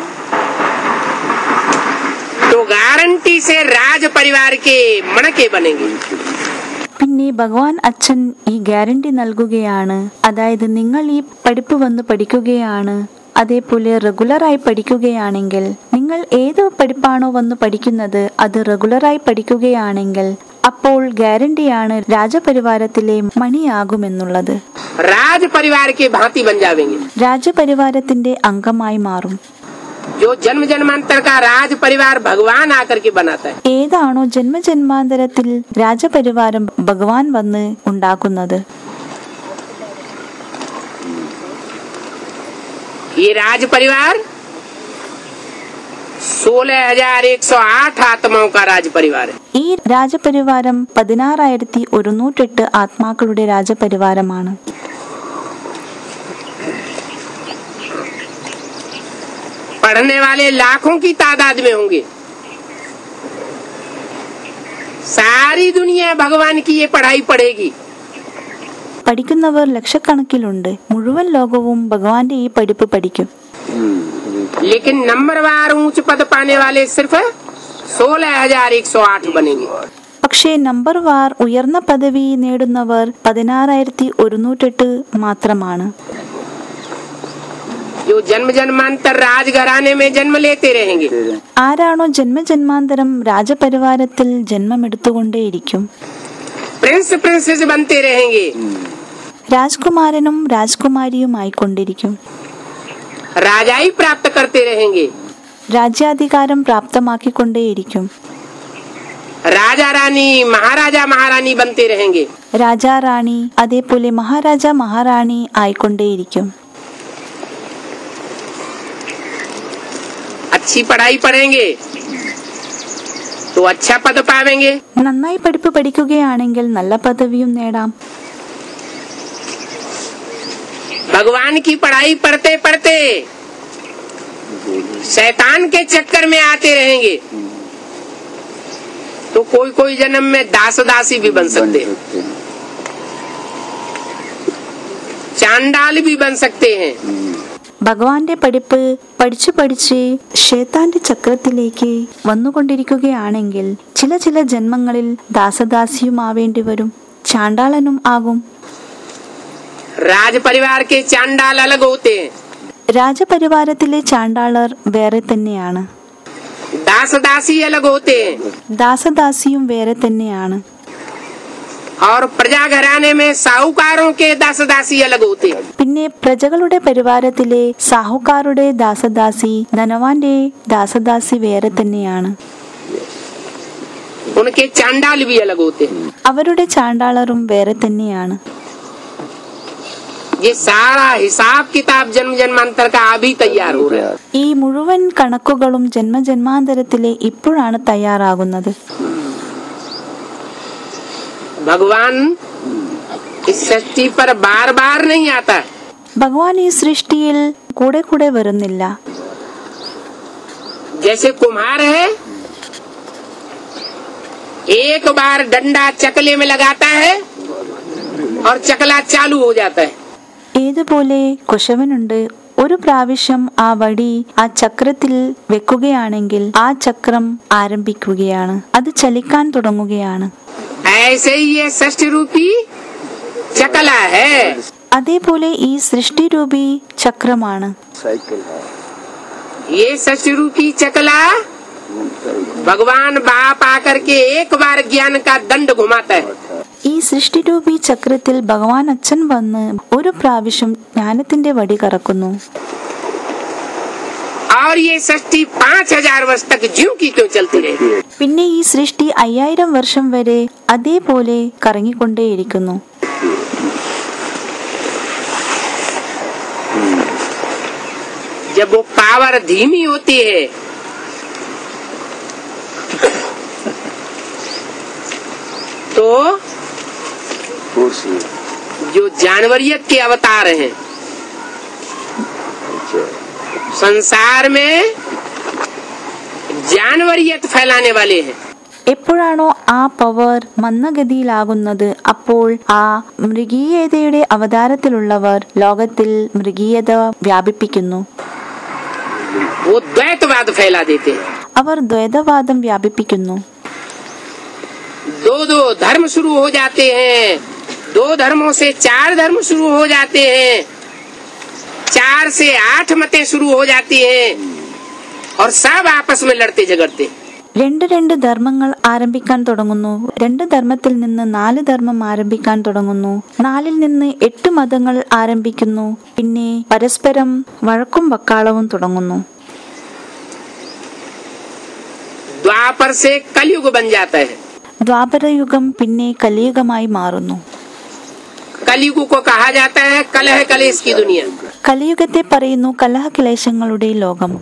Speaker 2: तो गारंटी से राज परिवार के मणके बनेंगे
Speaker 1: പിന്നെ ഭഗവാൻ അച്ഛൻ ഈ ഗ്യാരണ്ടി നൽകുകയാണ് അതായത് നിങ്ങൾ ഈ പഠിപ്പ് വന്ന് പഠിക്കുകയാണ് അതേപോലെ റെഗുലറായി പഠിക്കുകയാണെങ്കിൽ നിങ്ങൾ ഏത് പഠിപ്പാണോ വന്ന് പഠിക്കുന്നത് അത് റെഗുലറായി പഠിക്കുകയാണെങ്കിൽ അപ്പോൾ ഗ്യാരണ്ടിയാണ് രാജപരിവാരത്തിലെ മണിയാകുമെന്നുള്ളത്
Speaker 2: राज परिवार के भांति बन जावेंगे
Speaker 1: രാജപരിവാരത്തിന്റെ അംഗമായി മാറും
Speaker 2: जो जन्म जन्मांतर का राज परिवार भगवान आकर के बनाता है
Speaker 1: ഏതാണോ ജന്മജന്മാന്തരത്തിൽ രാജപരിവാരം ഭഗവാൻ വന്ന് ഉണ്ടാക്കുന്നത്
Speaker 2: ये राज परिवार सोलह हजार एक सौ आठ आत्माओं का राज परिवार है
Speaker 1: ഈ രാജപരിവാരം പതിനാറായിരത്തി ഒരുന്നൂറ്റെട്ട് ആത്മാക്കളുടെ രാജപരിവാരമാണ്
Speaker 2: पढ़ने वाले लाखों की तादाद में होंगे सारी दुनिया भगवान की ये पढ़ाई पढ़ेगी
Speaker 1: പഠിക്കുന്നവർ ലക്ഷക്കണക്കിലുണ്ട് മുഴുവൻ ലോകവും ഭഗവാന്റെ ഈ പഠിപ്പ് പഠിക്കും
Speaker 2: लेकिन नंबरवार ऊंच पद पाने वाले सिर्फ सोलह हजार एक सौ आठ बनेंगे
Speaker 1: പക്ഷേ നമ്പർ വാർ ഉയർന്ന പദവി നേടുന്നവർ പതിനാറായിരത്തി ഒരുന്നൂറ്റെട്ട് മാത്രമാണ്
Speaker 2: जो जन्म जन्मांतर राजघराने में जन्म लेते रहेंगे
Speaker 1: ആരാണോ ജന്മജന്മാന്തരം രാജപരിവാരത്തിൽ ജന്മമെടുത്തുകൊണ്ടേയിരിക്കും
Speaker 2: प्रिंस प्रिंसेस बनते रहेंगे
Speaker 1: രാജ്കുമാരനും രാജ്കുമാരിയുമായിക്കൊണ്ടിരിക്കും
Speaker 2: राजाई प्राप्त करते रहेंगे
Speaker 1: രാജ്യാധികാരം പ്രാപ്തമാക്കിക്കൊണ്ടേയിരിക്കും
Speaker 2: राजा रानी महाराजा महारानी बनते रहेंगे
Speaker 1: രാജാറാണി അതേപോലെ മഹാരാജ മഹാറാണി ആയിക്കൊണ്ടേയിരിക്കും
Speaker 2: अच्छी पढ़ाई पढ़ेंगे तो अच्छा पद पावेंगे
Speaker 1: നന്നായി പഠിപ്പ് പഠിക്കുകയാണെങ്കിൽ നല്ല പദവിയും നേടാം
Speaker 2: भगवान की पढ़ाई पढ़ते पढ़ते शैतान के चक्कर में आते रहेंगे तो कोई कोई जन्म में दास दासी भी बन सकते हैं चांडाल भी बन सकते हैं
Speaker 1: ഭഗവാന്റെ പഠിപ്പ് പഠിച്ചു പഠിച്ച് ഷേത്താന്റെ ചക്രത്തിലേക്ക് വന്നുകൊണ്ടിരിക്കുകയാണെങ്കിൽ ചില ചില ജന്മങ്ങളിൽ ദാസദാസിയുമാവേണ്ടി വരും ചാണ്ടാളനും ആകും
Speaker 2: राज परिवार के चांडाल अलग होते हैं
Speaker 1: രാജപരിവാരത്തിലെ ചാണ്ടാളർ വേറെ തന്നെയാണ്
Speaker 2: दास दासी अलग होते हैं
Speaker 1: ദാസദാസിയും വേറെ തന്നെയാണ്
Speaker 2: और प्रजा घराने में साहूकारों के दास दासी अलग होते हैं
Speaker 1: പിന്നെ പ്രജകളുടെ പരിവാരത്തിലെ സാഹുക്കാരുടെ ദാസദാസി ധനവാന്റെ ദാസദാസി വേറെ തന്നെയാണ്
Speaker 2: उनके चांडाल भी अलग होते हैं
Speaker 1: അവരുടെ ചാണ്ടാളറും വേറെ തന്നെയാണ്
Speaker 2: ये सारा हिसाब किताब जन्म जन्मांतर का अभी तैयार हो रहा है
Speaker 1: ഈ മുഴുവൻ കണക്കുകളും ജന്മജന്മാന്തരത്തിലെ ഇപ്പോഴാണ് തയ്യാറാകുന്നത്
Speaker 2: भगवान इस सृष्टि पर बार बार नहीं आता
Speaker 1: ഭഗവാൻ ഈ സൃഷ്ടിയിൽ കൂടെ കൂടെ വരുന്നില്ല
Speaker 2: जैसे कुम्हार है एक बार डंडा चकले में लगाता है और चकला चालू हो जाता है
Speaker 1: ഏതുപോലെ കുശവനുണ്ട് ഒരു പ്രാവശ്യം ആ വടി ആ ചക്രത്തിൽ വെക്കുകയാണെങ്കിൽ ആ ചക്രം ആരംഭിക്കുകയാണ് അത് ചലിക്കാൻ തുടങ്ങുകയാണ്
Speaker 2: ऐसे ही ये षष्ठ रूपी चकला है
Speaker 1: അതേപോലെ ഈ സൃഷ്ടിരൂപി ചക്രമാണ്
Speaker 3: साइकिल है
Speaker 2: ये षष्ठ रूपी चकला भगवान बाप आकर के एक बार ज्ञान का दंड घुमाता है
Speaker 1: ഈ സൃഷ്ടിരൂപി ചക്രത്തിൽ ഭഗവാൻ അച്ഛൻ വന്ന് ഒരു പ്രാവശ്യം ജ്ഞാനത്തിന്റെ വടി കറക്കുന്നു
Speaker 2: और ये षष्ठी पाँच हजार वर्ष तक ज्यों की त्यों चलती रहेगी
Speaker 1: പിന്നെ ഈ സൃഷ്ടി അയ്യായിരം വർഷം വരെ അതേപോലെ കറങ്ങിക്കൊണ്ടേയിരിക്കുന്നു
Speaker 2: जब वो पावर धीमी होती है तो
Speaker 3: फोर्स
Speaker 2: जो जानवरियत के अवतार हैं
Speaker 3: अच्छा
Speaker 2: संसार में जानवरियत फैलाने वाले हैं
Speaker 1: എപ്പോഴാണോ ആ പവർ മന്ദഗതിയിലാകുന്നത് അപ്പോൾ ആ മൃഗീയതയുടെ അവതാരത്തിലുള്ളവർ ലോകത്തിൽ മൃഗീയത വ്യാപിപ്പിക്കുന്നു
Speaker 2: वो द्वैतवाद फैला देते हैं
Speaker 1: അവർ ദ്വൈതവാദം വ്യാപിപ്പിക്കുന്നു
Speaker 2: दो दो धर्म शुरू हो जाते हैं दो धर्मों से चार धर्म शुरू हो जाते हैं चार से आठ मतें शुरू हो जाती हैं और सब आपस में लड़ते झगड़ते
Speaker 1: രണ്ട് രണ്ട് ധർമ്മങ്ങൾ ആരംഭിക്കാൻ തുടങ്ങുന്നു രണ്ട് ധർമ്മത്തിൽ നിന്ന് നാല് ധർമ്മം ആരംഭിക്കാൻ തുടങ്ങുന്നു നാലിൽ നിന്ന് എട്ട് മതങ്ങൾ ആരംഭിക്കുന്നു പിന്നെ പരസ്പരം വഴക്കും വക്കാളവും തുടങ്ങുന്നു
Speaker 2: द्वापर से कलयुग बन जाता है
Speaker 1: ദ്വാപരയുഗം പിന്നെ കലിയുഗമായി മാറുന്നു
Speaker 2: कलयुग को कहा जाता है कलह कलेश की दुनिया
Speaker 1: കലിയുഗത്തെ പറയുന്നു കലഹക്ലേശങ്ങളുടെ ലോകം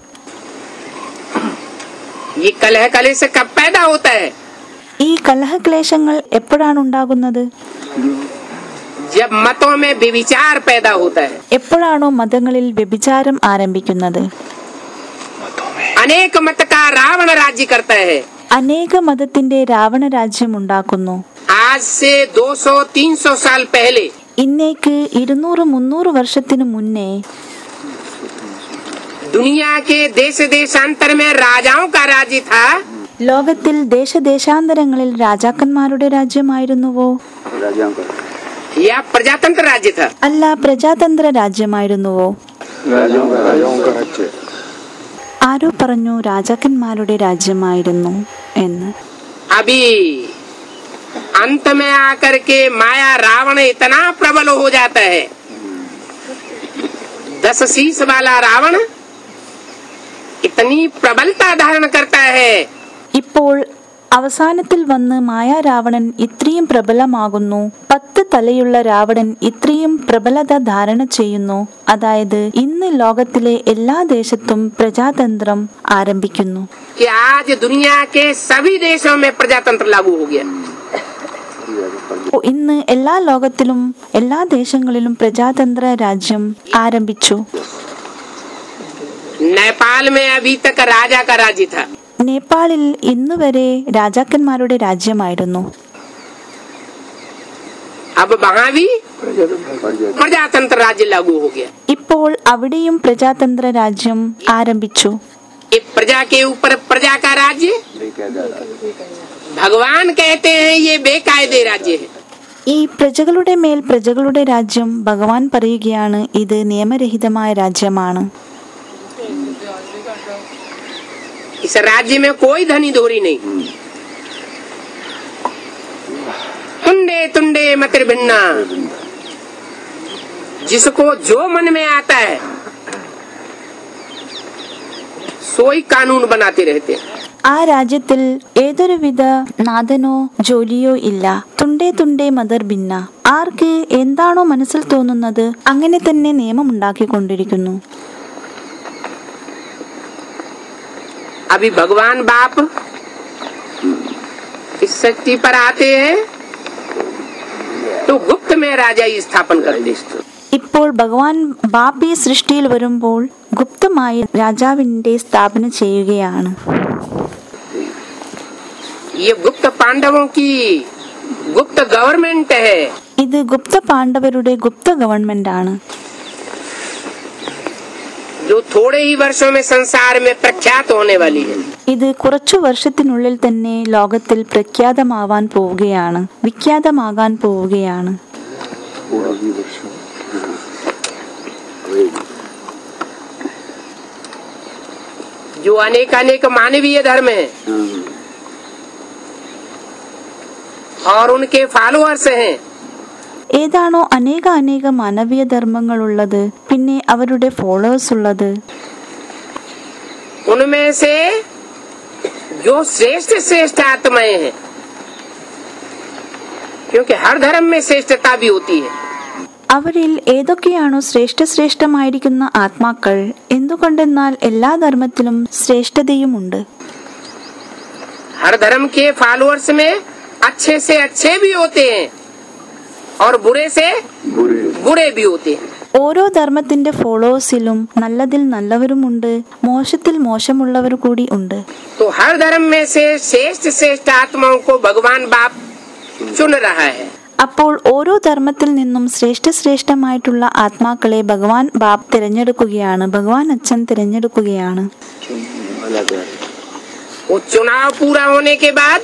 Speaker 2: ये कलह कलेश कब पैदा होता है
Speaker 1: ഈ കലഹക്ലേശങ്ങൾ എപ്പോഴാണ് ഉണ്ടാകുന്നത്
Speaker 2: जब मतों में विविचार पैदा होता है
Speaker 1: എപ്പോഴാണോ മതങ്ങളിൽ വ്യഭിചാരം आरംഭിക്കുന്നത്
Speaker 2: अनेक मत का रावण राज्य करता है
Speaker 1: അനേക മതത്തിന്റെ രാവണ രാജ്യം ഉണ്ടാക്കുന്നു
Speaker 2: आज से 200-300 साल पहले
Speaker 1: ഇന്നേക്ക് ഇരുന്നൂറ് മുന്നൂറ് വർഷത്തിനു മുന്നേ
Speaker 2: दुनिया के देश देशांतर में राजाओं का राज्य था
Speaker 1: ലോകത്തിൽ ദേശദേശാന്തരങ്ങളിൽ രാജാക്കന്മാരുടെ രാജ്യമായിരുന്നുവോ
Speaker 3: राजाओं का
Speaker 2: या प्रजातंत्र राज्य था
Speaker 1: അല്ല പ്രജാതന്ത്ര രാജ്യമായിരുന്നുവോ
Speaker 3: राजाओं का राजाओं का राज्य
Speaker 1: ആരോ പറഞ്ഞു രാജാക്കന്മാരുടെ രാജ്യമായിരുന്നു എന്ന്
Speaker 2: अभी अंत में आकर के माया रावण इतना प्रबल हो जाता है दस शीश वाला रावण इतनी प्रबलता धारण करता है
Speaker 1: ഇപ്പോൾ അവസാനത്തിൽ വന്ന് മായ രാവണൻ ഇത്രയും പ്രബലമാകുന്നു പത്ത് തലയുള്ള രാവണൻ ഇത്രയും പ്രബലത ധാരണ ചെയ്യുന്നു അതായത് ഇന്ന് ലോകത്തിലെ എല്ലാ ദേശത്തും പ്രജാതന്ത്രം ആരംഭിക്കുന്നു
Speaker 2: कि आज दुनिया के सभी देशों में प्रजातंत्र लागू हो गया
Speaker 1: ഓ, ഇന്ന് എല്ലാ ലോകത്തിലും എല്ലാ ദേശങ്ങളിലും പ്രജാതന്ത്ര രാജ്യം ആരംഭിച്ചു
Speaker 2: नेपाल में अभी तक राजा का राज्य था
Speaker 1: നേപ്പാളിൽ ഇന്ന് വരെ രാജാക്കന്മാരുടെ രാജ്യമായിരുന്നു
Speaker 2: अब वहाँ भी प्रजातंत्र राज्य लागू हो गया
Speaker 1: ഇപ്പോൾ അവിടെയും പ്രജാതന്ത്ര രാജ്യം ആരംഭിച്ചു
Speaker 2: ये प्रजा के ऊपर प्रजा का राज्य भगवान कहते हैं ये बेकायदे राज्य है
Speaker 1: ഈ പ്രജകളുടെ മേൽ പ്രജകളുടെ രാജ്യം ഭഗവാൻ പറയുകയാണ് ഇത് നിയമരഹിതമായ രാജ്യമാണ്
Speaker 2: इस राज्य में कोई धनी धोरी नहीं तुंडे तुंडे मतिर भिन्ना जिसको जो मन में आता है सोई कानून बनाते रहते हैं
Speaker 1: ആ രാജ്യത്തിൽ ഏതൊരുവിധ നാഥനോ ജോലിയോ ഇല്ല തുണ്ടേ തുണ്ടേ മദർ ഭിന്ന ആർക്ക് എന്താണോ മനസ്സിൽ തോന്നുന്നത് അങ്ങനെ തന്നെ നിയമമുണ്ടാക്കിക്കൊണ്ടിരിക്കുന്നു
Speaker 2: अभी भगवान बाप इस शक्ति पर आते हैं तो गुप्त में राजा स्थापन करते हैं
Speaker 1: ഇപ്പോൾ ഭഗവാൻ ബാപ്പ് ഈ സൃഷ്ടിയിൽ വരുമ്പോൾ ഗുപ്തമായി രാജാവിൻ്റെ സ്ഥാപന ചെയ്യുകയാണ്
Speaker 2: ये गुप्त पांडवों की गुप्त गवर्नमेंट है
Speaker 1: ഇത് ഗുപ്ത പാണ്ഡവരുടെ ഗുപ്ത ഗവൺമെന്റ് ആണ്
Speaker 2: जो थोड़े ही वर्षों में संसार में प्रख्यात होने वाली है
Speaker 1: ഇത് കുറച്ചു വർഷത്തിനുള്ളിൽ തന്നെ ലോകത്തിൽ പ്രഖ്യാതമാവാൻ പോവുകയാണ് വിഖ്യാതമാകാൻ പോവുകയാണ്
Speaker 2: जो अनेक अनेक मानवीय धर्म है और उनके फॉलोअर्स हैं
Speaker 1: ഏതാണോ അനേക അനേക മാനവീയ ധർമ്മങ്ങളുള്ളത് പിന്നെ അവരുടെ ഫോളോവേഴ്സ് ഉള്ളത്
Speaker 2: उनमें से जो श्रेष्ठ श्रेष्ठ आत्माएं हैं क्योंकि हर धर्म में श्रेष्ठता भी होती है
Speaker 1: അവരിൽ ഏതൊക്കെയാണോ ശ്രേഷ്ഠ ശ്രേഷ്ഠമായിരിക്കുന്ന ആത്മാക്കൾ എന്തുകൊണ്ടെന്നാൽ എല്ലാ ധർമ്മത്തിലും ശ്രേഷ്ഠതയുമുണ്ട്
Speaker 2: हर धर्म के फॉलोअर्स में अच्छे से अच्छे भी होते हैं और बुरे से
Speaker 3: बुरे
Speaker 2: बुरे भी होते हैं
Speaker 1: ഓരോ ധർമ്മത്തിന്റെ ഫോളോവേഴ്സിലും നല്ലതിൽ നല്ലവരുമുണ്ട് മോശത്തിൽ മോശമുള്ളവർ കൂടി ഉണ്ട്
Speaker 2: तो हर धर्म में से श्रेष्ठ श्रेष्ठ आत्माओं को भगवान बाप चुन रहा है
Speaker 1: അപ്പോൾ ഓരോ ധർമ്മത്തിൽ നിന്നും ശ്രേഷ്ഠ ശ്രേഷ്ഠമായിട്ടുള്ള ആത്മാക്കളെ ഭഗവാൻ ബാബ് തിരഞ്ഞെടുക്കുകയാണ് ഭഗവാൻ അച്ഛൻ തിരഞ്ഞെടുക്കുകയാണ്
Speaker 2: वो चुनाव पूरा होने के बाद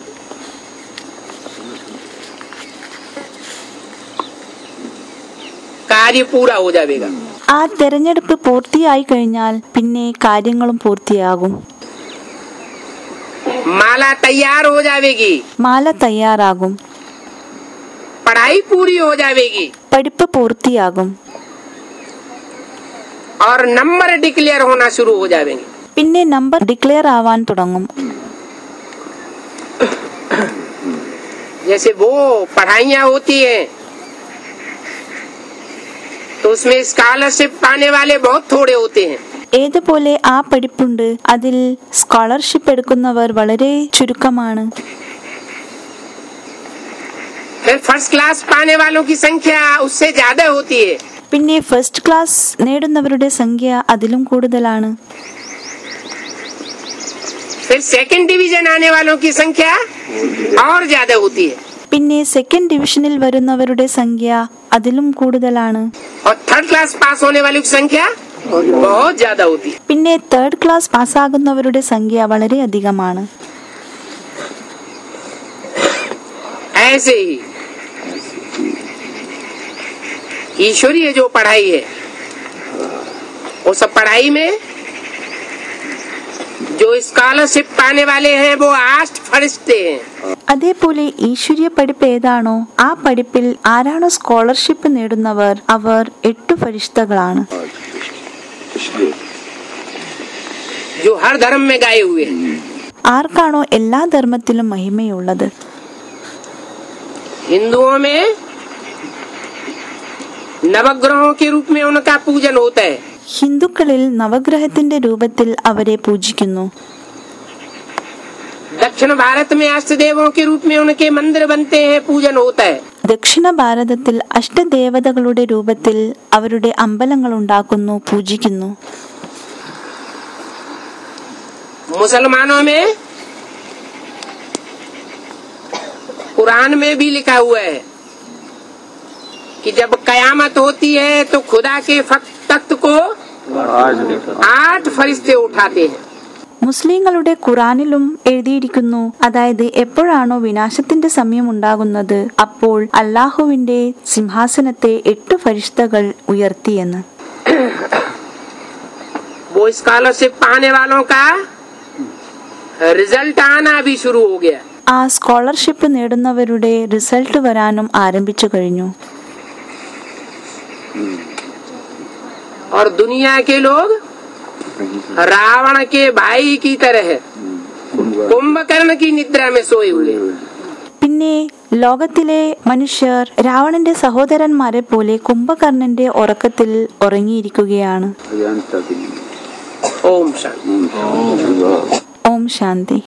Speaker 2: कार्य पूरा हो जाएगा
Speaker 1: ആ തിരഞ്ഞെടുപ്പ് പൂർത്തിയായി കഴിഞ്ഞാൽ പിന്നെ കാര്യങ്ങളും പൂർത്തിയാകും
Speaker 2: माला तैयार हो जाएगी
Speaker 1: മാല തയ്യാറാകും
Speaker 2: पढ़ाई पूरी हो जाएगी
Speaker 1: പഠിപ്പ് പൂർത്തിയാകും
Speaker 2: और नंबर डिक्लेयर होना शुरू हो जाएंगे
Speaker 1: പിന്നെ നമ്പർ ഡിക്ലെയർ ആവാൻ തുടങ്ങും
Speaker 2: जैसे वो पढ़ाइयाँ होती हैं तो उसमें स्कॉलरशिप पाने वाले बहुत थोड़े होते हैं
Speaker 1: ഏതുപോലെ ആ പഠിപ്പുണ്ട് അതിൽ സ്കോളർഷിപ്പ് എടുക്കുന്നവർ വളരെ ചുരുക്കമാണ്
Speaker 2: फिर फर्स्ट क्लास पाने वालों की संख्या उससे ज्यादा होती है
Speaker 1: പിന്നെ ഫസ്റ്റ് ക്ലാസ് നേടുന്നവരുടെ സംഖ്യ അതിലും കൂടുതലാണ്
Speaker 2: फिर सेकंड डिवीजन आने वालों की संख्या और ज्यादा होती है
Speaker 1: പിന്നെ സെക്കൻഡ് ഡിവിഷനിൽ വരുന്നവരുടെ സംഖ്യ അതിലും കൂടുതലാണ്
Speaker 2: और थर्ड क्लास पास होने वालों की संख्या बहुत ज्यादा होती है
Speaker 1: പിന്നെ തേർഡ് ക്ലാസ് പാസ്സാകുന്നവരുടെ സംഖ്യ വളരെ അധികമാണ്
Speaker 2: ऐसे ही ईश्वरीय जो पढ़ाई है वो सब पढ़ाई में जो स्कॉलरशिप पाने वाले हैं वो आठ फरिश्ते हैं
Speaker 1: അതേപോലെ ഈശ്വരീയ പഠിപ്പ് ഏതാണോ ആ പഠിപ്പിൽ ആരാണോ സ്കോളർഷിപ്പ് നേടുന്നവർ അവർ എട്ടു ഫരിഷ്തകളാണ്
Speaker 2: जो हर धर्म में गाए हुए हैं
Speaker 1: ആർക്കാണോ എല്ലാ ധർമ്മത്തിലും മഹിമയുള്ളത്
Speaker 2: हिंदुओं में नवग्रहों के रूप में उनका पूजन होता है
Speaker 1: ഹിന്ദുക്കളിൽ നവഗ്രഹത്തിന്റെ രൂപത്തിൽ അവരെ പൂജിക്കുന്നു
Speaker 2: दक्षिण भारत में अष्ट देवों के रूप में उनके मंदिर बनते हैं पूजन होता है
Speaker 1: ദക്ഷിണ ഭാരതത്തിൽ അഷ്ടദേവതകളുടെ രൂപത്തിൽ അവരുടെ അമ്പലങ്ങൾ ഉണ്ടാക്കുന്നു പൂജിക്കുന്നു
Speaker 2: मुसलमानों में कुरान में भी लिखा हुआ है कि जब कयामत होती है तो खुदा के फक- तख्त को आठ फरिश्ते उठाते हैं
Speaker 1: മുസ്ലിങ്ങളുടെ ഖുറാനിലും എഴുതിയിരിക്കുന്നു അതായത് എപ്പോഴാണോ വിനാശത്തിന്റെ സമയം ഉണ്ടാകുന്നത് അപ്പോൾ അള്ളാഹുവിന്റെ സിംഹാസനത്തെ എട്ട് ഫരിഷ്തകൾ ഉയർത്തിയെന്ന്
Speaker 2: वो स्कॉलरशिप पाने वालों का रिजल्ट आना भी शुरू हो गया
Speaker 1: ആ സ്കോളർഷിപ്പ് നേടുന്നവരുടെ റിസൾട്ട് വരാനും ആരംഭിച്ചു കഴിഞ്ഞു
Speaker 2: और दुनिया के लोग रावण के भाई की तरह कुंभकर्ण की निद्रा में सोए हुए हैं।
Speaker 1: പിന്നെ ലോകത്തിലെ മനുഷ്യർ രാവണന്റെ സഹോദരന്മാരെ പോലെ കുംഭകർണന്റെ ഉറക്കത്തിൽ ഉറങ്ങിയിരിക്കുകയാണ്
Speaker 3: अज्ञानता के लिए
Speaker 2: ओम शांति
Speaker 3: ओम शांति
Speaker 1: ഓം ശാന്തി